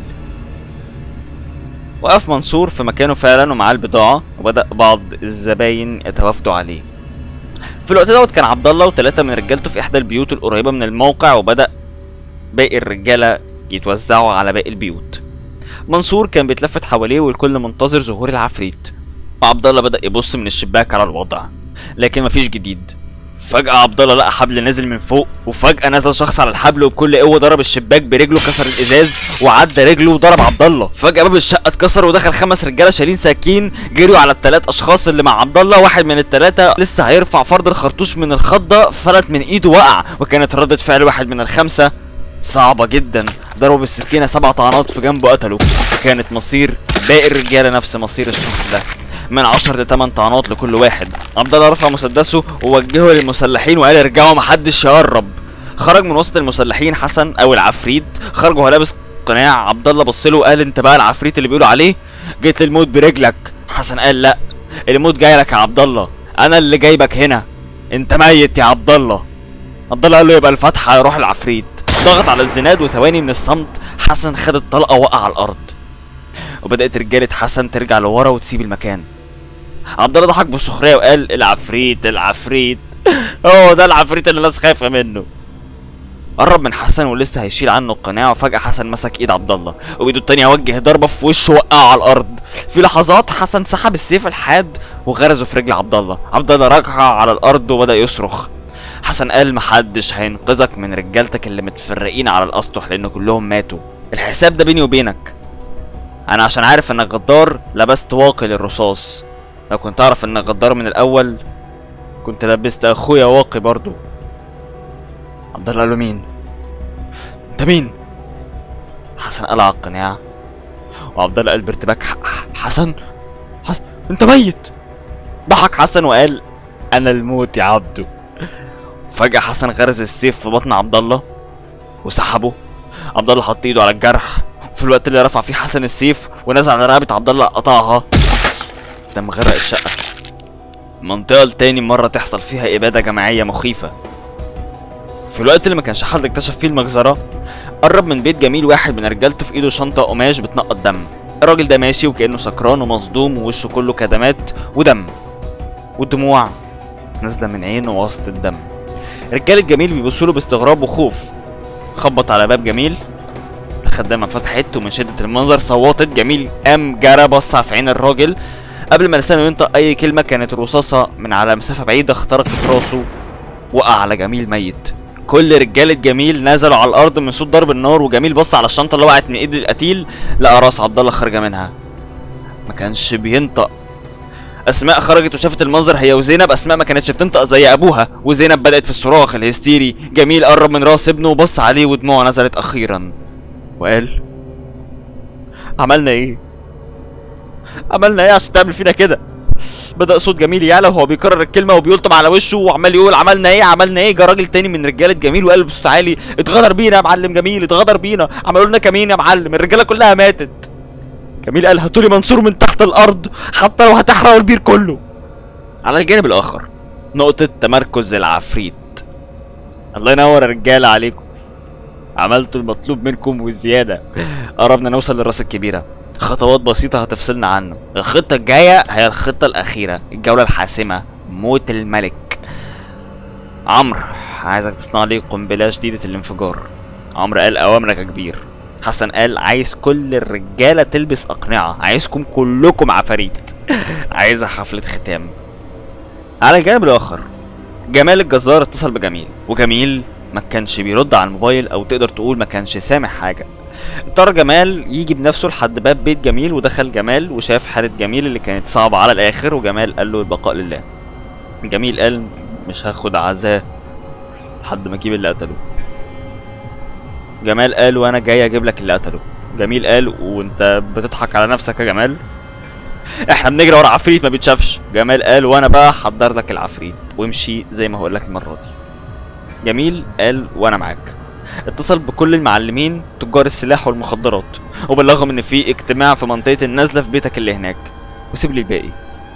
وقف منصور في مكانه فعلا ومعاه البضاعة وبدأ بعض الزباين يتوافدوا عليه في الوقت دوت كان عبد الله وثلاثة من رجالته في إحدى البيوت القريبة من الموقع وبدأ باقي الرجالة يتوزعوا على باقي البيوت منصور كان بيتلفت حواليه والكل منتظر ظهور العفريت وعبد الله بدأ يبص من الشباك على الوضع لكن مفيش جديد فجأة عبد الله لقى حبل نازل من فوق وفجأة نزل شخص على الحبل وبكل قوة ضرب الشباك برجله كسر الإزاز وعدى رجله وضرب عبد الله فجأة باب الشقة اتكسر ودخل خمس رجالة شايلين سكين جريوا على الثلاث أشخاص اللي مع عبد الله واحد من الثلاثة لسه هيرفع فرد الخرطوش من الخضة فلت من إيده وقع وكانت ردة فعل واحد من الخمسة صعبة جدا ضربوا بالسكينة سبع طعنات في جنبه قتله وكانت مصير باقي الرجالة نفس مصير الشخص ده من 10 ل 8 طعنات لكل واحد عبد الله رفع مسدسه ووجهه للمسلحين وقال ارجعوا محدش يقرب خرج من وسط المسلحين حسن او العفريت خرج وهو لابس قناع عبد الله بص له وقال انت بقى العفريت اللي بيقولوا عليه جيت للموت برجلك حسن قال لا الموت جاي لك يا عبد الله انا اللي جايبك هنا انت ميت يا عبد الله عبد الله قال له يبقى الفتحه هيروح العفريت ضغط على الزناد وثواني من الصمت حسن خد الطلقه وقع على الارض وبدات رجاله حسن ترجع لورا وتسيب المكان عبد الله ضحك بالسخريه وقال العفريت العفريت هو ده العفريت اللي الناس خايفه منه قرب من حسن ولسه هيشيل عنه القناع وفجأة حسن مسك ايد عبد الله وبايده التانية وجه ضربة في وشه وقعه على الأرض في لحظات حسن سحب السيف الحاد وغرزه في رجل عبد الله عبد الله ركع على الأرض وبدأ يصرخ حسن قال محدش هينقذك من رجالتك اللي متفرقين على الاسطح لان كلهم ماتوا الحساب ده بيني وبينك انا عشان عارف انك غدار لبست واقي للرصاص لو كنت اعرف انك غدار من الاول كنت لبست اخويا واقي برضو عبد الله قال له مين انت مين حسن قلع على القناع وعبد الله قال بارتباك "ح- ح- حسن حسن انت ميت ضحك حسن وقال انا الموت يا عبده فجأة حسن غرز السيف في بطن عبد الله وسحبه عبد الله حط ايده على الجرح في الوقت اللي رفع فيه حسن السيف ونزل على رقبة عبد الله قطعها دم غرق الشقة منطقة لتاني مرة تحصل فيها إبادة جماعية مخيفة في الوقت اللي ما كانش حد اكتشف فيه المجزرة قرب من بيت جميل واحد من رجالته في ايده شنطة قماش بتنقط دم الراجل ده ماشي وكأنه سكران ومصدوم ووشه كله كدمات ودم والدموع نازلة من عينه وسط الدم رجالة جميل بيبصوا له باستغراب وخوف خبط على باب جميل الخدامة فتحت ومن شدة المنظر صوتت جميل قام جرى بص في عين الراجل قبل ما لسانه ينطق أي كلمة كانت رصاصة من على مسافة بعيدة اخترقت راسه وقع على جميل ميت كل رجالة جميل نزلوا على الأرض من صوت ضرب النار وجميل بص على الشنطة اللي وقعت من إيد القتيل لقى راس عبد الله خارجة منها ما كانش بينطق اسماء خرجت وشافت المنظر هي وزينب اسماء ما كانتش بتنطق زي ابوها وزينب بدات في الصراخ الهستيري جميل قرب من راس ابنه وبص عليه ودموعه نزلت اخيرا وقال عملنا ايه عملنا ايه عشان تعمل فينا كده بدا صوت جميل يعلى وهو بيكرر الكلمه وبيلطم على وشه وعمال يقول عملنا ايه عملنا ايه جه راجل تاني من رجاله جميل وقال بصوت عالي اتغدر بينا يا معلم جميل اتغدر بينا عملوا لنا كمين يا معلم الرجاله كلها ماتت جميل قال هاتولي منصور من تحت الارض حتى لو هتحرقوا البير كله على الجانب الاخر نقطة تمركز العفريت الله ينور يا رجالة عليكم عملتوا المطلوب منكم وزيادة قربنا نوصل للراس الكبيرة خطوات بسيطة هتفصلنا عنه الخطة الجاية هي الخطة الأخيرة الجولة الحاسمة موت الملك عمرو عايزك تصنع لي قنبلة شديدة الانفجار عمرو قال أوامرك يا كبير حسن قال عايز كل الرجالة تلبس أقنعة عايزكم كلكم عفاريت عايزة حفلة ختام على الجانب الآخر جمال الجزار اتصل بجميل وجميل ما كانش بيرد على الموبايل او تقدر تقول ما كانش سامع حاجه اضطر جمال يجي بنفسه لحد باب بيت جميل ودخل جمال وشاف حاله جميل اللي كانت صعبه على الاخر وجمال قال له البقاء لله جميل قال مش هاخد عزاه لحد ما اجيب اللي قتله جمال قال وانا جاي اجيب لك اللي قتله جميل قال وانت بتضحك على نفسك يا جمال احنا بنجري ورا عفريت ما بيتشافش جمال قال وانا بقى هحضر لك العفريت وامشي زي ما هقول لك المره دي جميل قال وانا معاك اتصل بكل المعلمين تجار السلاح والمخدرات وبلغهم ان في اجتماع في منطقه النزله في بيتك اللي هناك وسيب لي الباقي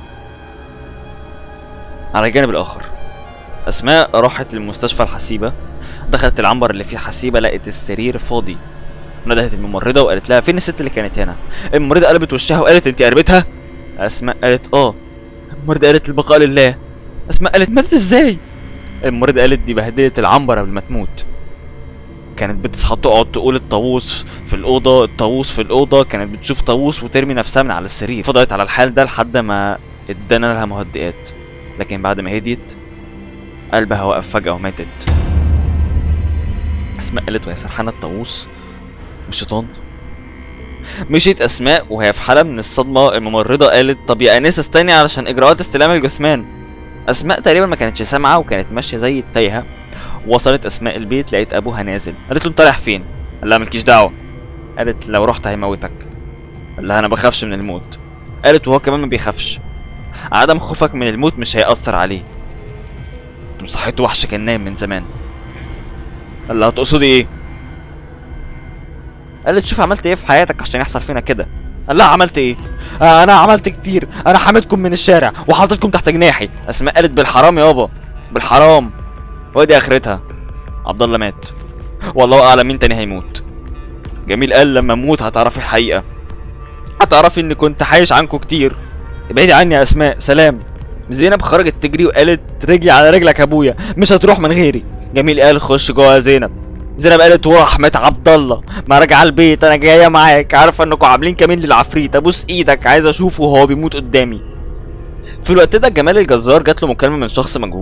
على الجانب الاخر اسماء راحت للمستشفى الحسيبه دخلت العنبر اللي فيه حسيبه لقت السرير فاضي ندهت الممرضه وقالت لها فين الست اللي كانت هنا الممرضه قلبت وشها وقالت انت قربتها اسماء قالت اه الممرضه قالت البقاء لله اسماء قالت ماتت ازاي الممرضه قالت دي بهدلت العنبر قبل ما تموت كانت بتصحى تقعد تقول الطاووس في الأوضة الطاووس في الأوضة كانت بتشوف طاووس وترمي نفسها من على السرير فضلت على الحال ده لحد ما ادانا لها مهدئات لكن بعد ما هديت قلبها وقف فجأة وماتت أسماء قالت وهي سرحانة الطاووس والشيطان مشيت أسماء وهي في حالة من الصدمة الممرضة قالت طب يا أنسة استني علشان إجراءات استلام الجثمان أسماء تقريبا ما كانتش سامعة وكانت ماشية زي التايهة وصلت اسماء البيت لقيت ابوها نازل قالت له انت رايح فين قال لها مالكيش دعوه قالت لو رحت هيموتك قال لها انا بخافش من الموت قالت وهو كمان ما بيخافش عدم خوفك من الموت مش هيأثر عليه انت صحيت وحش كان نايم من زمان قال لها تقصدي ايه قالت شوف عملت ايه في حياتك عشان يحصل فينا كده قال لها عملت ايه آه انا عملت كتير انا حميتكم من الشارع وحطيتكم تحت جناحي اسماء قالت بالحرام يابا بالحرام ودي اخرتها عبد الله مات والله اعلم مين تاني هيموت جميل قال لما اموت هتعرفي الحقيقه هتعرفي اني كنت حايش عنكم كتير ابعدي عني يا اسماء سلام زينب خرجت تجري وقالت رجلي على رجلك يا ابويا مش هتروح من غيري جميل قال خش جوه يا زينب زينب قالت ورحمة عبد الله ما راجع البيت انا جايه معاك عارفه انكم عاملين كمين للعفريت ابوس ايدك عايز اشوفه وهو بيموت قدامي في الوقت ده جمال الجزار جات له مكالمه من شخص مجهول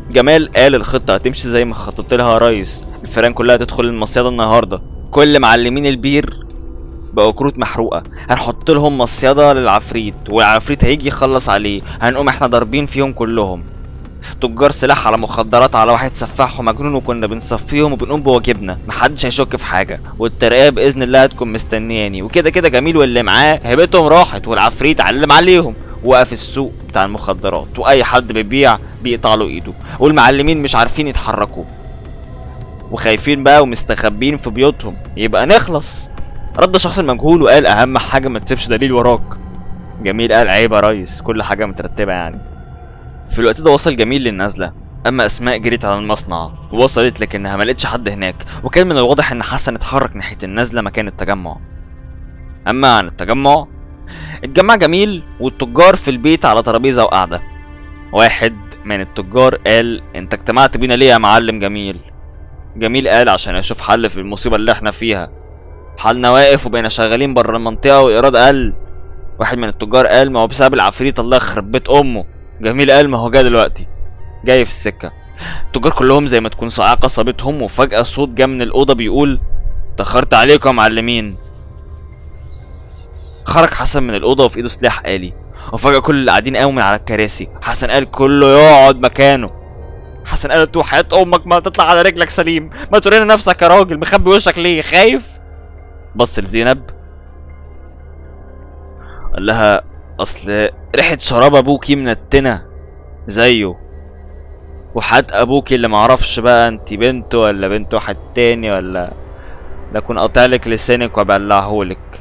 جمال قال الخطة هتمشي زي ما خططت لها يا ريس الفيران كلها تدخل المصيدة النهاردة كل معلمين البير بقوا كروت محروقة هنحط لهم مصيدة للعفريت والعفريت هيجي يخلص عليه هنقوم احنا ضاربين فيهم كلهم تجار سلاح على مخدرات على واحد سفاح ومجنون وكنا بنصفيهم وبنقوم بواجبنا محدش هيشك في حاجة والترقية بإذن الله هتكون مستنياني وكده كده جميل واللي معاه هيبتهم راحت والعفريت علم عليهم وقف السوق بتاع المخدرات واي حد بيبيع بيقطع له ايده والمعلمين مش عارفين يتحركوا وخايفين بقى ومستخبين في بيوتهم يبقى نخلص رد شخص المجهول وقال اهم حاجه ما تسيبش دليل وراك جميل قال عيب يا ريس كل حاجه مترتبه يعني في الوقت ده وصل جميل للنزله اما اسماء جريت على المصنع وصلت لكنها ما لقتش حد هناك وكان من الواضح ان حسن اتحرك ناحيه النزله مكان التجمع اما عن التجمع اتجمع جميل والتجار في البيت على ترابيزه وقاعده واحد من التجار قال انت اجتمعت بينا ليه يا معلم جميل جميل قال عشان اشوف حل في المصيبه اللي احنا فيها حالنا واقف وبقينا شغالين بره المنطقه وايراد قل واحد من التجار قال ما هو بسبب العفريت الله يخرب بيت امه جميل قال ما هو جاي دلوقتي جاي في السكه التجار كلهم زي ما تكون صاعقه صابتهم وفجاه صوت جه من الاوضه بيقول تاخرت عليكم يا معلمين خرج حسن من الاوضه وفي ايده سلاح آلي وفجاه كل اللي قاعدين قاموا من على الكراسي حسن قال كله يقعد مكانه حسن قال له حياة امك ما تطلع على رجلك سليم ما تورينا نفسك يا راجل مخبي وشك ليه خايف بص لزينب قال لها اصل ريحه شراب ابوكي منتنه زيه وحات ابوكي اللي معرفش بقى انت بنته ولا بنت واحد تاني ولا لكن قاطعلك لسانك وبلعهولك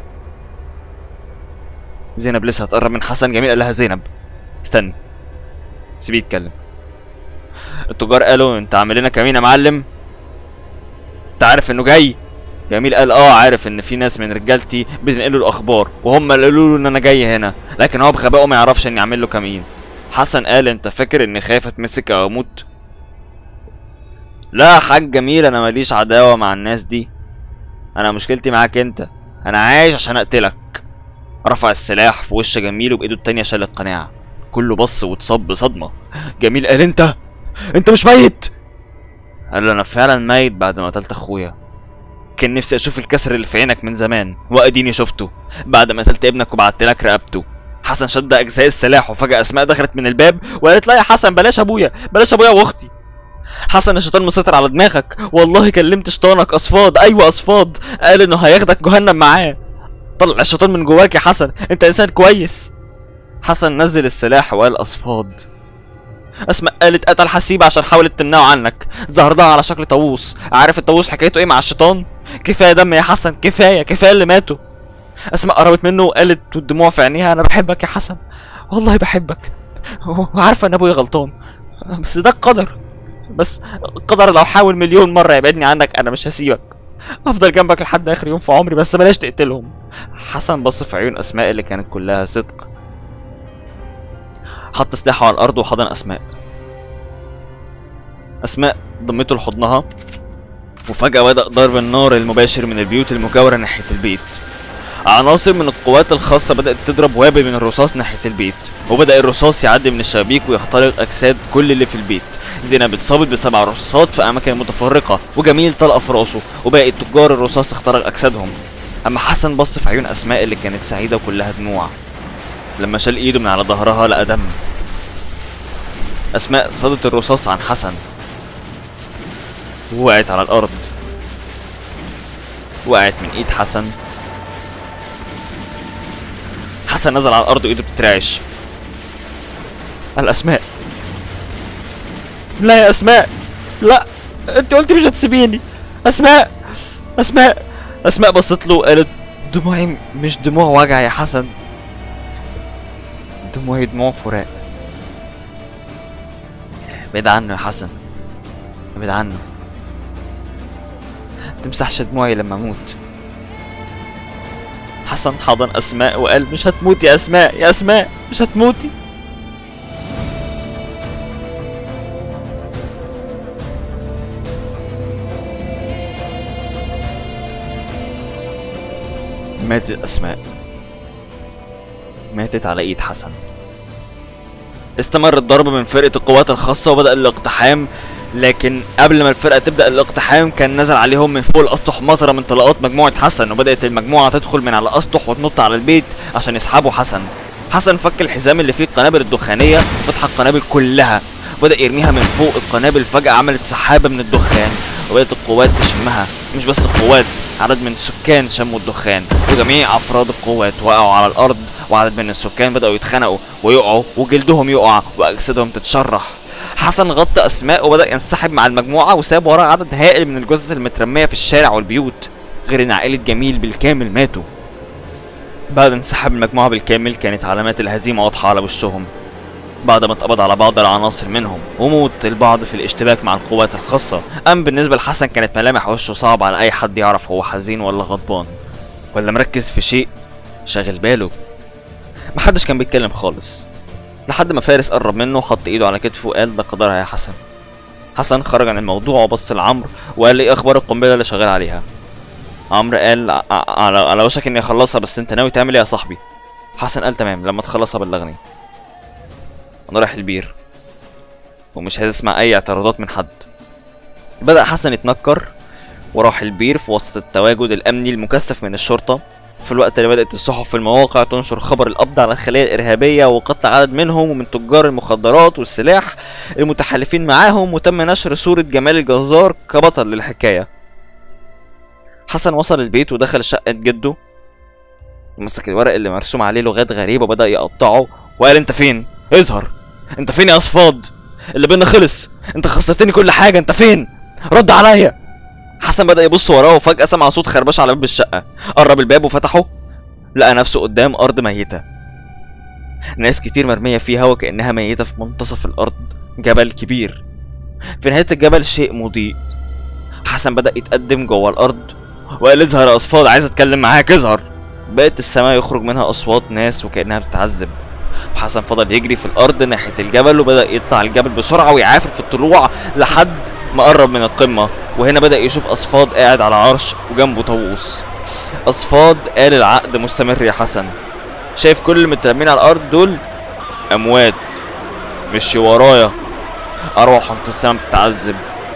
زينب لسه هتقرب من حسن جميل قال لها زينب استني سيبيه يتكلم التجار قالوا انت عامل لنا كمين يا معلم انت عارف انه جاي جميل قال اه عارف ان في ناس من رجالتي بتنقلوا الاخبار وهم اللي قالوا له ان انا جاي هنا لكن هو بغبائه ما يعرفش اني اعمل له كمين حسن قال انت فاكر اني خايف اتمسك او اموت لا يا حاج جميل انا ماليش عداوه مع الناس دي انا مشكلتي معاك انت انا عايش عشان اقتلك رفع السلاح في وش جميل وبايده التانية شال القناع كله بص واتصاب بصدمة جميل قال انت انت مش ميت قال له انا فعلا ميت بعد ما قتلت اخويا كان نفسي اشوف الكسر اللي في عينك من زمان واديني شفته بعد ما قتلت ابنك وبعت لك رقبته حسن شد اجزاء السلاح وفجاه اسماء دخلت من الباب وقالت لا يا حسن بلاش ابويا بلاش ابويا واختي حسن الشيطان مسيطر على دماغك والله كلمت شيطانك اصفاد ايوه اصفاد قال انه هياخدك جهنم معاه طلع الشيطان من جواك يا حسن انت انسان كويس حسن نزل السلاح وقال اصفاد اسماء قالت قتل حسيب عشان حاولت تمنعه عنك ظهر لها على شكل طاووس عارف الطاووس حكايته ايه مع الشيطان كفايه دم يا حسن كفايه كفايه اللي ماتوا اسماء قربت منه وقالت والدموع في عينيها انا بحبك يا حسن والله بحبك وعارفه ان ابويا غلطان بس ده القدر بس القدر لو حاول مليون مره يبعدني عنك انا مش هسيبك افضل جنبك لحد اخر يوم في عمري بس بلاش تقتلهم حسن بص في عيون اسماء اللي كانت كلها صدق حط سلاحه على الارض وحضن اسماء اسماء ضمته لحضنها وفجأة بدأ ضرب النار المباشر من البيوت المجاورة ناحية البيت عناصر من القوات الخاصة بدأت تضرب وابل من الرصاص ناحية البيت وبدأ الرصاص يعدي من الشبابيك ويخترق أجساد كل اللي في البيت زينب اتصابت بسبع رصاصات في أماكن متفرقة وجميل طلق في راسه وباقي تجار الرصاص اخترق أجسادهم أما حسن بص في عيون أسماء اللي كانت سعيدة وكلها دموع لما شال إيده من على ظهرها لقى دم أسماء صادت الرصاص عن حسن ووقعت على الأرض وقعت من إيد حسن حسن نزل على الأرض وإيده بتترعش قال أسماء لا يا أسماء لا أنت قلت مش هتسيبيني أسماء أسماء أسماء بصت له وقالت دموعي مش دموع وجع يا حسن دموعي دموع فراق بعيد عنه يا حسن بعيد عنه تمسحش دموعي لما اموت حسن حضن اسماء وقال مش هتموتي يا اسماء يا اسماء مش هتموتي ماتت اسماء ماتت على ايد حسن استمر الضرب من فرقة القوات الخاصة وبدأ الاقتحام لكن قبل ما الفرقة تبدأ الاقتحام كان نزل عليهم من فوق الأسطح مطرة من طلقات مجموعة حسن وبدأت المجموعة تدخل من على الأسطح وتنط على البيت عشان يسحبوا حسن حسن فك الحزام اللي فيه القنابل الدخانية فتح القنابل كلها وبدأ يرميها من فوق القنابل فجأة عملت سحابة من الدخان وبدأت القوات تشمها مش بس القوات عدد من السكان شموا الدخان وجميع أفراد القوات وقعوا على الأرض وعدد من السكان بدأوا يتخنقوا ويقعوا وجلدهم يقع وأجسادهم تتشرح حسن غطى أسماء وبدأ ينسحب مع المجموعة وساب وراه عدد هائل من الجثث المترمية في الشارع والبيوت غير إن عائلة جميل بالكامل ماتوا بعد انسحاب المجموعة بالكامل كانت علامات الهزيمة واضحة على وشهم بعد ما اتقبض على بعض العناصر منهم وموت البعض في الاشتباك مع القوات الخاصة أم بالنسبة لحسن كانت ملامح وشه صعب على أي حد يعرف هو حزين ولا غضبان ولا مركز في شيء شاغل باله محدش كان بيتكلم خالص لحد ما فارس قرب منه وحط ايده على كتفه وقال ده قدرها يا حسن حسن خرج عن الموضوع وبص لعمرو وقال لي ايه اخبار القنبله اللي شغال عليها عمرو قال ع- ع- على على وشك اني اخلصها بس انت ناوي تعمل ايه يا صاحبي حسن قال تمام لما تخلصها بلغني انا رايح البير ومش هتسمع اي اعتراضات من حد بدأ حسن يتنكر وراح البير في وسط التواجد الامني المكثف من الشرطه في الوقت اللي بدأت الصحف في المواقع تنشر خبر القبض على الخلايا الإرهابية وقتل عدد منهم ومن تجار المخدرات والسلاح المتحالفين معاهم وتم نشر صورة جمال الجزار كبطل للحكاية حسن وصل البيت ودخل شقة جده مسك الورق اللي مرسوم عليه لغات غريبة وبدأ يقطعه وقال انت فين؟ اظهر انت فين يا اصفاد؟ اللي بينا خلص انت خسرتني كل حاجة انت فين؟ رد عليا حسن بدأ يبص وراه وفجأة سمع صوت خربشة على باب الشقة قرب الباب وفتحه لقى نفسه قدام أرض ميتة ناس كتير مرمية فيها وكأنها ميتة في منتصف الأرض جبل كبير في نهاية الجبل شيء مضيء حسن بدأ يتقدم جوه الأرض وقال اظهر يا أصفاد عايز أتكلم معاك اظهر بقت السماء يخرج منها أصوات ناس وكأنها بتتعذب وحسن فضل يجري في الأرض ناحية الجبل وبدأ يطلع الجبل بسرعة ويعافر في الطلوع لحد ما قرب من القمة وهنا بدأ يشوف أصفاد قاعد على عرش وجنبه طاووس أصفاد قال العقد مستمر يا حسن شايف كل اللي مترمين على الأرض دول أموات مشي ورايا أرواحهم في السماء بتتعذب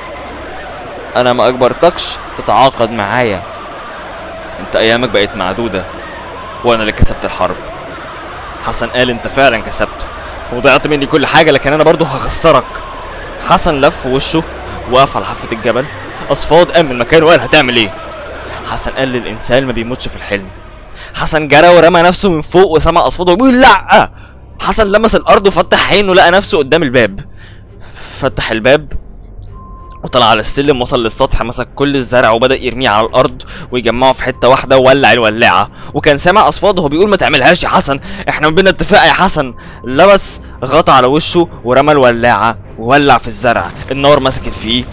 أنا ما أجبرتكش تتعاقد معايا أنت أيامك بقت معدودة وأنا اللي كسبت الحرب حسن قال أنت فعلا كسبت وضيعت مني كل حاجة لكن أنا برضو هخسرك حسن لف وشه وقف على حافة الجبل أصفاد قام من مكانه وقال هتعمل إيه؟ حسن قال للإنسان ما بيموتش في الحلم حسن جرى ورمى نفسه من فوق وسمع أصوات وبيقول لأ حسن لمس الأرض وفتح عينه لقى نفسه قدام الباب فتح الباب وطلع على السلم وصل للسطح مسك كل الزرع وبدأ يرميه على الأرض ويجمعه في حتة واحدة وولع الولاعة وكان سامع أصوات وهو بيقول ما تعملهاش يا حسن احنا ما بينا اتفاق يا حسن لبس غطى على وشه ورمى الولاعة وولع في الزرع النار مسكت فيه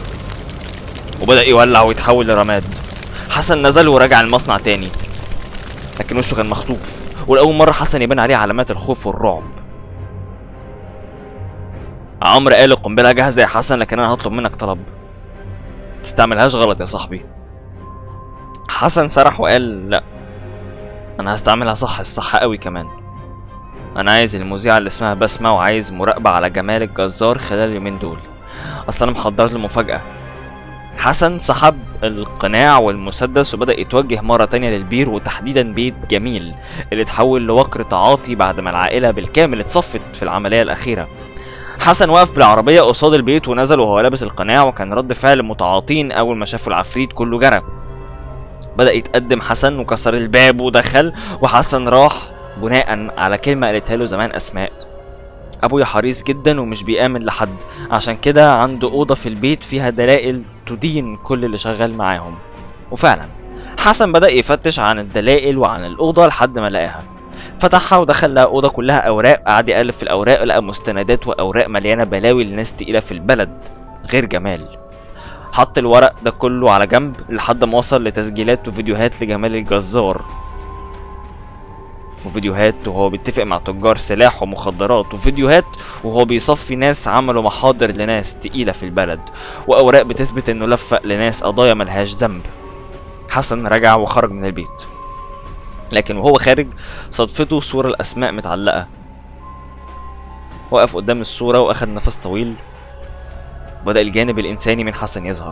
وبدأ يولع ويتحول لرماد حسن نزل ورجع المصنع تاني لكن وشه كان مخطوف ولأول مرة حسن يبان عليه علامات الخوف والرعب عمرو قال القنبلة جاهزة يا حسن لكن أنا هطلب منك طلب تستعملهاش غلط يا صاحبي حسن سرح وقال لا أنا هستعملها صح الصح قوي كمان أنا عايز المذيعة اللي اسمها بسمة وعايز مراقبة على جمال الجزار خلال اليومين دول أصل أنا محضر له مفاجأة حسن سحب القناع والمسدس وبدأ يتوجه مرة تانية للبير وتحديدا بيت جميل اللي اتحول لوكر تعاطي بعد ما العائلة بالكامل اتصفت في العملية الأخيرة حسن وقف بالعربية قصاد البيت ونزل وهو لابس القناع وكان رد فعل المتعاطين أول ما شافوا العفريت كله جرى بدأ يتقدم حسن وكسر الباب ودخل وحسن راح بناء على كلمة قالتها له زمان أسماء أبويا حريص جدا ومش بيآمن لحد عشان كده عنده أوضة في البيت فيها دلائل تدين كل اللي شغال معاهم وفعلا حسن بدأ يفتش عن الدلائل وعن الأوضة لحد ما لقاها فتحها ودخل لقى أوضة كلها أوراق قعد يقلب في الأوراق لقى مستندات وأوراق مليانة بلاوي لناس تقيلة في البلد غير جمال حط الورق ده كله على جنب لحد ما وصل لتسجيلات وفيديوهات لجمال الجزار وفيديوهات وهو بيتفق مع تجار سلاح ومخدرات وفيديوهات وهو بيصفي ناس عملوا محاضر لناس تقيلة في البلد وأوراق بتثبت إنه لفق لناس قضايا ملهاش ذنب حسن رجع وخرج من البيت لكن وهو خارج صدفته صورة الأسماء متعلقة وقف قدام الصورة وأخد نفس طويل بدأ الجانب الإنساني من حسن يظهر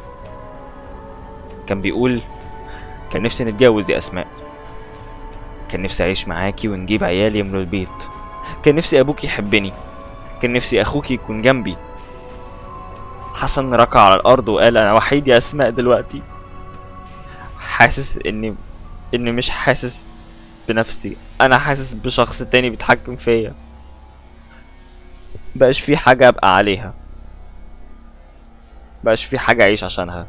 كان بيقول كان نفسي نتجوز يا أسماء كان نفسي أعيش معاكي ونجيب عيال يملوا البيت كان نفسي أبوك يحبني كان نفسي أخوك يكون جنبي حسن ركع على الأرض وقال أنا وحيد يا أسماء دلوقتي حاسس إني إني مش حاسس بنفسي أنا حاسس بشخص تاني بيتحكم فيا بقاش في حاجة أبقى عليها بقاش في حاجة أعيش عشانها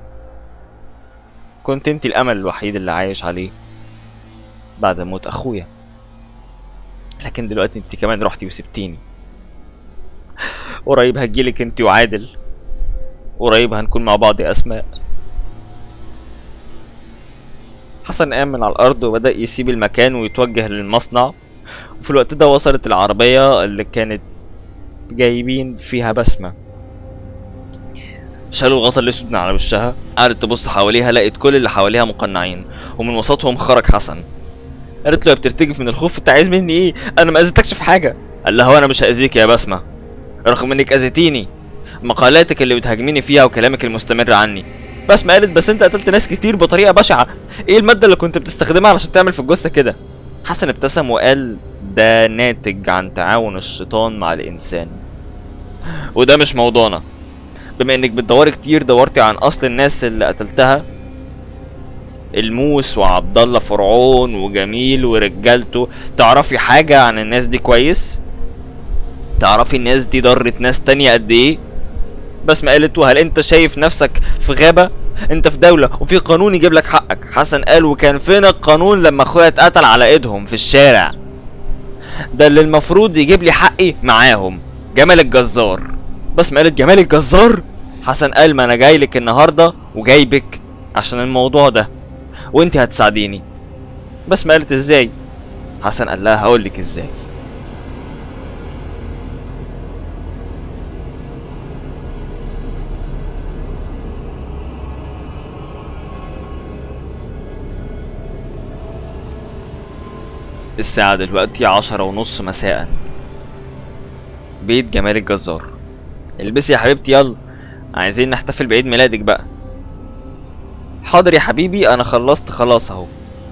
كنت انت الأمل الوحيد اللي عايش عليه بعد موت أخويا لكن دلوقتي انت كمان رحتي وسبتيني قريب هجيلك انت وعادل قريب هنكون مع بعض يا أسماء حسن قام من على الأرض وبدأ يسيب المكان ويتوجه للمصنع وفي الوقت ده وصلت العربية اللي كانت جايبين فيها بسمة شالوا الغطا الأسود من على وشها قعدت تبص حواليها لقيت كل اللي حواليها مقنعين ومن وسطهم خرج حسن قالت له يا بترتجف من الخوف انت عايز مني ايه انا ما اذيتكش في حاجه قال لها وانا مش هاذيك يا بسمه رغم انك اذيتيني مقالاتك اللي بتهاجميني فيها وكلامك المستمر عني بسمة قالت بس انت قتلت ناس كتير بطريقه بشعه ايه الماده اللي كنت بتستخدمها علشان تعمل في الجثه كده حسن ابتسم وقال ده ناتج عن تعاون الشيطان مع الانسان وده مش موضوعنا بما انك بتدوري كتير دورتي عن اصل الناس اللي قتلتها الموس وعبد الله فرعون وجميل ورجالته تعرفي حاجة عن الناس دي كويس تعرفي الناس دي ضرت ناس تانية قد ايه بس ما قالت هل انت شايف نفسك في غابة انت في دولة وفي قانون يجيب لك حقك حسن قال وكان فين القانون لما اخويا اتقتل على ايدهم في الشارع ده اللي المفروض يجيب لي حقي معاهم جمال الجزار بس ما قالت جمال الجزار حسن قال ما انا جاي لك النهارده وجايبك عشان الموضوع ده وانت هتساعديني بس ما قالت ازاي حسن قال لها هقول لك ازاي الساعة دلوقتي عشرة ونص مساء بيت جمال الجزار البسي يا حبيبتي يلا عايزين نحتفل بعيد ميلادك بقى حاضر يا حبيبي انا خلصت خلاص اهو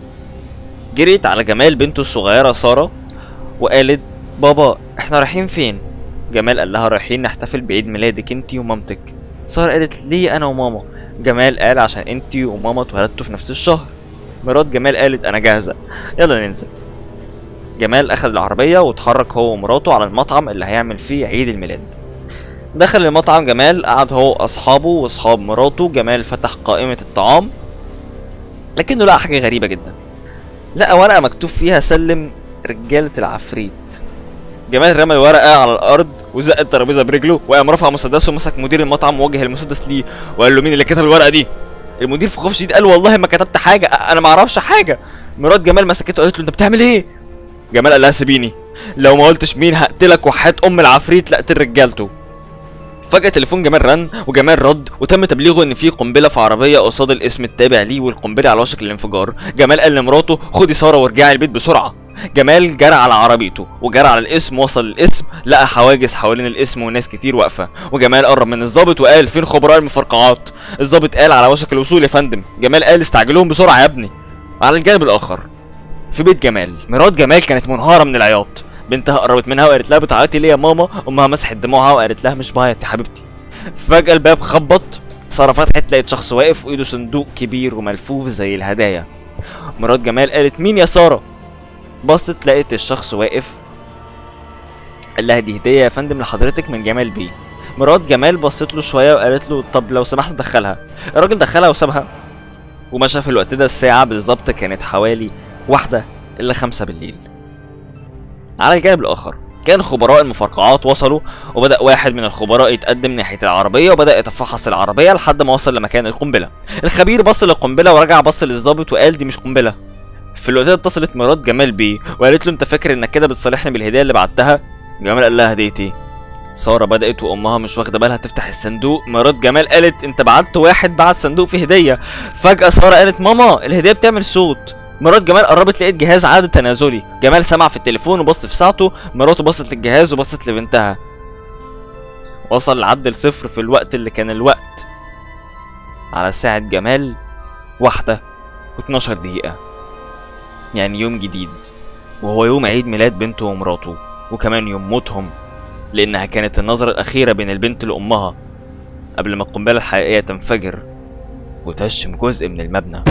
جريت على جمال بنته الصغيرة سارة وقالت بابا احنا رايحين فين جمال قال لها رايحين نحتفل بعيد ميلادك انتي ومامتك سارة قالت ليه انا وماما جمال قال عشان انتي وماما اتولدتوا في نفس الشهر مرات جمال قالت انا جاهزة يلا ننزل جمال اخد العربية واتحرك هو ومراته على المطعم اللي هيعمل فيه عيد الميلاد دخل المطعم جمال قعد هو واصحابه واصحاب مراته جمال فتح قائمة الطعام لكنه لقى حاجة غريبة جدا لقى ورقة مكتوب فيها سلم رجالة العفريت جمال رمى الورقة على الأرض وزق الترابيزة برجله وقام رفع مسدسه ومسك مدير المطعم ووجه المسدس ليه وقال له مين اللي كتب الورقة دي؟ المدير في خوف شديد قال والله ما كتبت حاجة أنا ما أعرفش حاجة مرات جمال مسكته قالت له أنت بتعمل إيه؟ جمال قال لها سيبيني لو ما قلتش مين هقتلك وحياة أم العفريت لقتل رجالته فجأة تليفون جمال رن وجمال رد وتم تبليغه ان في قنبلة في عربية قصاد الاسم التابع ليه والقنبلة على وشك الانفجار جمال قال لمراته خدي سارة وارجعي البيت بسرعة جمال جرى على عربيته وجرى على الاسم وصل الاسم لقى حواجز حوالين الاسم وناس كتير واقفة وجمال قرب من الضابط وقال فين خبراء المفرقعات الضابط قال على وشك الوصول يا فندم جمال قال استعجلوهم بسرعة يا ابني على الجانب الاخر في بيت جمال مرات جمال كانت منهارة من العياط بنتها قربت منها وقالت لها بتعيطي ليه يا ماما امها مسحت دموعها وقالت لها مش بعيط يا حبيبتي فجأة الباب خبط سارة فتحت لقيت شخص واقف وايده صندوق كبير وملفوف زي الهدايا مرات جمال قالت مين يا سارة بصت لقيت الشخص واقف قال لها دي هدية يا فندم لحضرتك من جمال بيه مرات جمال بصت له شوية وقالت له طب لو سمحت دخلها الراجل دخلها وسابها ومشى في الوقت ده الساعة بالظبط كانت حوالي واحدة إلا خمسة بالليل على الجانب الآخر كان خبراء المفرقعات وصلوا وبدأ واحد من الخبراء يتقدم ناحية العربية وبدأ يتفحص العربية لحد ما وصل لمكان القنبلة الخبير بص للقنبلة ورجع بص للظابط وقال دي مش قنبلة في الوقت ده اتصلت مرات جمال بيه وقالت له انت فاكر انك كده بتصالحني بالهدية اللي بعتها جمال قال لها هدية ايه سارة بدأت وأمها مش واخدة بالها تفتح الصندوق مرات جمال قالت أنت بعت واحد بعت صندوق فيه هدية فجأة سارة قالت ماما الهدية بتعمل صوت مرات جمال قربت لقيت جهاز عدد تنازلي جمال سمع في التليفون وبص في ساعته مراته بصت للجهاز وبصت لبنتها وصل العد لصفر في الوقت اللي كان الوقت على ساعة جمال واحدة و12 دقيقة يعني يوم جديد وهو يوم عيد ميلاد بنته ومراته وكمان يوم موتهم لأنها كانت النظرة الأخيرة بين البنت لأمها قبل ما القنبلة الحقيقية تنفجر وتهشم جزء من المبنى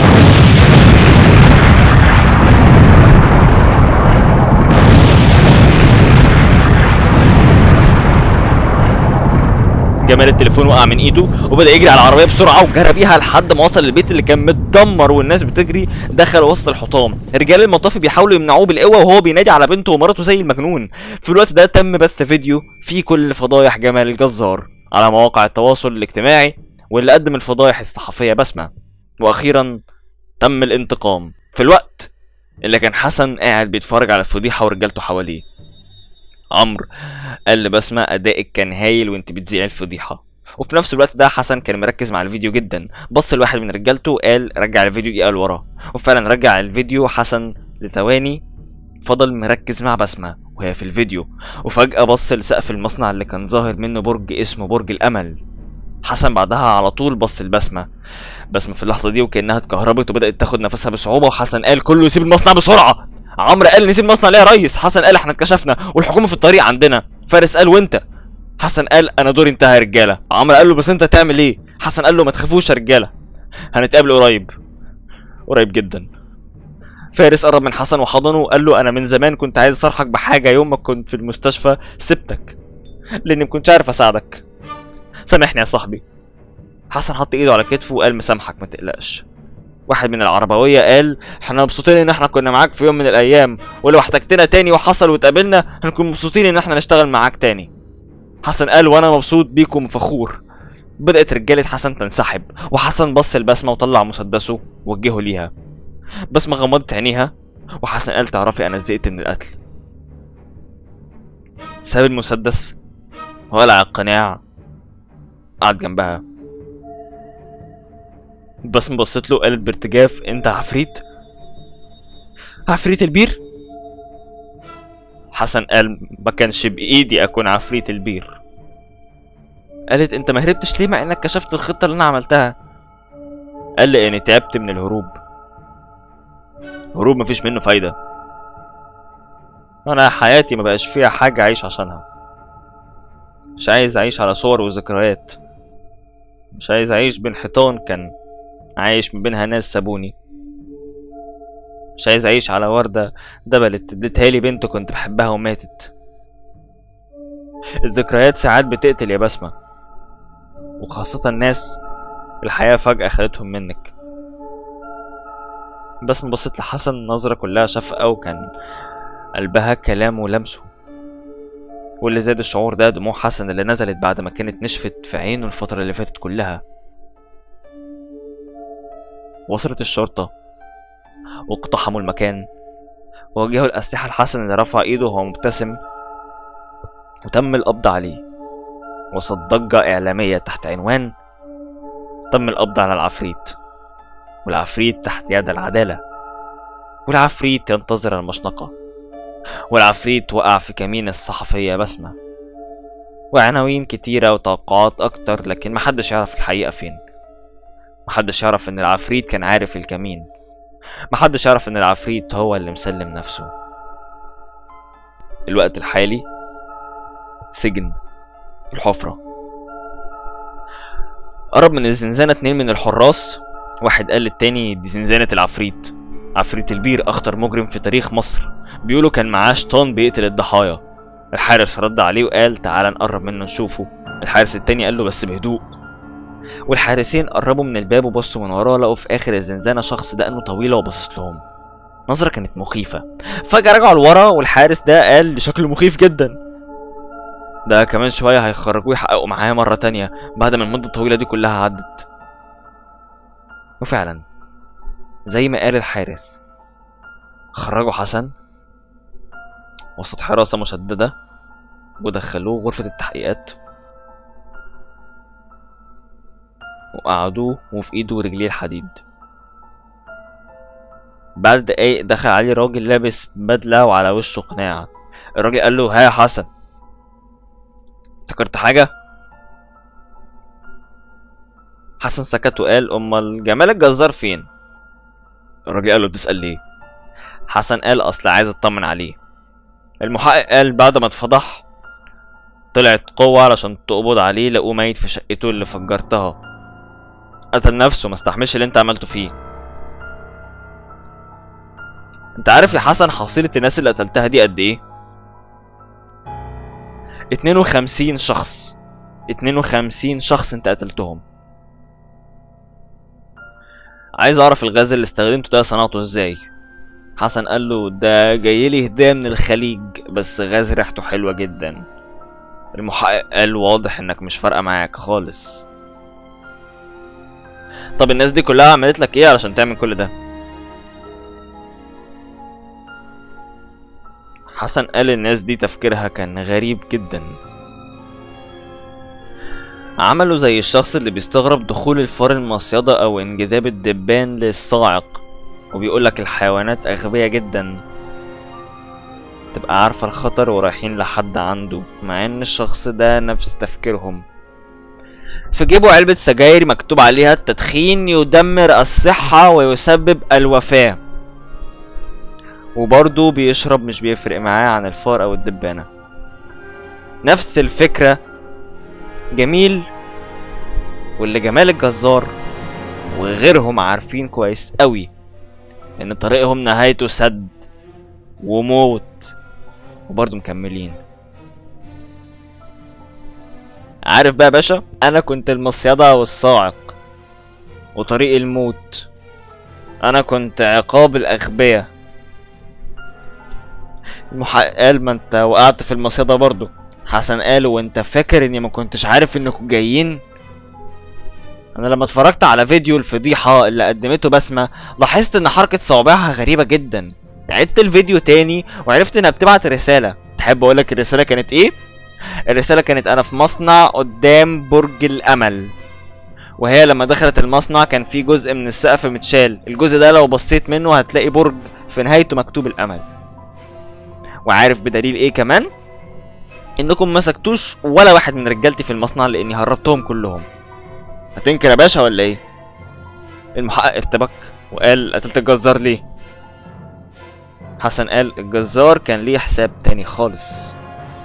جمال التليفون وقع من ايده وبدا يجري على العربيه بسرعه وجرى بيها لحد ما وصل للبيت اللي كان متدمر والناس بتجري دخل وسط الحطام رجال المطافي بيحاولوا يمنعوه بالقوه وهو بينادي على بنته ومراته زي المجنون في الوقت ده تم بث فيديو فيه كل فضايح جمال الجزار على مواقع التواصل الاجتماعي واللي قدم الفضايح الصحفيه بسمه واخيرا تم الانتقام في الوقت اللي كان حسن قاعد بيتفرج على الفضيحه ورجالته حواليه عمرو قال لبسمة أدائك كان هايل وأنت بتذيع الفضيحة وفي نفس الوقت ده حسن كان مركز مع الفيديو جدا بص لواحد من رجالته قال رجع الفيديو دقيقة لورا وفعلا رجع الفيديو حسن لثواني فضل مركز مع بسمة وهي في الفيديو وفجأة بص لسقف المصنع اللي كان ظاهر منه برج اسمه برج الأمل حسن بعدها على طول بص لبسمة بسمة في اللحظة دي وكأنها اتكهربت وبدأت تاخد نفسها بصعوبة وحسن قال كله يسيب المصنع بسرعة عمرو قال نسيب المصنع ليه يا ريس حسن قال احنا اتكشفنا والحكومه في الطريق عندنا فارس قال وانت حسن قال انا دوري انتهى يا رجاله عمرو قال له بس انت هتعمل ايه حسن قال له ما تخافوش يا رجاله هنتقابل قريب قريب جدا فارس قرب من حسن وحضنه وقال له انا من زمان كنت عايز اصارحك بحاجه يوم ما كنت في المستشفى سبتك لاني ما كنتش عارف اساعدك سامحني يا صاحبي حسن حط ايده على كتفه وقال مسامحك ما تقلقش واحد من العربويه قال احنا مبسوطين ان احنا كنا معاك في يوم من الايام ولو احتجتنا تاني وحصل واتقابلنا هنكون مبسوطين ان احنا نشتغل معاك تاني حسن قال وانا مبسوط بيكم فخور بدأت رجالة حسن تنسحب وحسن بص البسمة وطلع مسدسه ووجهه ليها بسمة غمضت عينيها وحسن قال تعرفي انا زهقت من القتل ساب المسدس ولع القناع قعد جنبها بسمة بصت له قالت بارتجاف انت عفريت عفريت البير حسن قال ما كانش بايدي اكون عفريت البير قالت انت ما هربتش ليه مع انك كشفت الخطه اللي انا عملتها قال لي اني تعبت من الهروب هروب مفيش منه فايده انا حياتي ما بقاش فيها حاجه اعيش عشانها مش عايز اعيش على صور وذكريات مش عايز اعيش بين حيطان كان عايش من بينها ناس سابوني مش عايز اعيش على وردة دبلت اديتها لي بنت كنت بحبها وماتت الذكريات ساعات بتقتل يا بسمة وخاصة الناس الحياة فجأة خدتهم منك بسمة بصت لحسن نظرة كلها شفقة وكان قلبها كلام ولمسه واللي زاد الشعور ده دموع حسن اللي نزلت بعد ما كانت نشفت في عينه الفترة اللي فاتت كلها وصلت الشرطة واقتحموا المكان ووجهوا الأسلحة لحسن اللي رفع إيده وهو مبتسم وتم القبض عليه وسط ضجة إعلامية تحت عنوان تم القبض على العفريت والعفريت تحت يد العدالة والعفريت ينتظر المشنقة والعفريت وقع في كمين الصحفية بسمة وعناوين كتيرة وتوقعات أكتر لكن محدش يعرف الحقيقة فين محدش يعرف إن العفريت كان عارف الكمين محدش يعرف إن العفريت هو اللي مسلم نفسه الوقت الحالي سجن الحفرة قرب من الزنزانة اتنين من الحراس واحد قال للتاني دي زنزانة العفريت عفريت البير أخطر مجرم في تاريخ مصر بيقولوا كان معاه شيطان بيقتل الضحايا الحارس رد عليه وقال تعالى نقرب منه نشوفه الحارس التاني قال له بس بهدوء والحارسين قربوا من الباب وبصوا من وراه لقوا في اخر الزنزانة شخص دقنه طويلة وبصص لهم نظرة كانت مخيفة فجأة رجعوا لورا والحارس ده قال شكله مخيف جدا ده كمان شوية هيخرجوه يحققوا معاه مرة تانية بعد ما المدة الطويلة دي كلها عدت وفعلا زي ما قال الحارس خرجوا حسن وسط حراسة مشددة ودخلوه غرفة التحقيقات وقعدوه وفي ايده رجليه الحديد بعد دقايق دخل عليه راجل لابس بدلة وعلى وشه قناع الراجل قال له ها يا حسن افتكرت حاجة حسن سكت وقال امال جمال الجزار فين الراجل قال له بتسأل ليه حسن قال اصل عايز اطمن عليه المحقق قال بعد ما اتفضح طلعت قوة علشان تقبض عليه لقوه ميت في شقته اللي فجرتها قتل نفسه ما استحملش اللي انت عملته فيه انت عارف يا حسن حصيلة الناس اللي قتلتها دي قد ايه 52 شخص 52 شخص انت قتلتهم عايز اعرف الغاز اللي استخدمته ده صنعته ازاي حسن قال له ده جايلي هدية من الخليج بس غاز ريحته حلوة جدا المحقق قال واضح انك مش فارقة معاك خالص طب الناس دي كلها عملت لك ايه علشان تعمل كل ده حسن قال الناس دي تفكيرها كان غريب جدا عملوا زي الشخص اللي بيستغرب دخول الفار المصيدة او انجذاب الدبان للصاعق وبيقولك الحيوانات اغبية جدا تبقى عارفة الخطر ورايحين لحد عنده مع ان الشخص ده نفس تفكيرهم في جيبه علبة سجاير مكتوب عليها التدخين يدمر الصحة ويسبب الوفاة وبرضه بيشرب مش بيفرق معاه عن الفار او الدبانة نفس الفكرة جميل واللي جمال الجزار وغيرهم عارفين كويس قوي ان طريقهم نهايته سد وموت وبرضه مكملين عارف بقى يا باشا انا كنت المصيدة والصاعق وطريق الموت انا كنت عقاب الاغبياء المحقق قال ما انت وقعت في المصيدة برضه حسن قال وانت فاكر اني ما كنتش عارف انكم جايين انا لما اتفرجت على فيديو الفضيحة اللي قدمته بسمة لاحظت ان حركة صوابعها غريبة جدا عدت الفيديو تاني وعرفت انها بتبعت رسالة تحب اقولك الرسالة كانت ايه الرسالة كانت انا في مصنع قدام برج الامل وهي لما دخلت المصنع كان في جزء من السقف متشال الجزء ده لو بصيت منه هتلاقي برج في نهايته مكتوب الامل وعارف بدليل ايه كمان انكم ما سكتوش ولا واحد من رجالتي في المصنع لاني هربتهم كلهم هتنكر يا باشا ولا ايه المحقق ارتبك وقال قتلت الجزار ليه حسن قال الجزار كان ليه حساب تاني خالص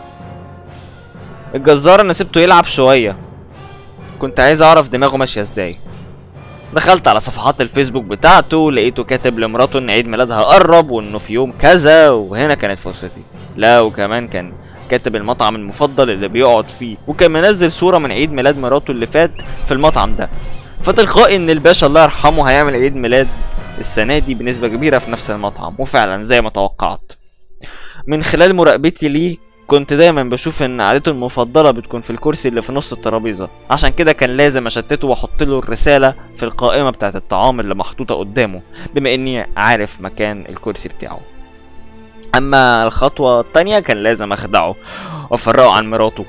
الجزار انا سبته يلعب شوية كنت عايز اعرف دماغه ماشية ازاي دخلت على صفحات الفيسبوك بتاعته لقيته كاتب لمراته ان عيد ميلادها قرب وانه في يوم كذا وهنا كانت فرصتي لا وكمان كان كاتب المطعم المفضل اللي بيقعد فيه وكان منزل صورة من عيد ميلاد مراته اللي فات في المطعم ده فتلقائي ان الباشا الله يرحمه هيعمل عيد ميلاد السنة دي بنسبة كبيرة في نفس المطعم وفعلا زي ما توقعت من خلال مراقبتي ليه كنت دايما بشوف ان قعدته المفضلة بتكون في الكرسي اللي في نص الترابيزة عشان كده كان لازم اشتته واحط له الرسالة في القائمة بتاعت الطعام اللي محطوطة قدامه بما اني عارف مكان الكرسي بتاعه اما الخطوة التانية كان لازم اخدعه وافرقه عن مراته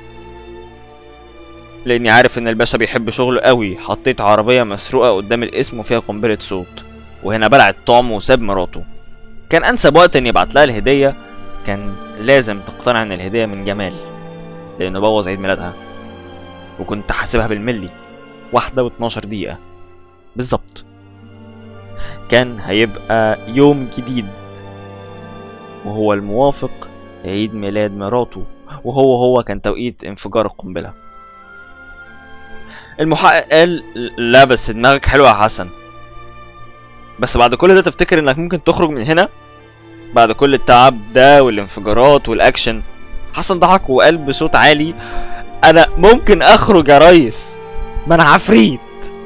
لاني عارف ان الباشا بيحب شغله قوي حطيت عربية مسروقة قدام الاسم وفيها قنبلة صوت وهنا بلع الطعم وساب مراته كان انسب وقت اني ابعت لها الهدية كان لازم تقتنع ان الهدية من جمال لانه بوظ عيد ميلادها وكنت حاسبها بالملي واحدة و12 دقيقة بالظبط كان هيبقى يوم جديد وهو الموافق لعيد ميلاد مراته وهو هو كان توقيت انفجار القنبلة المحقق قال لا بس دماغك حلوة يا حسن بس بعد كل ده تفتكر انك ممكن تخرج من هنا بعد كل التعب ده والانفجارات والاكشن حسن ضحك وقال بصوت عالي انا ممكن اخرج يا ريس ما انا عفريت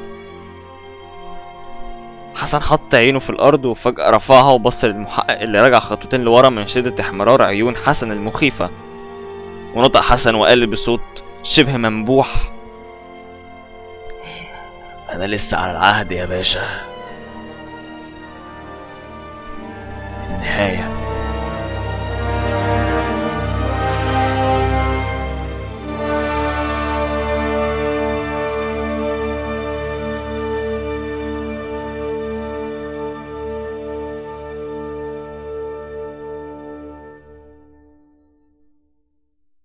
حسن حط عينه في الارض وفجأة رفعها وبص للمحقق اللي رجع خطوتين لورا من شدة احمرار عيون حسن المخيفة ونطق حسن وقال بصوت شبه منبوح انا لسه على العهد يا باشا في النهايه